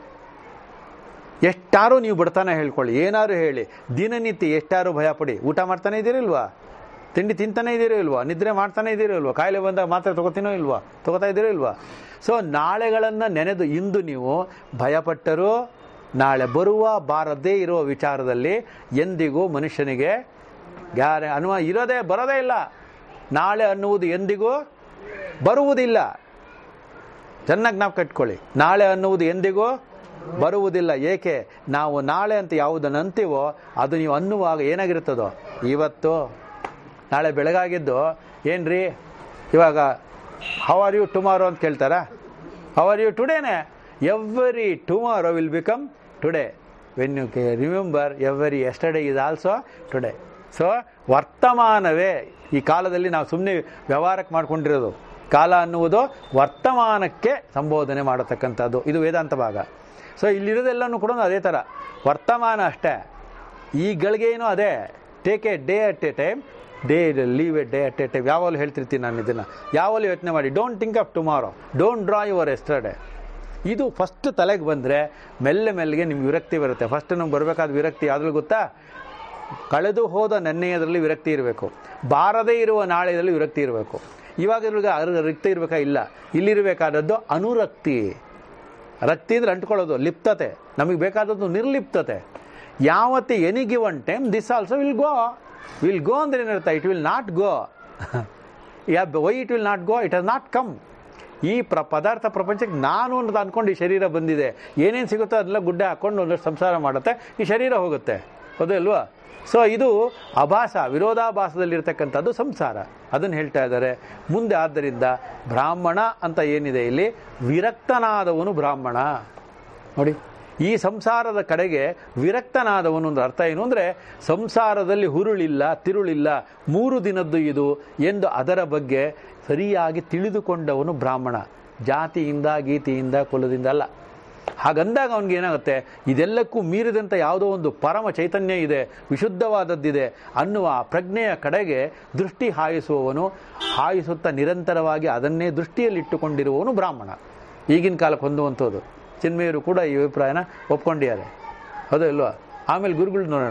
ಎಷ್ಟಾರು ನೀವು ಬಿಡ್ತಾನೆ ಹೇಳ್ಕೊಳ್ಳಿ ಏನಾರು ಹೇಳಿ ದಿನನಿತ್ಯ ಎಷ್ಟಾರು ಭಯ ಪಡಿ ಊಟ ಮಾಡ್ತಾನೆ ಇದ್ದೀರಿಲ್ವಾ ತಿಂಡಿ ತಿಂತಾನೆ ಇದ್ದೀರೋ ಇಲ್ವಾ ನಿದ್ರೆ ಮಾಡ್ತಾನೆ ಇದ್ದೀರೋ ಇಲ್ವಾ ಕಾಯಿಲೆ ಬಂದಾಗ ಮಾತ್ರ ತಗೋತೀನೋ ಇಲ್ವಾ ತಗೋತಾ ಇದ್ದೀರೋ ಇಲ್ವಾ ಸೊ ನಾಳೆಗಳನ್ನು ನೆನೆದು ಇಂದು ನೀವು ಭಯಪಟ್ಟರೂ ನಾಳೆ ಬರುವ ಬಾರದೇ ಇರುವ ವಿಚಾರದಲ್ಲಿ ಎಂದಿಗೂ ಮನುಷ್ಯನಿಗೆ ಗ್ಯಾರ ಅನುಮಾನ ಇರೋದೇ ಬರೋದೇ ಇಲ್ಲ ನಾಳೆ ಅನ್ನುವುದು ಎಂದಿಗೂ ಬರುವುದಿಲ್ಲ ಚೆನ್ನಾಗಿ ನಾವು ಕಟ್ಕೊಳ್ಳಿ ನಾಳೆ ಅನ್ನುವುದು ಎಂದಿಗೂ ಬರುವುದಿಲ್ಲ ಏಕೆ ನಾವು ನಾಳೆ ಅಂತ ಯಾವುದನ್ನು ಅಂತೀವೋ ಅದು ನೀವು ಅನ್ನುವಾಗ ಏನಾಗಿರುತ್ತದೋ ಇವತ್ತು ನಾಳೆ ಬೆಳಗಾಗಿದ್ದು ಏನ್ರಿ ಇವಾಗ ಹೌ ಆರ್ ಯು ಟುಮಾರೋ ಅಂತ ಕೇಳ್ತಾರಾ ಹೌ ಆರ್ ಯು ಟುಡೇನೆ every tomorrow will become today when you remember every yesterday is also today so ವರ್ತಮಾನವೇ ಈ ಕಾಲದಲ್ಲಿ ನಾವು ಸುಮ್ಮನೆ ವ್ಯವಹಾರಕ್ಕೆ ಮಾಡ್ಕೊಂಡಿರೋದು ಕಾಲ ಅನ್ನುವುದು ವರ್ತಮಾನಕ್ಕೆ ಸಂಬೋಧನೆ ಮಾಡತಕ್ಕಂಥದ್ದು ಇದು ವೇದಾಂತ ಭಾಗ ಸೊ ಇಲ್ಲಿರೋದೆಲ್ಲನೂ ಕೂಡ ಅದೇ ಥರ ವರ್ತಮಾನ ಅಷ್ಟೇ ಈ ಗಳಿಗೆನೂ ಅದೇ take a day at a time day leave a day at a time ಯಾವಾಗಲೂ ಹೇಳ್ತಿರ್ತೀನಿ ನಾನು ಇದನ್ನು ಯಾವಾಗಲೂ ಯೋಚನೆ ಮಾಡಿ don't think of tomorrow don't draw your yesterday ಇದು ಫಸ್ಟ್ ತಲೆಗೆ ಬಂದರೆ ಮೆಲ್ಲೆ ಮೆಲ್ಲಿಗೆ ನಿಮ್ಗೆ ವಿರಕ್ತಿ ಬರುತ್ತೆ ಫಸ್ಟ್ ನಮ್ಗೆ ಬರಬೇಕಾದ ವಿರಕ್ತಿ ಯಾವ್ದ್ರಲ್ಲಿ ಗೊತ್ತಾ ಕಳೆದು ಹೋದ ನೆನ್ನೆಯದರಲ್ಲಿ ವಿರಕ್ತಿ ಇರಬೇಕು ಬಾರದೇ ಇರುವ ನಾಳೆಯಲ್ಲಿ ವಿರಕ್ತಿ ಇರಬೇಕು ಇವಾಗ ಇವ್ರಿಗೆ ಅರ್- ರಿಕ್ತಿ ಇರಬೇಕಾ ಇಲ್ಲ ಇಲ್ಲಿರಬೇಕಾದದ್ದು ಅನುರಕ್ತಿ ರಕ್ತಿ ಅಂದ್ರೆ ಅಂಟ್ಕೊಳ್ಳೋದು ಲಿಪ್ತತೆ ನಮಗೆ ಬೇಕಾದದ್ದು ನಿರ್ಲಿಪ್ತತೆ ಯಾವತ್ತೆ any given time this also will go will go ಅಂದ್ರೆ ಏನರ್ಥ it will not go yeah why it will not go it has not come ಈ ಪ್ರ ಪದಾರ್ಥ ಪ್ರಪಂಚಕ್ಕೆ ನಾನು ಅನ್ನೋದು ಅಂದ್ಕೊಂಡು ಈ ಶರೀರ ಬಂದಿದೆ ಏನೇನು ಸಿಗುತ್ತೋ ಅದೆಲ್ಲ ಗುಡ್ಡೆ ಹಾಕ್ಕೊಂಡು ಒಂದಷ್ಟು ಸಂಸಾರ ಮಾಡುತ್ತೆ ಈ ಶರೀರ ಹೋಗುತ್ತೆ ಹೌದೇ ಅಲ್ವಾ ಸೊ ಇದು ಅಭಾಸ ವಿರೋಧಾಭಾಸದಲ್ಲಿರ್ತಕ್ಕಂಥದ್ದು ಸಂಸಾರ ಅದನ್ನು ಹೇಳ್ತಾ ಇದ್ದಾರೆ ಮುಂದೆ ಆದ್ದರಿಂದ ಬ್ರಾಹ್ಮಣ ಅಂತ ಏನಿದೆ ಇಲ್ಲಿ ವಿರಕ್ತನಾದವನು ಬ್ರಾಹ್ಮಣ ನೋಡಿ ಈ ಸಂಸಾರದ ಕಡೆಗೆ ವಿರಕ್ತನಾದವನು ಒಂದು ಅರ್ಥ ಏನು ಅಂದರೆ ಸಂಸಾರದಲ್ಲಿ ಹುರುಳಿಲ್ಲ ತಿರುಳಿಲ್ಲ ಮೂರು ದಿನದ್ದು ಇದು ಎಂದು ಅದರ ಬಗ್ಗೆ ಸರಿಯಾಗಿ ತಿಳಿದುಕೊಂಡವನು ಬ್ರಾಹ್ಮಣ ಜಾತಿಯಿಂದ ಗೀತಿಯಿಂದ ಕುಲದಿಂದ ಅಲ್ಲ ಹಾಗಂದಾಗ ಅವನಿಗೆ ಏನಾಗುತ್ತೆ ಇದೆಲ್ಲಕ್ಕೂ ಮೀರಿದಂಥ ಯಾವುದೋ ಒಂದು ಪರಮ ಚೈತನ್ಯ ಇದೆ ವಿಶುದ್ಧವಾದದ್ದಿದೆ ಅನ್ನುವ ಆ ಪ್ರಜ್ಞೆಯ ಕಡೆಗೆ ದೃಷ್ಟಿ ಹಾಯಿಸುವವನು ಹಾಯಿಸುತ್ತಾ ನಿರಂತರವಾಗಿ ಅದನ್ನೇ ದೃಷ್ಟಿಯಲ್ಲಿಟ್ಟುಕೊಂಡಿರುವವನು ಬ್ರಾಹ್ಮಣ ಈಗಿನ ಕಾಲಕ್ಕೆ ಹೊಂದುವಂಥದ್ದು ಚಿನ್ಮಯರು ಕೂಡ ಈ ಅಭಿಪ್ರಾಯನ ಒಪ್ಕೊಂಡಿದ್ದಾರೆ ಹೌದಾ ಇಲ್ವಾ ಆಮೇಲೆ ಗುರುಗಳು ನೋಡೋಣ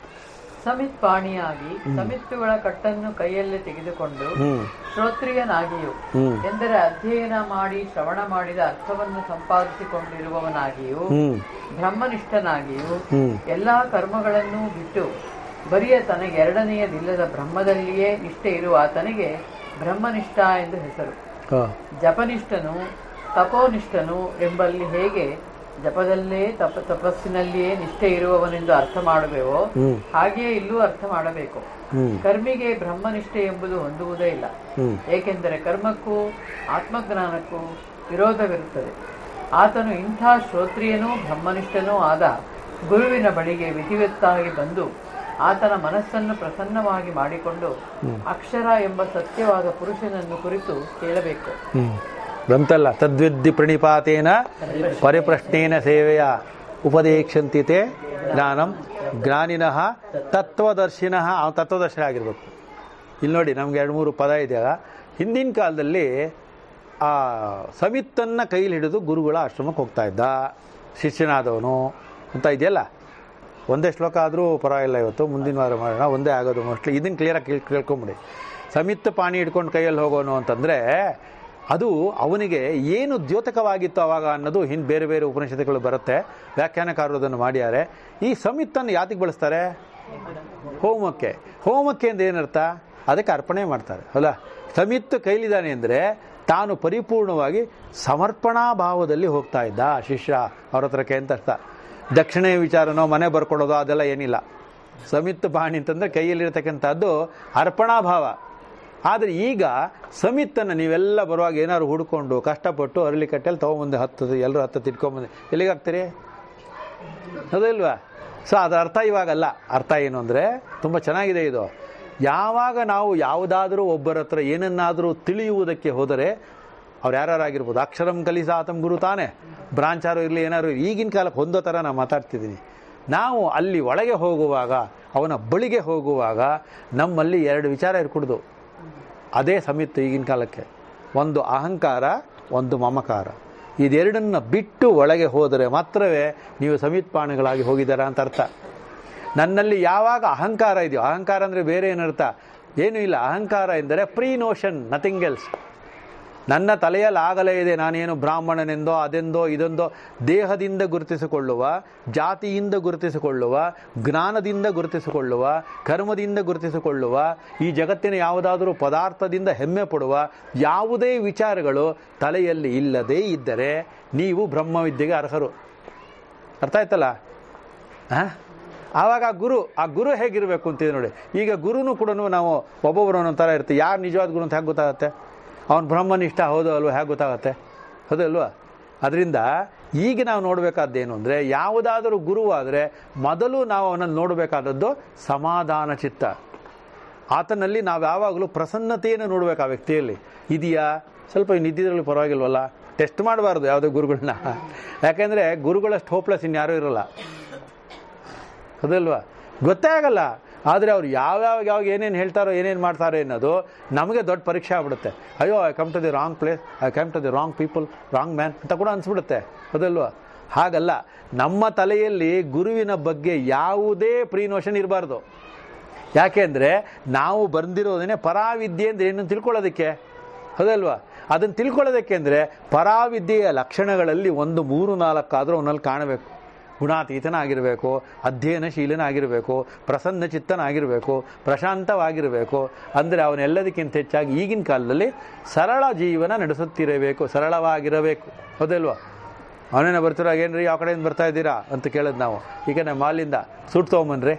ಸಮಿತ್ ಪಾಣಿಯಾಗಿ ಸಮಿತ್ತುಗಳ ಕಟ್ಟನ್ನು ಕೈಯಲ್ಲಿ ತೆಗೆದುಕೊಂಡು ಹ್ಮ್ ಶ್ರೋತ್ರಿಯನಾಗಿಯೂ ಹ್ಮ್ ಎಂದರೆ ಅಧ್ಯಯನ ಮಾಡಿ ಶ್ರವಣ ಮಾಡಿದ ಅರ್ಥವನ್ನು ಸಂಪಾದಿಸಿಕೊಂಡಿರುವವನಾಗಿಯೂ ಹ್ಮ್ ಬ್ರಹ್ಮನಿಷ್ಠನಾಗಿಯೂ ಹ್ಮ್ ಎಲ್ಲಾ ಕರ್ಮಗಳನ್ನೂ ಬಿಟ್ಟು ಬರಿಯ ತನಗೆ ಎರಡನೆಯದಿಲ್ಲದ ಬ್ರಹ್ಮದಲ್ಲಿಯೇ ನಿಷ್ಠೆ ಇರುವ ಆತನಿಗೆ ಬ್ರಹ್ಮನಿಷ್ಠ ಎಂದು ಹೆಸರು ಹಾ. ಜಪನಿಷ್ಠನು ತಪೋನಿಷ್ಠನು ಎಂಬಲ್ಲಿ ಹೇಗೆ ಜಪದಲ್ಲೇ ತಪ ತಪಸ್ಸಿನಲ್ಲಿಯೇ ನಿಷ್ಠೆ ಇರುವವನೆಂದು ಅರ್ಥ ಮಾಡುವೆವೋ ಹ್ಮ್ ಹಾಗೆಯೇ ಇಲ್ಲೂ ಅರ್ಥ ಮಾಡಬೇಕು ಹ್ಮ್ ಕರ್ಮಿಗೆ ಬ್ರಹ್ಮನಿಷ್ಠೆ ಎಂಬುದು ಹೊಂದುವುದೇ ಇಲ್ಲ ಹ್ಮ್ ಏಕೆಂದರೆ ಕರ್ಮಕ್ಕೂ ಆತ್ಮಜ್ಞಾನಕ್ಕೂ ವಿರೋಧವಿರುತ್ತದೆ ಆತನು ಇಂಥ ಶ್ರೋತ್ರಿಯನೂ ಬ್ರಹ್ಮನಿಷ್ಠನೂ ಆದ ಗುರುವಿನ ಬಳಿಗೆ ವಿಧಿವತ್ತಾಗಿ ಬಂದು ಆತನ ಮನಸ್ಸನ್ನು ಪ್ರಸನ್ನವಾಗಿ ಮಾಡಿಕೊಂಡು ಅಕ್ಷರ ಎಂಬ ಸತ್ಯವಾದ ಪುರುಷನನ್ನು ಕುರಿತು ಕೇಳಬೇಕು ಹ್ಮ್ ಬಂತಲ್ಲ ತದ್ವಿದ್ಧಿ ಪ್ರಣಿಪಾತೇನ ಪರಿಪ್ರಶ್ನೇನ ಸೇವೆಯ ಉಪದೇಕ್ಷಂತಿತೆ ಜ್ಞಾನಂ ಜ್ಞಾನಿನಃ ತತ್ವದರ್ಶಿನಃ ಅವನು ತತ್ವದರ್ಶನ ಆಗಿರ್ಬೇಕು ಇಲ್ಲಿ ನೋಡಿ ನಮ್ಗೆ ಎರಡು ಮೂರು ಪದ ಇದೆಯಲ್ಲ ಹಿಂದಿನ ಕಾಲದಲ್ಲಿ ಆ ಸಮಿತ್ತನ್ನು ಕೈಲಿ ಹಿಡಿದು ಗುರುಗಳ ಆಶ್ರಮಕ್ಕೆ ಹೋಗ್ತಾ ಇದ್ದ ಶಿಷ್ಯನಾದವನು ಅಂತ ಇದೆಯಲ್ಲ ಒಂದೇ ಶ್ಲೋಕ ಆದರೂ ಪರವಾಗಿಲ್ಲ ಇವತ್ತು ಮುಂದಿನ ವಾರ ಮಾಡೋಣ ಒಂದೇ ಆಗೋದು ಮೋಸ್ಟ್ಲಿ ಇದನ್ನು ಕ್ಲಿಯರಾಗಿ ಕೇಳ್ ಕೇಳ್ಕೊಂಬಿಡಿ ಸಮಿತ್ ಪಾಣಿ ಹಿಡ್ಕೊಂಡು ಕೈಯಲ್ಲಿ ಹೋಗೋನು ಅಂತಂದರೆ ಅದು ಅವನಿಗೆ ಏನು ದ್ಯೋತಕವಾಗಿತ್ತು ಅವಾಗ ಅನ್ನೋದು ಹಿಂದೆ ಬೇರೆ ಬೇರೆ ಉಪನಿಷತ್ತುಗಳು ಬರುತ್ತೆ ವ್ಯಾಖ್ಯಾನಕಾರರು ಅದನ್ನು ಮಾಡ್ಯಾರೆ ಈ ಸಮಿತ್ತನ್ನು ಯಾತಿಗೆ ಬಳಸ್ತಾರೆ ಹೋಮಕ್ಕೆ ಹೋಮಕ್ಕೆ ಅಂದ್ರೆ ಏನರ್ಥ ಅದಕ್ಕೆ ಅರ್ಪಣೆ ಮಾಡ್ತಾರೆ ಅಲ್ಲ ಸಮಿತ್ತು ಕೈಲಿದ್ದಾನೆ ಅಂದರೆ ತಾನು ಪರಿಪೂರ್ಣವಾಗಿ ಸಮರ್ಪಣಾ ಭಾವದಲ್ಲಿ ಹೋಗ್ತಾ ಇದ್ದ ಶಿಷ್ಯ ಅವ್ರ ಹತ್ರಕ್ಕೆ ಅಂತ ಅರ್ಥ ದಕ್ಷಿಣೆ ವಿಚಾರನೋ ಮನೆ ಬರ್ಕೊಡೋದು ಅದೆಲ್ಲ ಏನಿಲ್ಲ ಸಮಿತ್ತು ಬಾಣಿ ಅಂತಂದ್ರೆ ಕೈಯಲ್ಲಿರ್ತಕ್ಕಂಥದ್ದು ಅರ್ಪಣಾ ಭಾವ ಆದರೆ ಈಗ ಸಮಿತ್ತನ್ನು ನೀವೆಲ್ಲ ಬರುವಾಗ ಏನಾದ್ರು ಹುಡ್ಕೊಂಡು ಕಷ್ಟಪಟ್ಟು ಅರಳಿ ಕಟ್ಟೆಲ್ಲಿ ತೊಗೊಂಬಂದು ಹತ್ತದು ಎಲ್ಲರೂ ಹತ್ತು ತಿಟ್ಕೊಂಬಂದು ಎಲ್ಲಿಗೆ ಹಾಕ್ತೀರಿ ಅದಿಲ್ವಾ ಸೊ ಅದರ ಅರ್ಥ ಇವಾಗಲ್ಲ ಅರ್ಥ ಏನು ಅಂದರೆ ತುಂಬ ಚೆನ್ನಾಗಿದೆ ಇದು ಯಾವಾಗ ನಾವು ಯಾವುದಾದ್ರೂ ಒಬ್ಬರ ಹತ್ರ ಏನನ್ನಾದರೂ ತಿಳಿಯುವುದಕ್ಕೆ ಹೋದರೆ ಅವ್ರು ಯಾರ್ಯಾರಾಗಿರ್ಬೋದು ಅಕ್ಷರಂ ಕಲಿಸಾತಂ ಗುರು ತಾನೇ ಬ್ರಾಂಚಾರು ಇರಲಿ ಏನಾದ್ರು ಈಗಿನ ಕಾಲಕ್ಕೆ ಹೊಂದೋ ಥರ ನಾನು ಮಾತಾಡ್ತಿದ್ದೀನಿ ನಾವು ಅಲ್ಲಿ ಒಳಗೆ ಹೋಗುವಾಗ ಅವನ ಬಳಿಗೆ ಹೋಗುವಾಗ ನಮ್ಮಲ್ಲಿ ಎರಡು ವಿಚಾರ ಇರ್ಕೊಡ್ದು ಅದೇ ಸಮಿತ್ತು ಈಗಿನ ಕಾಲಕ್ಕೆ ಒಂದು ಅಹಂಕಾರ ಒಂದು ಮಮಕಾರ ಇದೆರಡನ್ನ ಬಿಟ್ಟು ಒಳಗೆ ಹೋದರೆ ಮಾತ್ರವೇ ನೀವು ಸಮಿತ್ಪಾಣಿಗಳಾಗಿ ಹೋಗಿದ್ದೀರಾ ಅಂತ ಅರ್ಥ ನನ್ನಲ್ಲಿ ಯಾವಾಗ ಅಹಂಕಾರ ಇದೆಯೋ ಅಹಂಕಾರ ಅಂದರೆ ಬೇರೆ ಏನರ್ಥ ಏನೂ ಇಲ್ಲ ಅಹಂಕಾರ ಎಂದರೆ ಪ್ರೀ ನೋಷನ್ ನಥಿಂಗ್ ಎಲ್ಸ್ ನನ್ನ ತಲೆಯಲ್ಲಿ ಆಗಲೇ ಇದೆ ನಾನೇನು ಬ್ರಾಹ್ಮಣನೆಂದೋ ಅದೆಂದೋ ಇದೊಂದೋ ದೇಹದಿಂದ ಗುರುತಿಸಿಕೊಳ್ಳುವ ಜಾತಿಯಿಂದ ಗುರುತಿಸಿಕೊಳ್ಳುವ ಜ್ಞಾನದಿಂದ ಗುರುತಿಸಿಕೊಳ್ಳುವ ಕರ್ಮದಿಂದ ಗುರುತಿಸಿಕೊಳ್ಳುವ ಈ ಜಗತ್ತಿನ ಯಾವುದಾದರೂ ಪದಾರ್ಥದಿಂದ ಹೆಮ್ಮೆ ಪಡುವ ಯಾವುದೇ ವಿಚಾರಗಳು ತಲೆಯಲ್ಲಿ ಇಲ್ಲದೇ ಇದ್ದರೆ ನೀವು ಬ್ರಹ್ಮವಿದ್ಯೆಗೆ ಅರ್ಹರು ಅರ್ಥ ಆಯ್ತಲ್ಲ ಆ? ಆವಾಗ ಆ ಗುರು ಆ ಗುರು ಹೇಗಿರಬೇಕು ಅಂತಿದೆ ನೋಡಿ ಈಗ ಗುರುನು ಕೂಡ ನಾವು ಒಬ್ಬೊಬ್ಬರು ಒಂದೊಂದು ಥರ ಇರ್ತೀವಿ ಯಾರು ನಿಜವಾದ ಗುರು ಅಂತ ಹೇಗೆ ಗೊತ್ತಾಗುತ್ತೆ ಅವ್ನು ಬ್ರಹ್ಮನಿಷ್ಠ ಹೌದೋ ಅಲ್ವೋ ಹೇಗೆ ಗೊತ್ತಾಗುತ್ತೆ ಹೌದಲ್ವಾ ಅದರಿಂದ ಈಗ ನಾವು ನೋಡಬೇಕಾದ್ದೇನು ಅಂದರೆ ಯಾವುದಾದರೂ ಗುರುವಾದರೆ ಮೊದಲು ನಾವು ಅವನನ್ನು ನೋಡಬೇಕಾದದ್ದು ಸಮಾಧಾನ ಚಿತ್ತ ಆತನಲ್ಲಿ ನಾವು ಯಾವಾಗಲೂ ಪ್ರಸನ್ನತೆಯನ್ನು ನೋಡಬೇಕು ಆ ವ್ಯಕ್ತಿಯಲ್ಲಿ ಇದೆಯಾ ಸ್ವಲ್ಪ ನಿದ್ದಿದ್ರಲ್ಲಿ ಪರವಾಗಿಲ್ವಲ್ಲ ಟೆಸ್ಟ್ ಮಾಡಬಾರ್ದು ಯಾವುದೇ ಗುರುಗಳನ್ನ ಯಾಕೆಂದರೆ ಗುರುಗಳಷ್ಟು ಹೋಪ್ಲೆಸ್ ಇನ್ಯಾರೂ ಇರಲ್ಲ ಹೌದಲ್ವಾ ಗೊತ್ತೇ ಆಗಲ್ಲ ಆದರೆ ಅವ್ರು ಯಾವ್ಯಾವ ಯಾವಾಗ ಏನೇನು ಹೇಳ್ತಾರೋ ಏನೇನು ಮಾಡ್ತಾರೋ ಅನ್ನೋದು ನಮಗೆ ದೊಡ್ಡ ಪರೀಕ್ಷೆ ಆಗ್ಬಿಡುತ್ತೆ ಅಯ್ಯೋ I come to the wrong place I come to the wrong people wrong man ಅಂತ ಕೂಡ ಅನಿಸ್ಬಿಡುತ್ತೆ ಹೌದಲ್ವಾ ಹಾಗಲ್ಲ ನಮ್ಮ ತಲೆಯಲ್ಲಿ ಗುರುವಿನ ಬಗ್ಗೆ ಯಾವುದೇ ಪ್ರೀನೋಷನ್ ಇರಬಾರ್ದು ಯಾಕೆಂದರೆ ನಾವು ಬಂದಿರೋದೇನೆ ಪರಾವಿದ್ಯೆ ಅಂದರೆ ಏನು ತಿಳ್ಕೊಳ್ಳೋದಕ್ಕೆ ಹೌದಲ್ವಾ ಅದನ್ನು ತಿಳ್ಕೊಳ್ಳೋದಕ್ಕೆ ಅಂದರೆ ಪರಾವಿದ್ಯೆಯ ಲಕ್ಷಣಗಳಲ್ಲಿ ಒಂದು ಮೂರು ನಾಲ್ಕಾದರೂ ಅವನಲ್ಲಿ ಕಾಣಬೇಕು ಗುಣಾತೀತನಾಗಿರಬೇಕು ಅಧ್ಯಯನಶೀಲನಾಗಿರಬೇಕು ಪ್ರಸನ್ನ ಚಿತ್ತನಾಗಿರಬೇಕು ಪ್ರಶಾಂತವಾಗಿರಬೇಕು ಅಂದರೆ ಅವನೆಲ್ಲದಕ್ಕಿಂತ ಹೆಚ್ಚಾಗಿ ಈಗಿನ ಕಾಲದಲ್ಲಿ ಸರಳ ಜೀವನ ನಡೆಸುತ್ತಿರಬೇಕು ಸರಳವಾಗಿರಬೇಕು ಹೌದಲ್ವಾ ಅವನೇನ ಬರ್ತಿರೋ ಏನ್ರಿ ಯಾವ ಕಡೆಯಿಂದ ಬರ್ತಾ ಇದ್ದೀರಾ ಅಂತ ಕೇಳೋದು ನಾವು ಈಗ ನಮ್ಮ ಮಾಲಿಂದ ಸುಟ್ಟು ತೊಗೊಂಬನ್ರಿ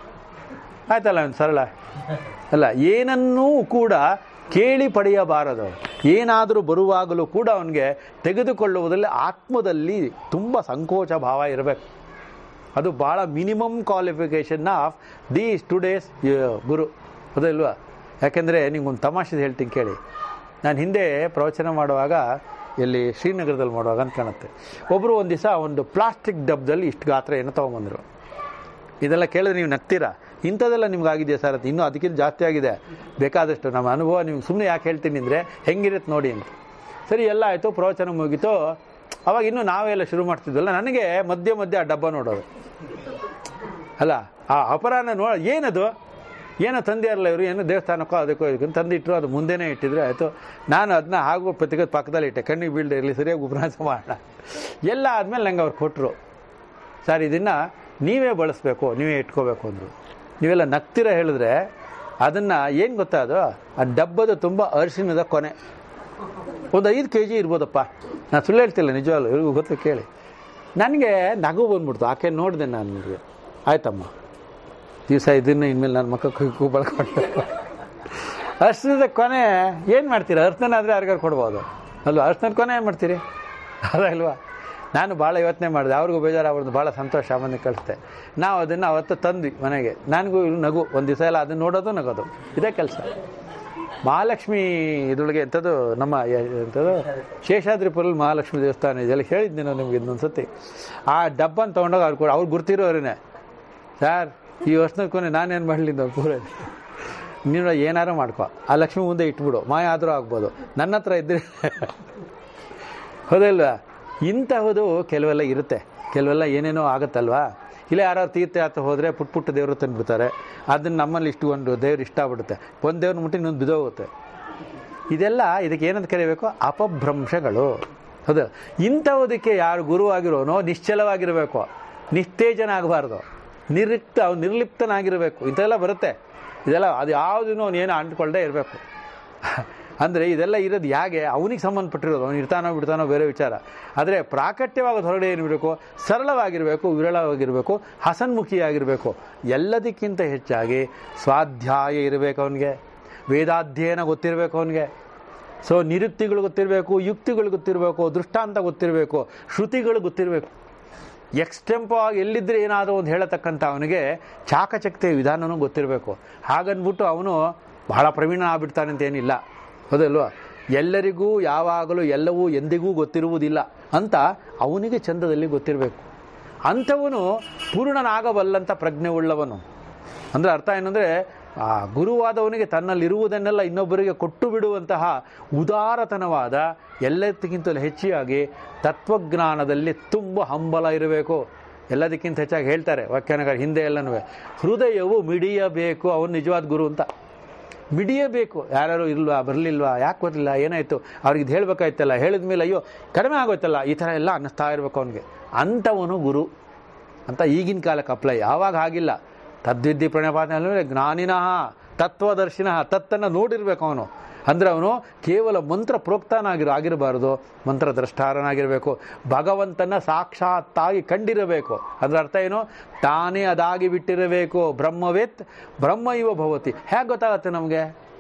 ಆಯ್ತಲ್ಲ ಅವ್ನು ಸರಳ ಅಲ್ಲ ಏನನ್ನೂ ಕೂಡ ಕೇಳಿ ಪಡೆಯಬಾರದು ಏನಾದರೂ ಬರುವಾಗಲೂ ಕೂಡ ಅವನಿಗೆ ತೆಗೆದುಕೊಳ್ಳುವುದರಲ್ಲಿ ಆತ್ಮದಲ್ಲಿ ತುಂಬ ಸಂಕೋಚ ಭಾವ ಇರಬೇಕು ಅದು ಭಾಳ minimum qualification of these todays ಗುರು ಹೌದಲ್ವಾ ಯಾಕೆಂದರೆ ನಿಮ್ಗೊಂದು ತಮಾಷೆ ಹೇಳ್ತೀನಿ ಕೇಳಿ ನಾನು ಹಿಂದೆ ಪ್ರವಚನ ಮಾಡುವಾಗ ಇಲ್ಲಿ ಶ್ರೀನಗರದಲ್ಲಿ ಮಾಡುವಾಗ ಅಂತ ಕಾಣುತ್ತೆ ಒಬ್ಬರು ಒಂದು ದಿವಸ ಒಂದು ಪ್ಲಾಸ್ಟಿಕ್ ಡಬ್ದಲ್ಲಿ ಇಷ್ಟು ಗಾತ್ರ ಏನೋ ತೊಗೊಂಬಂದರು ಇದೆಲ್ಲ ಕೇಳಿದ್ರೆ ನೀವು ನಗ್ತೀರಾ ಇಂಥದ್ದೆಲ್ಲ ನಿಮ್ಗೆ ಆಗಿದೆಯಾ ಸರ್ ಅಂತ ಇನ್ನೂ ಅದಕ್ಕಿಂತ ಜಾಸ್ತಿ ಆಗಿದೆ ಬೇಕಾದಷ್ಟು ನಮ್ಮ ಅನುಭವ ನಿಮ್ಗೆ ಸುಮ್ಮನೆ ಯಾಕೆ ಹೇಳ್ತೀನಿ ಅಂದರೆ ಹೆಂಗಿರುತ್ತೆ ನೋಡಿ ಅಂತ ಸರಿ ಎಲ್ಲ ಆಯಿತು ಪ್ರವಚನ ಮುಗೀತು ಅವಾಗ ಇನ್ನೂ ನಾವೆಲ್ಲ ಶುರು ಮಾಡ್ತಿದ್ವಲ್ಲ ನನಗೆ ಮಧ್ಯೆ ಮಧ್ಯೆ ಆ ಡಬ್ಬ ನೋಡೋದು ಅಲ್ಲ ಆ ಅಪರಾಧ ನೋ ಏನದು ಏನೋ ತಂದೆ ಇರಲ್ಲ ಇವರು ಏನೋ ದೇವಸ್ಥಾನಕ್ಕೋ ಅದಕ್ಕೋ ಇದಕ್ಕೋ ತಂದಿಟ್ಟರು ಅದು ಮುಂದೆನೇ ಇಟ್ಟಿದ್ರೆ ಆಯಿತು ನಾನು ಅದನ್ನ ಹಾಗೂ ತೆಗೆದು ಪಕ್ಕದಲ್ಲಿ ಇಟ್ಟೆ ಕಣ್ಣಿಗೆ ಬೀಳದೆ ಇರಲಿ ಸರಿಯಾಗಿ ಉಪನ್ಯಾಸ ಮಾಡೋಣ ಎಲ್ಲ ಆದಮೇಲೆ ನಂಗೆ ಅವ್ರು ಕೊಟ್ಟರು ಸರ್ ಇದನ್ನು ನೀವೇ ಬಳಸಬೇಕು ನೀವೇ ಇಟ್ಕೋಬೇಕು ಅಂದರು ನೀವೆಲ್ಲ ನಗ್ತಿರ ಹೇಳಿದ್ರೆ ಅದನ್ನು ಏನು ಗೊತ್ತಾ ಅದು ಆ ಡಬ್ಬದ ತುಂಬ ಅರಿಶಿನದ ಕೊನೆ ಒಂದು ಐದು ಕೆ ಜಿ ಇರ್ಬೋದಪ್ಪ ನಾನು ಸುಳ್ಳು ಹೇಳ್ತಿಲ್ಲ ನಿಜವಾಗ್ಲು ಇವ್ರಿಗೂ ಗೊತ್ತು ಕೇಳಿ ನನಗೆ ನಗು ಬಂದ್ಬಿಡ್ತು ಆಕೆ ನೋಡಿದೆ ನಾನು ನಿಮಗೆ ಆಯ್ತಮ್ಮ ದಿವಸ ಇದನ್ನು ಇನ್ಮೇಲೆ ನನ್ನ ಮಕ್ಕ ಕೂ ಬಳಕೊಂಡು ಅರ್ಶನದ ಕೊನೆ ಏನು ಮಾಡ್ತೀರಾ ಅರ್ಶನ ಆದರೆ ಯಾರಿಗಾರು ಕೊಡ್ಬೋದು ಅಲ್ವಾ ಅರ್ಶನದ ಕೊನೆ ಏನು ಮಾಡ್ತೀರಿ ಅದಲ್ವಾ ನಾನು ಭಾಳ ಯೋಚನೆ ಮಾಡಿದೆ ಅವ್ರಿಗೂ ಬೇಜಾರಾಗ್ಬಿಡ್ದು ಭಾಳ ಸಂತೋಷ ಅಮ್ಮನಿಗೆ ಕಳಿಸ್ದೆ ನಾವು ಅದನ್ನು ಅವತ್ತು ತಂದ್ವಿ ಮನೆಗೆ ನನಗೂ ಇವ್ರು ನಗು ಒಂದು ದಿವಸ ಎಲ್ಲ ಅದನ್ನು ನೋಡೋದು ನಗೋದು ಇದೇ ಕೆಲಸ ಮಹಾಲಕ್ಷ್ಮಿ ಇದ್ರೊಳಗೆ ಎಂಥದ್ದು ನಮ್ಮ ಯ- ಎಂಥದ್ದು ಶೇಷಾದ್ರಿಪುರಲ್ಲಿ ಮಹಾಲಕ್ಷ್ಮಿ ದೇವಸ್ಥಾನ ಇದೆಲ್ಲ ಹೇಳಿದ್ದೆ ನಾನು ನಿಮ್ಗೆ ಇನ್ನೊಂದು ಸತಿ ಆ ಡಬ್ಬನ ತೊಗೊಂಡೋಗಿ ಅವ್ರು ಕೂಡ ಅವ್ರು ಗುರ್ತಿರೋರೇನೆ ಸರ್ ಈ ವರ್ಷದ ಕೊನೆ ನಾನೇನು ಮಾಡಲಿಲ್ಲ ಪೂರ ನೀನು ಏನಾರು ಮಾಡ್ಕೊ ಆ ಲಕ್ಷ್ಮಿ ಮುಂದೆ ಇಟ್ಬಿಡು ಮಾಯ ಆದರೂ ಆಗ್ಬೋದು ನನ್ನ ಹತ್ರ ಇದ್ದರೆ ಹೌದಲ್ವಾ ಇಂತಹದು ಕೆಲವೆಲ್ಲ ಇರುತ್ತೆ ಕೆಲವೆಲ್ಲ ಏನೇನೋ ಆಗುತ್ತಲ್ವಾ ಇಲ್ಲ ಯಾರು ತೀರ್ಥಯಾತ್ರೆ ಹೋದರೆ ಪುಟ್ ಪುಟ್ಟ ದೇವರು ತಂದುಬಿಡ್ತಾರೆ ಅದನ್ನು ನಮ್ಮಲ್ಲಿ ಇಷ್ಟು ಒಂದು ದೇವ್ರು ಇಷ್ಟ ಆಗ್ಬಿಡುತ್ತೆ ಒಂದು ದೇವ್ರ ಮುಟ್ಟಿ ಇನ್ನೊಂದು ಬಿದೋಗುತ್ತೆ ಇದೆಲ್ಲ ಇದಕ್ಕೆ ಏನಂತ ಕರಿಬೇಕು ಅಪಭ್ರಂಶಗಳು ಹೌದು ಇಂಥವುದಕ್ಕೆ ಯಾರು ಗುರುವಾಗಿರೋನೋ ನಿಶ್ಚಲವಾಗಿರಬೇಕು ನಿಸ್ತೇಜನ ಆಗಬಾರ್ದು ನಿರ್ಲಿಪ್ತ ಅವ್ನು ನಿರ್ಲಿಪ್ತನಾಗಿರಬೇಕು ಇದೆಲ್ಲ ಬರುತ್ತೆ ಇದೆಲ್ಲ ಅದು ಯಾವುದೂ ಅವನು ಏನು ಅಂಟ್ಕೊಳ್ದೇ ಇರಬೇಕು ಅಂದರೆ ಇದೆಲ್ಲ ಇರೋದು ಹೇಗೆ ಅವನಿಗೆ ಸಂಬಂಧಪಟ್ಟಿರೋದು ಅವನು ಇರ್ತಾನೋ ಬಿಡ್ತಾನೋ ಬೇರೆ ವಿಚಾರ ಆದರೆ ಪ್ರಾಕಟ್ಯವಾಗೋದು ಹೊರಗಡೆ ಏನಿರಬೇಕು ಸರಳವಾಗಿರಬೇಕು ವಿರಳವಾಗಿರಬೇಕು ಹಸನ್ಮುಖಿಯಾಗಿರಬೇಕು ಎಲ್ಲದಕ್ಕಿಂತ ಹೆಚ್ಚಾಗಿ ಸ್ವಾಧ್ಯಾಯ ಇರಬೇಕು ಅವನಿಗೆ ವೇದಾಧ್ಯಯನ ಗೊತ್ತಿರಬೇಕು ಅವನಿಗೆ ಸೊ ನಿರುಕ್ತಿಗಳು ಗೊತ್ತಿರಬೇಕು ಯುಕ್ತಿಗಳು ಗೊತ್ತಿರಬೇಕು ದೃಷ್ಟಾಂತ ಗೊತ್ತಿರಬೇಕು ಶ್ರುತಿಗಳು ಗೊತ್ತಿರಬೇಕು ಎಕ್ಸ್ಟೆಂಪೋ ಆಗಿ ಎಲ್ಲಿದ್ರೆ ಏನಾದರೂ ಒಂದು ಹೇಳತಕ್ಕಂಥ ಅವನಿಗೆ ಚಾಕಚಕ್ತಿಯ ವಿಧಾನನೂ ಗೊತ್ತಿರಬೇಕು ಹಾಗನ್ಬಿಟ್ಟು ಅವನು ಬಹಳ ಪ್ರವೀಣ ಆಗ್ಬಿಡ್ತಾನೆ ಅಂತ ಏನಿಲ್ಲ ಹೌದಲ್ವಾ ಎಲ್ಲರಿಗೂ ಯಾವಾಗಲೂ ಎಲ್ಲವೂ ಎಂದಿಗೂ ಗೊತ್ತಿರುವುದಿಲ್ಲ ಅಂತ ಅವನಿಗೆ ಚಂದದಲ್ಲಿ ಗೊತ್ತಿರಬೇಕು ಅಂಥವನು ಪೂರ್ಣನಾಗಬಲ್ಲಂಥ ಪ್ರಜ್ಞೆ ಉಳ್ಳವನು ಅಂದರೆ ಅರ್ಥ ಏನಂದರೆ ಆ ಗುರುವಾದವನಿಗೆ ತನ್ನಲ್ಲಿರುವುದನ್ನೆಲ್ಲ ಇನ್ನೊಬ್ಬರಿಗೆ ಕೊಟ್ಟು ಬಿಡುವಂತಹ ಉದಾರತನವಾದ ಎಲ್ಲದಕ್ಕಿಂತಲೂ ಹೆಚ್ಚಿಯಾಗಿ ತತ್ವಜ್ಞಾನದಲ್ಲಿ ತುಂಬ ಹಂಬಲ ಇರಬೇಕು ಎಲ್ಲದಕ್ಕಿಂತ ಹೆಚ್ಚಾಗಿ ಹೇಳ್ತಾರೆ ವ್ಯಾಖ್ಯಾನಗಳ ಹಿಂದೆ ಎಲ್ಲನೂ ಹೃದಯವು ಮಿಡಿಯಬೇಕು ಅವನು ನಿಜವಾದ ಗುರು ಅಂತ ಮಿಡಿಯಬೇಕು ಯಾರ್ಯಾರು ಇಲ್ವಾ ಬರಲಿಲ್ವಾ ಯಾಕೆ ಬರಲಿಲ್ಲ ಏನಾಯಿತು ಅವ್ರಿಗೆ ಇದು ಹೇಳಬೇಕಾಯ್ತಲ್ಲ ಹೇಳಿದ ಮೇಲೆ ಅಯ್ಯೋ ಕಡಿಮೆ ಆಗೋಯ್ತಲ್ಲ ಈ ಥರ ಎಲ್ಲ ಅನ್ನಿಸ್ತಾ ಇರಬೇಕು ಅವನಿಗೆ ಅಂಥವನು ಗುರು ಅಂತ ಈಗಿನ ಕಾಲಕ್ಕೆ ಅಪ್ಲೈ ಯಾವಾಗ ಆಗಿಲ್ಲ ತದ್ವಿದ್ಯೆ ಪ್ರಣಪಾತ ಜ್ಞಾನಿನಃ ತತ್ವದರ್ಶಿನಃ ತತ್ತನ್ನು ನೋಡಿರ್ಬೇಕು ಅವನು ಅಂದರೆ ಅವನು ಕೇವಲ ಮಂತ್ರ ಪ್ರೋಕ್ತನಾಗಿರೋ ಆಗಿರಬಾರ್ದು ಮಂತ್ರ ದ್ರಷ್ಟಾರನಾಗಿರಬೇಕು ಭಗವಂತನ ಸಾಕ್ಷಾತ್ತಾಗಿ ಕಂಡಿರಬೇಕು ಅದರ ಅರ್ಥ ಏನು ತಾನೇ ಅದಾಗಿ ಬಿಟ್ಟಿರಬೇಕು ಬ್ರಹ್ಮವೇತ್ ಬ್ರಹ್ಮ ಇವ ಭವತಿ ಹೇಗೆ ಗೊತ್ತಾಗುತ್ತೆ ನಮಗೆ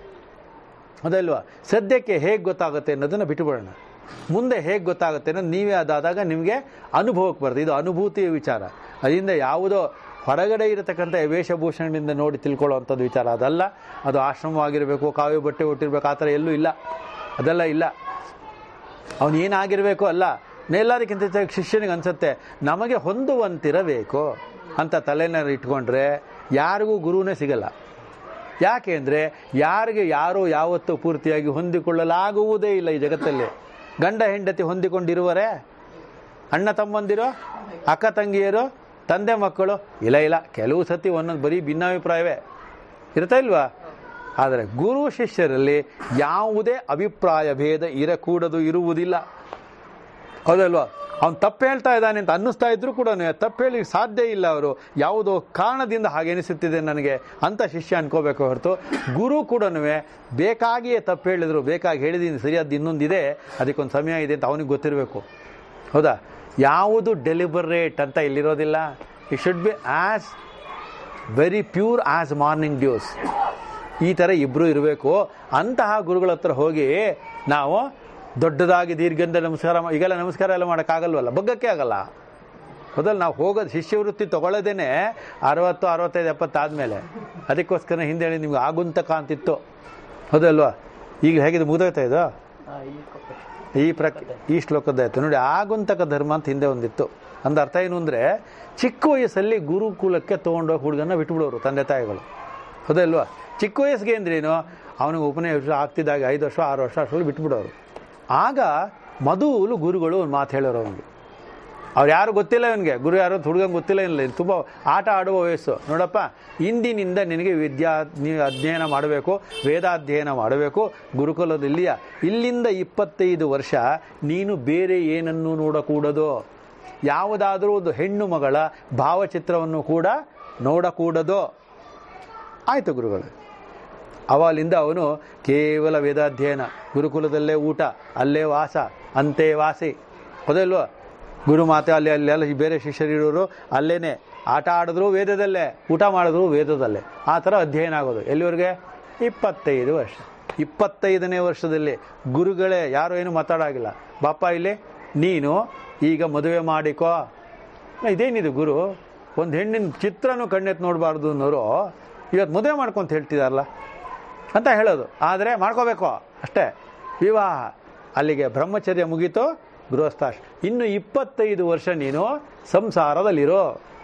ಅದಲ್ವಾ ಸದ್ಯಕ್ಕೆ ಹೇಗೆ ಗೊತ್ತಾಗುತ್ತೆ ಅನ್ನೋದನ್ನು ಬಿಟ್ಟುಬಿಡೋಣ ಮುಂದೆ ಹೇಗೆ ಗೊತ್ತಾಗುತ್ತೆ ಅನ್ನೋದು ನೀವೇ ಅದಾದಾಗ ನಿಮಗೆ ಅನುಭವಕ್ಕೆ ಬರ್ತದೆ ಇದು ಅನುಭೂತಿಯ ವಿಚಾರ ಅದರಿಂದ ಯಾವುದೋ ಹೊರಗಡೆ ಇರತಕ್ಕಂಥ ವೇಷಭೂಷಣದಿಂದ ನೋಡಿ ತಿಳ್ಕೊಳ್ಳೋವಂಥದ್ದು ವಿಚಾರ ಅದಲ್ಲ ಅದು ಆಶ್ರಮವಾಗಿರಬೇಕು ಕಾವ್ಯ ಬಟ್ಟೆ ಹುಟ್ಟಿರ್ಬೇಕು ಆ ಥರ ಎಲ್ಲೂ ಇಲ್ಲ ಅದೆಲ್ಲ ಇಲ್ಲ ಅವನು ಏನಾಗಿರಬೇಕು ಅಲ್ಲ ಎಲ್ಲದಕ್ಕಿಂತ ಹೆಚ್ಚಾಗಿ ಶಿಷ್ಯನಿಗೆ ಅನ್ಸುತ್ತೆ ನಮಗೆ ಹೊಂದುವಂತಿರಬೇಕು ಅಂತ ತಲೆನಲ್ಲಿ ಇಟ್ಕೊಂಡ್ರೆ ಯಾರಿಗೂ ಗುರುವೇ ಸಿಗಲ್ಲ ಯಾಕೆ ಅಂದರೆ ಯಾರಿಗೆ ಯಾರು ಯಾವತ್ತೂ ಪೂರ್ತಿಯಾಗಿ ಹೊಂದಿಕೊಳ್ಳಲಾಗುವುದೇ ಇಲ್ಲ ಈ ಜಗತ್ತಲ್ಲಿ ಗಂಡ ಹೆಂಡತಿ ಹೊಂದಿಕೊಂಡಿರುವರೇ ಅಣ್ಣ ತಮ್ಮಂದಿರೋ ಅಕ್ಕ ತಂಗಿಯರು ತಂದೆ ಮಕ್ಕಳು ಇಲ್ಲ ಇಲ್ಲ ಕೆಲವು ಸತಿ ಒಂದೊಂದು ಬರೀ ಭಿನ್ನಾಭಿಪ್ರಾಯವೇ ಇರ್ತಾ ಇಲ್ವಾ ಆದರೆ ಗುರು ಶಿಷ್ಯರಲ್ಲಿ ಯಾವುದೇ ಅಭಿಪ್ರಾಯ ಭೇದ ಇರಕೂಡದು ಇರುವುದಿಲ್ಲ ಹೌದಲ್ವಾ ಅವ್ನು ತಪ್ಪು ಹೇಳ್ತಾ ಇದ್ದಾನೆ ಅಂತ ಅನ್ನಿಸ್ತಾ ಇದ್ರು ಕೂಡ ತಪ್ಪು ಹೇಳಿ ಸಾಧ್ಯ ಇಲ್ಲ ಅವರು ಯಾವುದೋ ಕಾರಣದಿಂದ ಹಾಗೆ ಅನಿಸುತ್ತಿದೆ ನನಗೆ ಅಂತ ಶಿಷ್ಯ ಅನ್ಕೋಬೇಕು ಹೊರತು ಗುರು ಕೂಡ ಬೇಕಾಗಿಯೇ ತಪ್ಪು ಹೇಳಿದ್ರು ಬೇಕಾಗಿ ಹೇಳಿದ್ದೀನಿ ಸರಿಯಾದ ಇನ್ನೊಂದಿದೆ ಅದಕ್ಕೊಂದು ಸಮಯ ಇದೆ ಅಂತ ಅವನಿಗೆ ಗೊತ್ತಿರಬೇಕು ಹೌದಾ ಯಾವುದು ಡೆಲಿಬರೇಟ್ ಅಂತ ಇಲ್ಲಿರೋದಿಲ್ಲ it should be as very pure as morning dews ಈ ಥರ ಇಬ್ಬರು ಇರಬೇಕು ಅಂತಹ ಗುರುಗಳ ಹತ್ರ ಹೋಗಿ ನಾವು ದೊಡ್ಡದಾಗಿ ದೀರ್ಘಂದ ನಮಸ್ಕಾರ ಮಾ- ಈಗೆಲ್ಲ ನಮಸ್ಕಾರ ಎಲ್ಲ ಮಾಡೋಕ್ಕಾಗಲ್ವಲ್ಲ ಬಗ್ಗಕ್ಕೆ ಆಗಲ್ಲ ಮೊದಲು ನಾವು ಹೋಗೋದು ಶಿಷ್ಯವೃತ್ತಿ ತಗೊಳ್ಳೋದೇನೆ ಅರವತ್ತು ಅರವತ್ತೈದು ಎಪ್ಪತ್ತಾದಮೇಲೆ ಅದಕ್ಕೋಸ್ಕರ ಹಿಂದೆ ಹೇಳಿ ನಿಮ್ಗೆ ಆಗುಂತಕ ಅಂತಿತ್ತು ಹೌದಲ್ವಾ ಈಗ ಹೇಗಿದೆ ಮುಗಿದೋಯ್ತಾ ಇದು ಆ, ಈ ಕೊಪ್ಪೆ. ಈ ಪ್ರಕ್ ಈ ಶ್ಲೋಕದ ಆಯ್ತು ನೋಡಿ ಆಗುಂತಕ ಧರ್ಮ ಅಂತ ಹಿಂದೆ ಒಂದಿತ್ತು ಅಂದ ಅರ್ಥ ಏನು ಅಂದರೆ ಚಿಕ್ಕ ವಯಸ್ಸಲ್ಲಿ ಗುರುಕುಲಕ್ಕೆ ತೊಗೊಂಡೋಗಿ ಹುಡುಗನ ಬಿಟ್ಬಿಡೋರು ತಂದೆ ತಾಯಿಗಳು ಹೌದಲ್ವಾ ಚಿಕ್ಕ ವಯಸ್ಸಿಗೆ ಅಂದ್ರೇನು ಅವನಿಗೆ ಉಪನಯನ ಆಗ್ತಿದ್ದಾಗ ಐದು ವರ್ಷ ಆರು ವರ್ಷ ಅಷ್ಟರಲ್ಲಿ ಬಿಟ್ಬಿಡೋರು ಆಗ ಮೊದಲು ಗುರುಗಳು ಒಂದು ಮಾತು ಹೇಳೋರು ಅವನಿಗೆ ಅವ್ರು ಯಾರು ಗೊತ್ತಿಲ್ಲ ಇವನಿಗೆ ಗುರು ಯಾರು ಹುಡುಗಂಗೆ ಗೊತ್ತಿಲ್ಲ ಇಲ್ಲ ತುಂಬ ಆಟ ಆಡುವ ವಯಸ್ಸು ನೋಡಪ್ಪ ಇಂದಿನಿಂದ ನಿನಗೆ ವಿದ್ಯಾ ನೀವು ಅಧ್ಯಯನ ಮಾಡಬೇಕು ವೇದಾಧ್ಯಯನ ಮಾಡಬೇಕು ಗುರುಕುಲದಲ್ಲಿಯ ಇಲ್ಲಿಂದ ಇಪ್ಪತ್ತೈದು ವರ್ಷ ನೀನು ಬೇರೆ ಏನನ್ನೂ ನೋಡಕೂಡದು ಯಾವುದಾದರೂ ಒಂದು ಹೆಣ್ಣು ಮಗಳ ಭಾವಚಿತ್ರವನ್ನು ಕೂಡ ನೋಡಕೂಡದು ಆಯಿತು ಗುರುಗಳು ಅವಲಿಂದ ಅವನು ಕೇವಲ ವೇದಾಧ್ಯಯನ ಗುರುಕುಲದಲ್ಲೇ ಊಟ ಅಲ್ಲೇ ವಾಸ ಅಂತೆ ವಾಸಿ ಹೌದಲ್ವಾ ಗುರು ಮಾತೆ ಅಲ್ಲಿ ಅಲ್ಲೆಲ್ಲ ಬೇರೆ ಶಿಷ್ಯರಿರೋರು ಅಲ್ಲೇನೆ ಆಟ ಆಡಿದ್ರು ವೇದದಲ್ಲೇ ಊಟ ಮಾಡಿದ್ರು ವೇದದಲ್ಲೇ ಆ ಥರ ಅಧ್ಯಯನ ಆಗೋದು ಎಲ್ಲಿವರೆಗೆ ಇಪ್ಪತ್ತೈದು ವರ್ಷ ಇಪ್ಪತ್ತೈದನೇ ವರ್ಷದಲ್ಲಿ ಗುರುಗಳೇ ಯಾರು ಏನು ಮಾತಾಡಾಗಿಲ್ಲ ಬಾಪ ಇಲ್ಲಿ ನೀನು ಈಗ ಮದುವೆ ಮಾಡಿಕೋ ಇದೇನಿದು ಗುರು ಒಂದು ಹೆಣ್ಣಿನ ಚಿತ್ರನೂ ಕಣ್ಣೆತ್ತು ನೋಡಬಾರ್ದು ಅನ್ನೋರು ಇವತ್ತು ಮದುವೆ ಮಾಡ್ಕೊಂತ ಹೇಳ್ತಿದಾರಲ್ಲ ಅಂತ ಹೇಳೋದು ಆದರೆ ಮಾಡ್ಕೋಬೇಕು ಅಷ್ಟೇ ವಿವಾಹ ಅಲ್ಲಿಗೆ ಬ್ರಹ್ಮಚರ್ಯ ಮುಗೀತು ಗೃಹಸ್ಥಾಶ್ ಇನ್ನು ಇಪ್ಪತ್ತೈದು ವರ್ಷ ನೀನು ಸಂಸಾರದಲ್ಲಿರೋ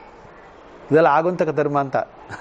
ಇದೆಲ್ಲ ಆಗುಂತಕ ಧರ್ಮ ಅಂತ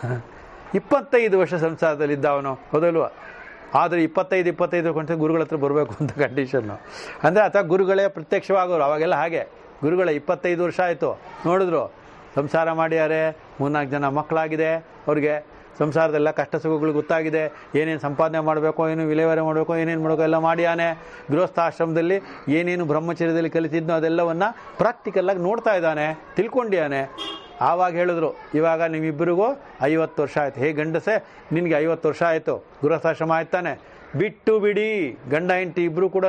ಇಪ್ಪತ್ತೈದು ವರ್ಷ ಸಂಸಾರದಲ್ಲಿದ್ದ ಅವನು ಹೌದಲ್ವ ಆದರೆ ಇಪ್ಪತ್ತೈದು ಇಪ್ಪತ್ತೈದು ಗಂಟೆ ಗುರುಗಳ ಹತ್ರ ಬರಬೇಕು ಅಂತ ಕಂಡೀಷನ್ನು ಅಂದರೆ ಅಥವಾ ಗುರುಗಳೇ ಪ್ರತ್ಯಕ್ಷವಾಗೋರು ಅವಾಗೆಲ್ಲ ಹಾಗೆ ಗುರುಗಳ ಇಪ್ಪತ್ತೈದು ವರ್ಷ ಆಯಿತು ನೋಡಿದ್ರು ಸಂಸಾರ ಮಾಡ್ಯಾರೆ ಮೂರ್ನಾಲ್ಕು ಜನ ಮಕ್ಕಳಾಗಿದೆ ಅವ್ರಿಗೆ ಸಂಸಾರದೆಲ್ಲ ಕಷ್ಟ ಸುಖಗಳು ಗೊತ್ತಾಗಿದೆ ಏನೇನು ಸಂಪಾದನೆ ಮಾಡಬೇಕು ಏನು ವಿಲೇವಾರಿ ಮಾಡಬೇಕು ಏನೇನು ಮಾಡಬೇಕು ಎಲ್ಲ ಮಾಡಿಯಾನೆ ಗೃಹಸ್ಥಾಶ್ರಮದಲ್ಲಿ ಏನೇನು ಬ್ರಹ್ಮಚರ್ಯದಲ್ಲಿ ಕಲಿತಿದ್ನೋ ಅದೆಲ್ಲವನ್ನ ಪ್ರಾಕ್ಟಿಕಲ್ಲಾಗಿ ನೋಡ್ತಾ ಇದ್ದಾನೆ ತಿಳ್ಕೊಂಡಿಯಾನೆ ಆವಾಗ ಹೇಳಿದ್ರು ಇವಾಗ ನಿಮ್ಮಿಬ್ಬರಿಗೂ ಐವತ್ತು ವರ್ಷ ಆಯ್ತು ಹೇ ಗಂಡಸೆ ನಿನಗೆ ಐವತ್ತು ವರ್ಷ ಆಯಿತು ಗೃಹಸ್ಥಾಶ್ರಮ ಆಯ್ತಾನೆ ಬಿಟ್ಟು ಬಿಡಿ ಗಂಡ ಹೆಂಡತಿ ಇಬ್ಬರು ಕೂಡ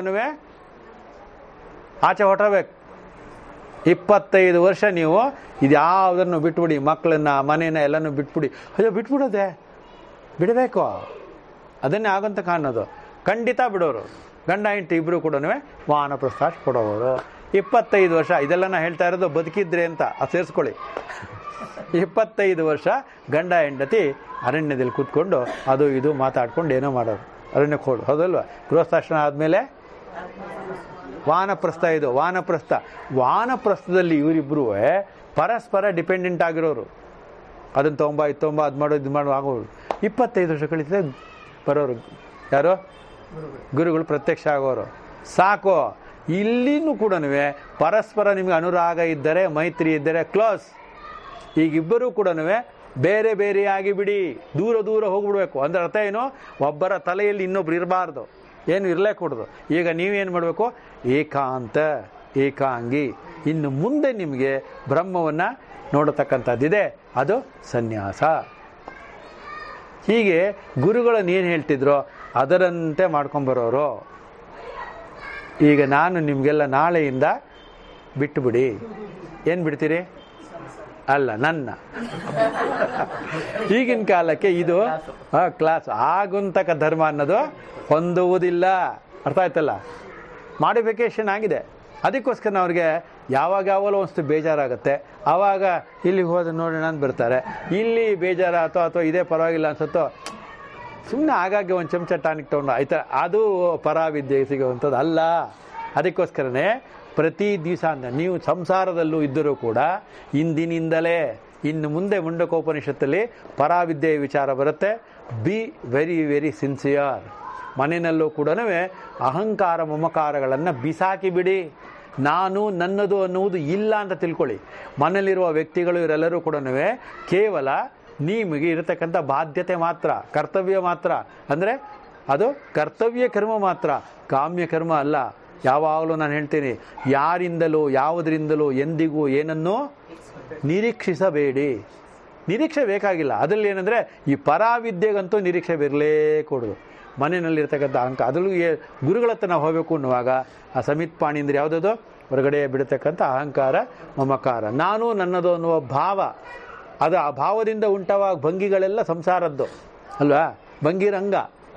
ಆಚೆ ಹೊಟ್ಟಬೇಕು ಇಪ್ಪತ್ತೈದು ವರ್ಷ ನೀವು ಇದ್ಯಾವುದನ್ನು ಬಿಟ್ಬಿಡಿ ಮಕ್ಕಳನ್ನ ಮನೇನ ಎಲ್ಲನೂ ಬಿಟ್ಬಿಡಿ ಅಯ್ಯೋ ಬಿಟ್ಬಿಡೋದೆ ಬಿಡಬೇಕು ಅದನ್ನೇ ಆಗಂತ ಕಾಣೋದು ಖಂಡಿತ ಬಿಡೋರು ಗಂಡ ಹೆಂಡತಿ ಇಬ್ಬರು ಕೂಡ ವಾನಪ್ರಸ್ಥಾಶ ಕೊಡೋರು ಇಪ್ಪತ್ತೈದು ವರ್ಷ ಇದೆಲ್ಲ ನಾ ಹೇಳ್ತಾ ಇರೋದು ಬದುಕಿದ್ರೆ ಅಂತ ಅದು ಸೇರಿಸ್ಕೊಳ್ಳಿ ಇಪ್ಪತ್ತೈದು ವರ್ಷ ಗಂಡ ಹೆಂಡತಿ ಅರಣ್ಯದಲ್ಲಿ ಕೂತ್ಕೊಂಡು ಅದು ಇದು ಮಾತಾಡ್ಕೊಂಡು ಏನೋ ಮಾಡೋರು ಅರಣ್ಯಕ್ಕೆ ಹೋಡು ಹೌದಲ್ವಾ ಗೃಹಸ್ಥಾಶ್ರಮ ಆದಮೇಲೆ ವಾನಪ್ರಸ್ಥ ಇದು ವಾನಪ್ರಸ್ಥ ವಾನಪ್ರಸ್ಥದಲ್ಲಿ ಇವರಿಬ್ಬರು ಪರಸ್ಪರ ಡಿಪೆಂಡೆಂಟ್ ಆಗಿರೋರು ಅದನ್ನು ತೊಗೊಂಬ ಇದು ತೊಗೊಂಬ ಅದು ಮಾಡೋ ಇದು ಮಾಡೋ ಆಗೋರು ಇಪ್ಪತ್ತೈದು ವರ್ಷ ಕಳೀತದೆ ಬರೋರು ಯಾರು ಗುರುಗಳು ಪ್ರತ್ಯಕ್ಷ ಆಗೋರು ಸಾಕು ಇಲ್ಲಿನೂ ಕೂಡ ಪರಸ್ಪರ ನಿಮಗೆ ಅನುರಾಗ ಇದ್ದರೆ ಮೈತ್ರಿ ಇದ್ದರೆ ಕ್ಲೋಸ್ ಈಗಿಬ್ಬರೂ ಕೂಡ ಬೇರೆ ಬೇರೆಯಾಗಿ ಬಿಡಿ ದೂರ ದೂರ ಹೋಗ್ಬಿಡ್ಬೇಕು ಅಂದ್ರೆ ಅರ್ಥ ಏನು ಒಬ್ಬರ ತಲೆಯಲ್ಲಿ ಇನ್ನೊಬ್ರು ಇರಬಾರ್ದು ಏನು ಇರಲೇ ಕೊಡೋದು ಈಗ ನೀವೇನು ಮಾಡಬೇಕು ಏಕಾಂತ ಏಕಾಂಗಿ ಇನ್ನು ಮುಂದೆ ನಿಮಗೆ ಬ್ರಹ್ಮವನ್ನು ನೋಡತಕ್ಕಂಥದ್ದಿದೆ ಅದು ಸನ್ಯಾಸ ಹೀಗೆ ಗುರುಗಳನ್ನು ಏನು ಹೇಳ್ತಿದ್ರೋ ಅದರಂತೆ ಮಾಡ್ಕೊಂಬರೋರು ಈಗ ನಾನು ನಿಮಗೆಲ್ಲ ನಾಳೆಯಿಂದ ಬಿಟ್ಟುಬಿಡಿ ಏನು ಬಿಡ್ತೀರಿ ಅಲ್ಲ ನನ್ನ ಈಗಿನ ಕಾಲಕ್ಕೆ ಇದು ಆ, ಕ್ಲಾಸ್ ಆಗುಂತಕ ಧರ್ಮ ಅನ್ನೋದು ಹೊಂದುವುದಿಲ್ಲ ಅರ್ಥ ಆಯ್ತಲ್ಲ ಮಾಡಿಫಿಕೇಶನ್ ಆಗಿದೆ ಅದಕ್ಕೋಸ್ಕರ ಅವ್ರಿಗೆ ಯಾವಾಗ ಯಾವಾಗಲೂ ಒಂದಷ್ಟು ಬೇಜಾರಾಗುತ್ತೆ ಆವಾಗ ಇಲ್ಲಿ ಹೋದ ನೋಡೋಣ ಅಂತ ಬರ್ತಾರೆ ಇಲ್ಲಿ ಬೇಜಾರಾತೋ ಅಥವಾ ಇದೇ ಪರವಾಗಿಲ್ಲ ಅನ್ಸುತ್ತೋ ಸುಮ್ಮನೆ ಆಗಾಗ್ಗೆ ಒಂದು ಚಮಚ ಟಾನಿಕ್ ತೊಗೊಂಡು ಆಯ್ತಾ ಅದು ಪರಾವಿದ್ಯೆ ಸಿಗುವಂಥದ್ದು ಅಲ್ಲ ಅದಕ್ಕೋಸ್ಕರನೇ ಪ್ರತಿ ದಿವಸ ಅಂದ್ರೆ ನೀವು ಸಂಸಾರದಲ್ಲೂ ಇದ್ದರೂ ಕೂಡ ಇಂದಿನಿಂದಲೇ ಇನ್ನು ಮುಂದೆ ಮುಂಡಕೋಪನಿಷತ್ತಲ್ಲಿ ಪರಾವಿದ್ಯೆಯ ವಿಚಾರ ಬರುತ್ತೆ ಬಿ ವೆರಿ ವೆರಿ ಸಿನ್ಸಿಯರ್ ಮನೆಯಲ್ಲೂ ಕೂಡ ಅಹಂಕಾರ ಮಮಕಾರಗಳನ್ನು ಬಿಸಾಕಿ ಬಿಡಿ ನಾನು ನನ್ನದು ಅನ್ನುವುದು ಇಲ್ಲ ಅಂತ ತಿಳ್ಕೊಳ್ಳಿ ಮನೆಯಲ್ಲಿರುವ ವ್ಯಕ್ತಿಗಳು ಇವರೆಲ್ಲರೂ ಕೂಡ ಕೇವಲ ನಿಮಗೆ ಇರತಕ್ಕಂಥ ಬಾಧ್ಯತೆ ಮಾತ್ರ ಕರ್ತವ್ಯ ಮಾತ್ರ ಅಂದರೆ ಅದು ಕರ್ತವ್ಯ ಕರ್ಮ ಮಾತ್ರ ಕಾಮ್ಯ ಕರ್ಮ ಅಲ್ಲ ಯಾವಾಗಲೂ ನಾನು ಹೇಳ್ತೀನಿ ಯಾರಿಂದಲೂ ಯಾವುದರಿಂದಲೂ ಎಂದಿಗೂ ಏನನ್ನೂ ನಿರೀಕ್ಷಿಸಬೇಡಿ ನಿರೀಕ್ಷೆ ಬೇಕಾಗಿಲ್ಲ ಅದರಲ್ಲಿ ಏನಂದರೆ ಈ ಪರಾವಿದ್ಯೆಗಂತೂ ನಿರೀಕ್ಷೆ ಬರಲೇ ಕೊಡೋದು ಮನೆಯಲ್ಲಿರ್ತಕ್ಕಂಥ ಅಂಕ ಅದರಲ್ಲೂ ಏ ಗುರುಗಳ ಹತ್ರ ನಾವು ಹೋಗಬೇಕು ಅನ್ನುವಾಗ ಆ ಸಮಿತ್ ಪಾಣಿ ಅಂದರೆ ಯಾವುದದು ಹೊರಗಡೆ ಬಿಡತಕ್ಕಂಥ ಅಹಂಕಾರ ಮಮಕಾರ ನಾನು ನನ್ನದು ಅನ್ನುವ ಭಾವ ಅದು ಆ ಭಾವದಿಂದ ಉಂಟವಾಗ ಭಂಗಿಗಳೆಲ್ಲ ಸಂಸಾರದ್ದು ಅಲ್ವಾ ಭಂಗಿರಂಗ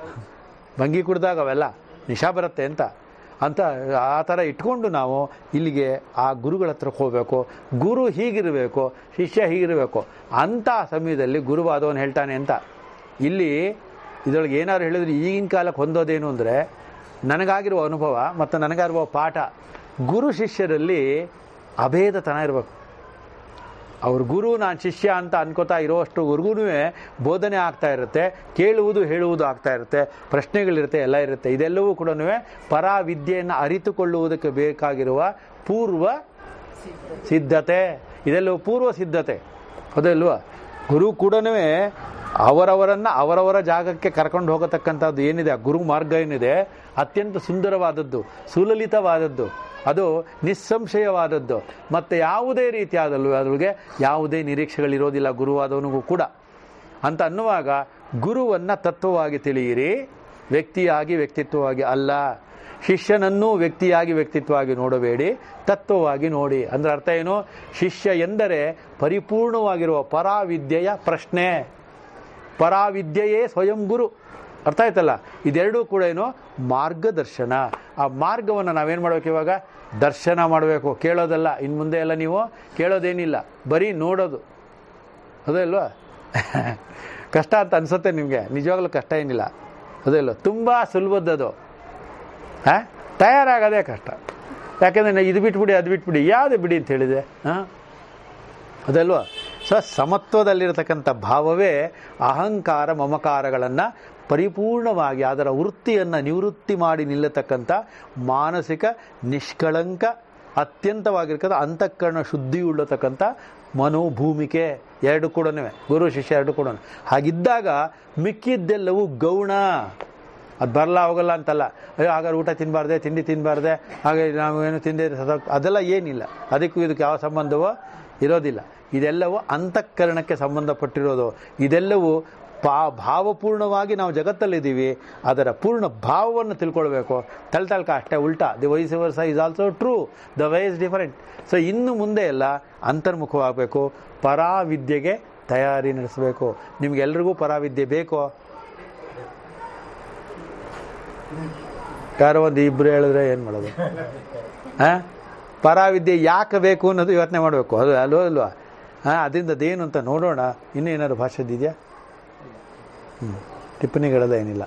ಭಂಗಿ ಕುಡ್ದಾಗ ಅವೆಲ್ಲ ನಿಶಾ ಬರುತ್ತೆ ಅಂತ ಅಂತ ಆ ಥರ ಇಟ್ಕೊಂಡು ನಾವು ಇಲ್ಲಿಗೆ ಆ ಗುರುಗಳ ಹತ್ರ ಹೋಗಬೇಕು ಗುರು ಹೀಗಿರಬೇಕು ಶಿಷ್ಯ ಹೀಗಿರಬೇಕು ಅಂಥ ಸಮಯದಲ್ಲಿ ಗುರುವಾದವನು ಹೇಳ್ತಾನೆ ಅಂತ ಇಲ್ಲಿ ಇದರೊಳಗೆ ಏನಾದ್ರು ಹೇಳಿದ್ರೆ ಈಗಿನ ಕಾಲಕ್ಕೆ ಹೊಂದೋದೇನು ಅಂದರೆ ನನಗಾಗಿರುವ ಅನುಭವ ಮತ್ತು ನನಗಾಗಿರುವ ಪಾಠ ಗುರು ಶಿಷ್ಯರಲ್ಲಿ ಅಭೇದತನ ಇರಬೇಕು ಅವ್ರ ಗುರು ನಾನು ಶಿಷ್ಯ ಅಂತ ಅನ್ಕೋತಾ ಇರೋಷ್ಟುವರೆಗೂ ಬೋಧನೆ ಆಗ್ತಾ ಇರುತ್ತೆ ಕೇಳುವುದು ಹೇಳುವುದು ಆಗ್ತಾ ಇರುತ್ತೆ ಪ್ರಶ್ನೆಗಳಿರುತ್ತೆ ಎಲ್ಲ ಇರುತ್ತೆ ಇದೆಲ್ಲವೂ ಕೂಡ ಪರಾ ವಿದ್ಯೆಯನ್ನು ಅರಿತುಕೊಳ್ಳುವುದಕ್ಕೆ ಬೇಕಾಗಿರುವ ಪೂರ್ವ ಸಿದ್ಧತೆ ಇದೆಲ್ಲವೂ ಪೂರ್ವ ಸಿದ್ಧತೆ ಹೌದಲ್ವಾ ಗುರು ಕೂಡ ಅವರವರನ್ನು ಅವರವರ ಜಾಗಕ್ಕೆ ಕರ್ಕೊಂಡು ಹೋಗತಕ್ಕಂಥದ್ದು ಏನಿದೆ ಆ ಗುರು ಮಾರ್ಗ ಏನಿದೆ ಅತ್ಯಂತ ಸುಂದರವಾದದ್ದು ಸುಲಲಿತವಾದದ್ದು ಅದು ನಿಸ್ಸಂಶಯವಾದದ್ದು ಮತ್ತು ಯಾವುದೇ ರೀತಿಯಾದಲ್ಲೂ ಅದ್ರೊಳಗೆ ಯಾವುದೇ ನಿರೀಕ್ಷೆಗಳಿರೋದಿಲ್ಲ ಗುರುವಾದವನಿಗೂ ಕೂಡ ಅಂತ ಅನ್ನುವಾಗ ಗುರುವನ್ನು ತತ್ವವಾಗಿ ತಿಳಿಯಿರಿ ವ್ಯಕ್ತಿಯಾಗಿ ವ್ಯಕ್ತಿತ್ವವಾಗಿ ಅಲ್ಲ ಶಿಷ್ಯನನ್ನೂ ವ್ಯಕ್ತಿಯಾಗಿ ವ್ಯಕ್ತಿತ್ವವಾಗಿ ನೋಡಬೇಡಿ ತತ್ವವಾಗಿ ನೋಡಿ ಅಂದ್ರೆ ಅರ್ಥ ಏನು ಶಿಷ್ಯ ಎಂದರೆ ಪರಿಪೂರ್ಣವಾಗಿರುವ ಪರಾವಿದ್ಯೆಯ ಪ್ರಶ್ನೆ ಪರಾವಿದ್ಯೆಯೇ ಸ್ವಯಂ ಗುರು ಅರ್ಥ ಆಯ್ತಲ್ಲ ಇದೆರಡೂ ಕೂಡ ಏನು ಮಾರ್ಗದರ್ಶನ ಆ ಮಾರ್ಗವನ್ನು ನಾವೇನು ಮಾಡಬೇಕು ಇವಾಗ ದರ್ಶನ ಮಾಡಬೇಕು ಕೇಳೋದಲ್ಲ ಇನ್ನು ಮುಂದೆ ಎಲ್ಲ ನೀವು ಕೇಳೋದೇನಿಲ್ಲ ಬರೀ ನೋಡೋದು ಅದೇ ಅಲ್ವಾ ಕಷ್ಟ ಅಂತ ಅನ್ಸುತ್ತೆ ನಿಮಗೆ ನಿಜವಾಗ್ಲೂ ಕಷ್ಟ ಏನಿಲ್ಲ ಅದೇ ಅಲ್ವ ತುಂಬ ಸುಲಭದ್ದದು ಹಾಂ ತಯಾರಾಗೋದೇ ಕಷ್ಟ ಯಾಕೆಂದರೆ ಇದು ಬಿಟ್ಬಿಡಿ ಅದು ಬಿಟ್ಬಿಡಿ ಯಾವುದು ಬಿಡಿ ಅಂತ ಹೇಳಿದೆ ಹಾಂ ಅದಲ್ವಾ ಸೊ ಸಮತ್ವದಲ್ಲಿರತಕ್ಕಂಥ ಭಾವವೇ ಅಹಂಕಾರ ಮಮಕಾರಗಳನ್ನು ಪರಿಪೂರ್ಣವಾಗಿ ಅದರ ವೃತ್ತಿಯನ್ನು ನಿವೃತ್ತಿ ಮಾಡಿ ನಿಲ್ಲತಕ್ಕಂಥ ಮಾನಸಿಕ ನಿಷ್ಕಳಂಕ ಅತ್ಯಂತವಾಗಿರ್ತಕ್ಕಂಥ ಅಂತಃಕರಣ ಶುದ್ಧಿ ಉಳ್ಳತಕ್ಕಂಥ ಮನೋಭೂಮಿಕೆ ಎರಡು ಕೂಡ ಗುರು ಶಿಷ್ಯ ಎರಡು ಕೂಡ ಹಾಗಿದ್ದಾಗ ಮಿಕ್ಕಿದ್ದೆಲ್ಲವೂ ಗೌಣ ಅದು ಬರಲ್ಲ ಹೋಗಲ್ಲ ಅಂತಲ್ಲ ಅಯ್ಯೋ ಹಾಗಾದ್ರೆ ಊಟ ತಿನ್ನಬಾರ್ದೆ ತಿಂಡಿ ತಿನ್ನಬಾರ್ದೆ ಹಾಗೆ ನಾವು ಏನು ತಿಂದೆ ಸತ್ತೋಗ್- ಅದೆಲ್ಲ ಏನಿಲ್ಲ ಅದಕ್ಕೂ ಇದಕ್ಕೆ ಯಾವ ಸಂಬಂಧವೋ ಇರೋದಿಲ್ಲ ಇದೆಲ್ಲವೂ ಅಂತಃಕರಣಕ್ಕೆ ಸಂಬಂಧಪಟ್ಟಿರೋದು ಇದೆಲ್ಲವೂ ಪಾ ಭಾವಪೂರ್ಣವಾಗಿ ನಾವು ಜಗತ್ತಲ್ಲಿದ್ದೀವಿ ಅದರ ಪೂರ್ಣ ಭಾವವನ್ನು ತಿಳ್ಕೊಳ್ಬೇಕು ತಳ್ ತಳ್ಕ ಅಷ್ಟೇ ಉಲ್ಟಾ the vice versa is also true the way is different so ಇನ್ನು ಮುಂದೆ ಎಲ್ಲ ಅಂತರ್ಮುಖವಾಗಬೇಕು ಪರಾವಿದ್ಯೆಗೆ ತಯಾರಿ ನಡೆಸಬೇಕು ನಿಮ್ಗೆಲ್ರಿಗೂ ಪರಾವಿದ್ಯೆ ಬೇಕೋ ಯಾರೋ ಒಂದು ಇಬ್ರು ಹೇಳಿದ್ರೆ ಏನು ಮಾಡೋದು ಹಾಂ ಪರಾವಿದ್ಯೆ ಯಾಕೆ ಬೇಕು ಅನ್ನೋದು ಯೋಚನೆ ಮಾಡಬೇಕು ಅದು ಅಲ್ವೋ ಅಲ್ವಾ ಹಾಂ ಅದರಿಂದ ಅದೇನು ಅಂತ ನೋಡೋಣ ಇನ್ನೂ ಏನಾದ್ರು ಭಾಷೆದಿದೆಯಾ ಹ್ಞೂ ಟಿಪ್ಪಣಿಗಳೆಲ್ಲ ಏನಿಲ್ಲ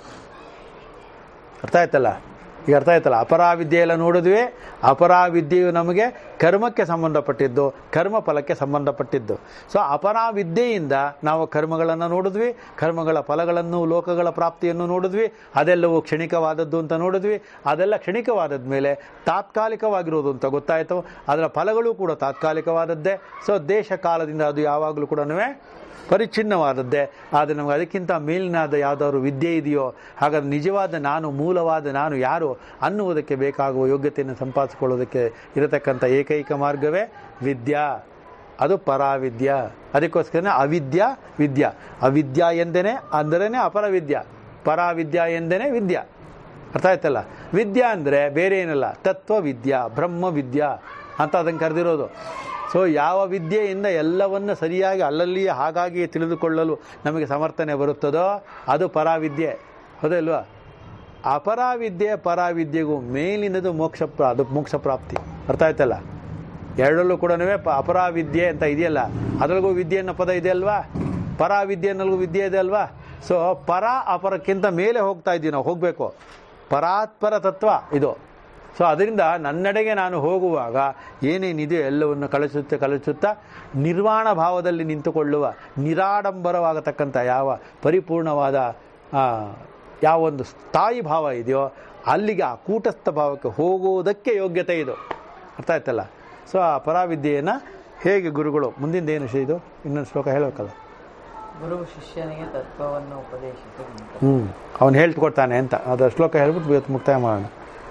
ಅರ್ಥ ಆಯ್ತಲ್ಲ ಈಗ ಅರ್ಥ ಆಯ್ತಲ್ಲ ಅಪರಾವಿದ್ಯೆ ಎಲ್ಲ ನೋಡಿದ್ವಿ ಅಪರಾವಿದ್ಯೆಯು ನಮಗೆ ಕರ್ಮಕ್ಕೆ ಸಂಬಂಧಪಟ್ಟಿದ್ದು ಕರ್ಮ ಫಲಕ್ಕೆ ಸಂಬಂಧಪಟ್ಟಿದ್ದು ಸೊ ಅಪರಾವಿದ್ಯೆಯಿಂದ ನಾವು ಕರ್ಮಗಳನ್ನು ನೋಡಿದ್ವಿ ಕರ್ಮಗಳ ಫಲಗಳನ್ನು ಲೋಕಗಳ ಪ್ರಾಪ್ತಿಯನ್ನು ನೋಡಿದ್ವಿ ಅದೆಲ್ಲವೂ ಕ್ಷಣಿಕವಾದದ್ದು ಅಂತ ನೋಡಿದ್ವಿ ಅದೆಲ್ಲ ಕ್ಷಣಿಕವಾದದ ಮೇಲೆ ತಾತ್ಕಾಲಿಕವಾಗಿರೋದು ಅಂತ ಗೊತ್ತಾಯಿತು ಅದರ ಫಲಗಳು ಕೂಡ ತಾತ್ಕಾಲಿಕವಾದದ್ದೇ ಸೊ ದೇಶ ಕಾಲದಿಂದ ಅದು ಯಾವಾಗಲೂ ಕೂಡ ಪರಿಚ್ಛಿನ್ನವಾದದ್ದೇ ಆದರೆ ನಮಗೆ ಅದಕ್ಕಿಂತ ಮೇಲಿನಾದ ಯಾವುದಾದ್ರು ವಿದ್ಯೆ ಇದೆಯೋ ಹಾಗಾದ್ರೆ ನಿಜವಾದ ನಾನು ಮೂಲವಾದ ನಾನು ಯಾರು ಅನ್ನುವುದಕ್ಕೆ ಬೇಕಾಗುವ ಯೋಗ್ಯತೆಯನ್ನು ಸಂಪಾದಿಸಿಕೊಳ್ಳೋದಕ್ಕೆ ಇರತಕ್ಕಂಥ ಏಕೈಕ ಮಾರ್ಗವೇ ವಿದ್ಯಾ ಅದು ಪರಾವಿದ್ಯಾ ಅದಕ್ಕೋಸ್ಕರ ಅವಿದ್ಯಾ ವಿದ್ಯಾ ಅವಿದ್ಯಾ ಎಂದೇನೆ ಅಂದರೇ ಅಪರವಿದ್ಯಾ ಪರಾವಿದ್ಯಾ ಎಂದೇನೆ ವಿದ್ಯಾ ಅರ್ಥ ಆಯ್ತಲ್ಲ ವಿದ್ಯಾ ಅಂದರೆ ಬೇರೆ ಏನಲ್ಲ ತತ್ವ ವಿದ್ಯಾ ಬ್ರಹ್ಮ ವಿದ್ಯಾ ಅಂತ ಅದನ್ನು ಕರೆದಿರೋದು ಸೊ ಯಾವ ವಿದ್ಯೆಯಿಂದ ಎಲ್ಲವನ್ನು ಸರಿಯಾಗಿ ಅಲ್ಲಲ್ಲಿಯೇ ಹಾಗಾಗಿ ತಿಳಿದುಕೊಳ್ಳಲು ನಮಗೆ ಸಮರ್ಥನೆ ಬರುತ್ತದೋ ಅದು ಪರಾವಿದ್ಯೆ ಹೌದಲ್ವಾ ಅಪರಾವಿದ್ಯೆ ಪರಾವಿದ್ಯೆಗೂ ಮೇಲಿನದು ಮೋಕ್ಷ ಪ್ರಾ ಅದು ಮೋಕ್ಷ ಪ್ರಾಪ್ತಿ ಅರ್ಥ ಆಯ್ತಲ್ಲ ಎರಡರಲ್ಲೂ ಕೂಡ ಅಪರಾವಿದ್ಯೆ ಅಂತ ಇದೆಯಲ್ಲ ಅದರಲ್ಲಿಗೂ ವಿದ್ಯೆ ಅನ್ನೋ ಪದ ಇದೆ ಅಲ್ವಾ ಪರಾವಿದ್ಯೆ ಅನ್ನೋಲ್ಗೂ ವಿದ್ಯೆ ಇದೆ ಅಲ್ವಾ ಸೊ ಪರ ಅಪರಕ್ಕಿಂತ ಮೇಲೆ ಹೋಗ್ತಾ ಇದ್ದೀವಿ ನಾವು ಹೋಗಬೇಕು ಪರಾತ್ಪರ ತತ್ವ ಇದು ಸೊ ಅದರಿಂದ ನನ್ನೆಡೆಗೆ ನಾನು ಹೋಗುವಾಗ ಏನೇನಿದೆಯೋ ಎಲ್ಲವನ್ನು ಕಳಿಸುತ್ತಾ ಕಳಿಸುತ್ತಾ ನಿರ್ವಾಣ ಭಾವದಲ್ಲಿ ನಿಂತುಕೊಳ್ಳುವ ನಿರಾಡಂಬರವಾಗತಕ್ಕಂಥ ಯಾವ ಪರಿಪೂರ್ಣವಾದ ಆ, ಯಾವ ಒಂದು ಸ್ಥಾಯಿ ಭಾವ ಇದೆಯೋ ಅಲ್ಲಿಗೆ ಆ ಕೂಟಸ್ಥ ಭಾವಕ್ಕೆ ಹೋಗುವುದಕ್ಕೆ ಯೋಗ್ಯತೆ ಇದು ಅರ್ಥ ಆಯ್ತಲ್ಲ ಸೊ ಆ ಪರಾವಿದ್ಯೆಯನ್ನು ಹೇಗೆ ಗುರುಗಳು ಮುಂದಿಂದ ಏನು ವಿಷಯ ಇದು ಇನ್ನೊಂದು ಶ್ಲೋಕ ಹೇಳಬೇಕಲ್ಲ ಗುರು ಶಿಷ್ಯನಿಗೆ ತತ್ವವನ್ನು ಉಪದೇಶಿಸುವಂತೆ ಹ್ಞೂ ಅವನು ಹೇಳ್ಕೊಡ್ತಾನೆ ಅಂತ ಅದರ ಶ್ಲೋಕ ಹೇಳ್ಬಿಟ್ಟು ಇವತ್ತು ಮುಕ್ತಾಯ ಮಾಡೋಣ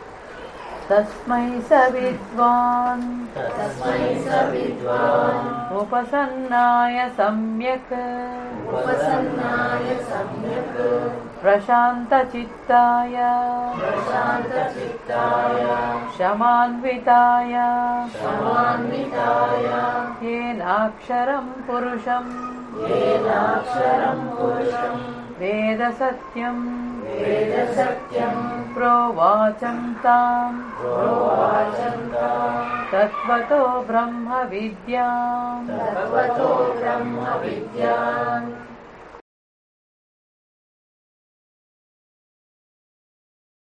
ತಸ್ಮೈ ಸ ವಿದ್ವಾನ್ ಉಪಸನ್ನಾಯ ಸಮ್ಯಕ್ ಪ್ರಶಾಂತಚಿತ್ತಾಯ ಶಮಾನ್ವಿತಾಯ येनाक्षरं पुरुषम् वेद सत्यम् प्रोवाचं ताम् तत्त्वतो ब्रह्मविद्याम्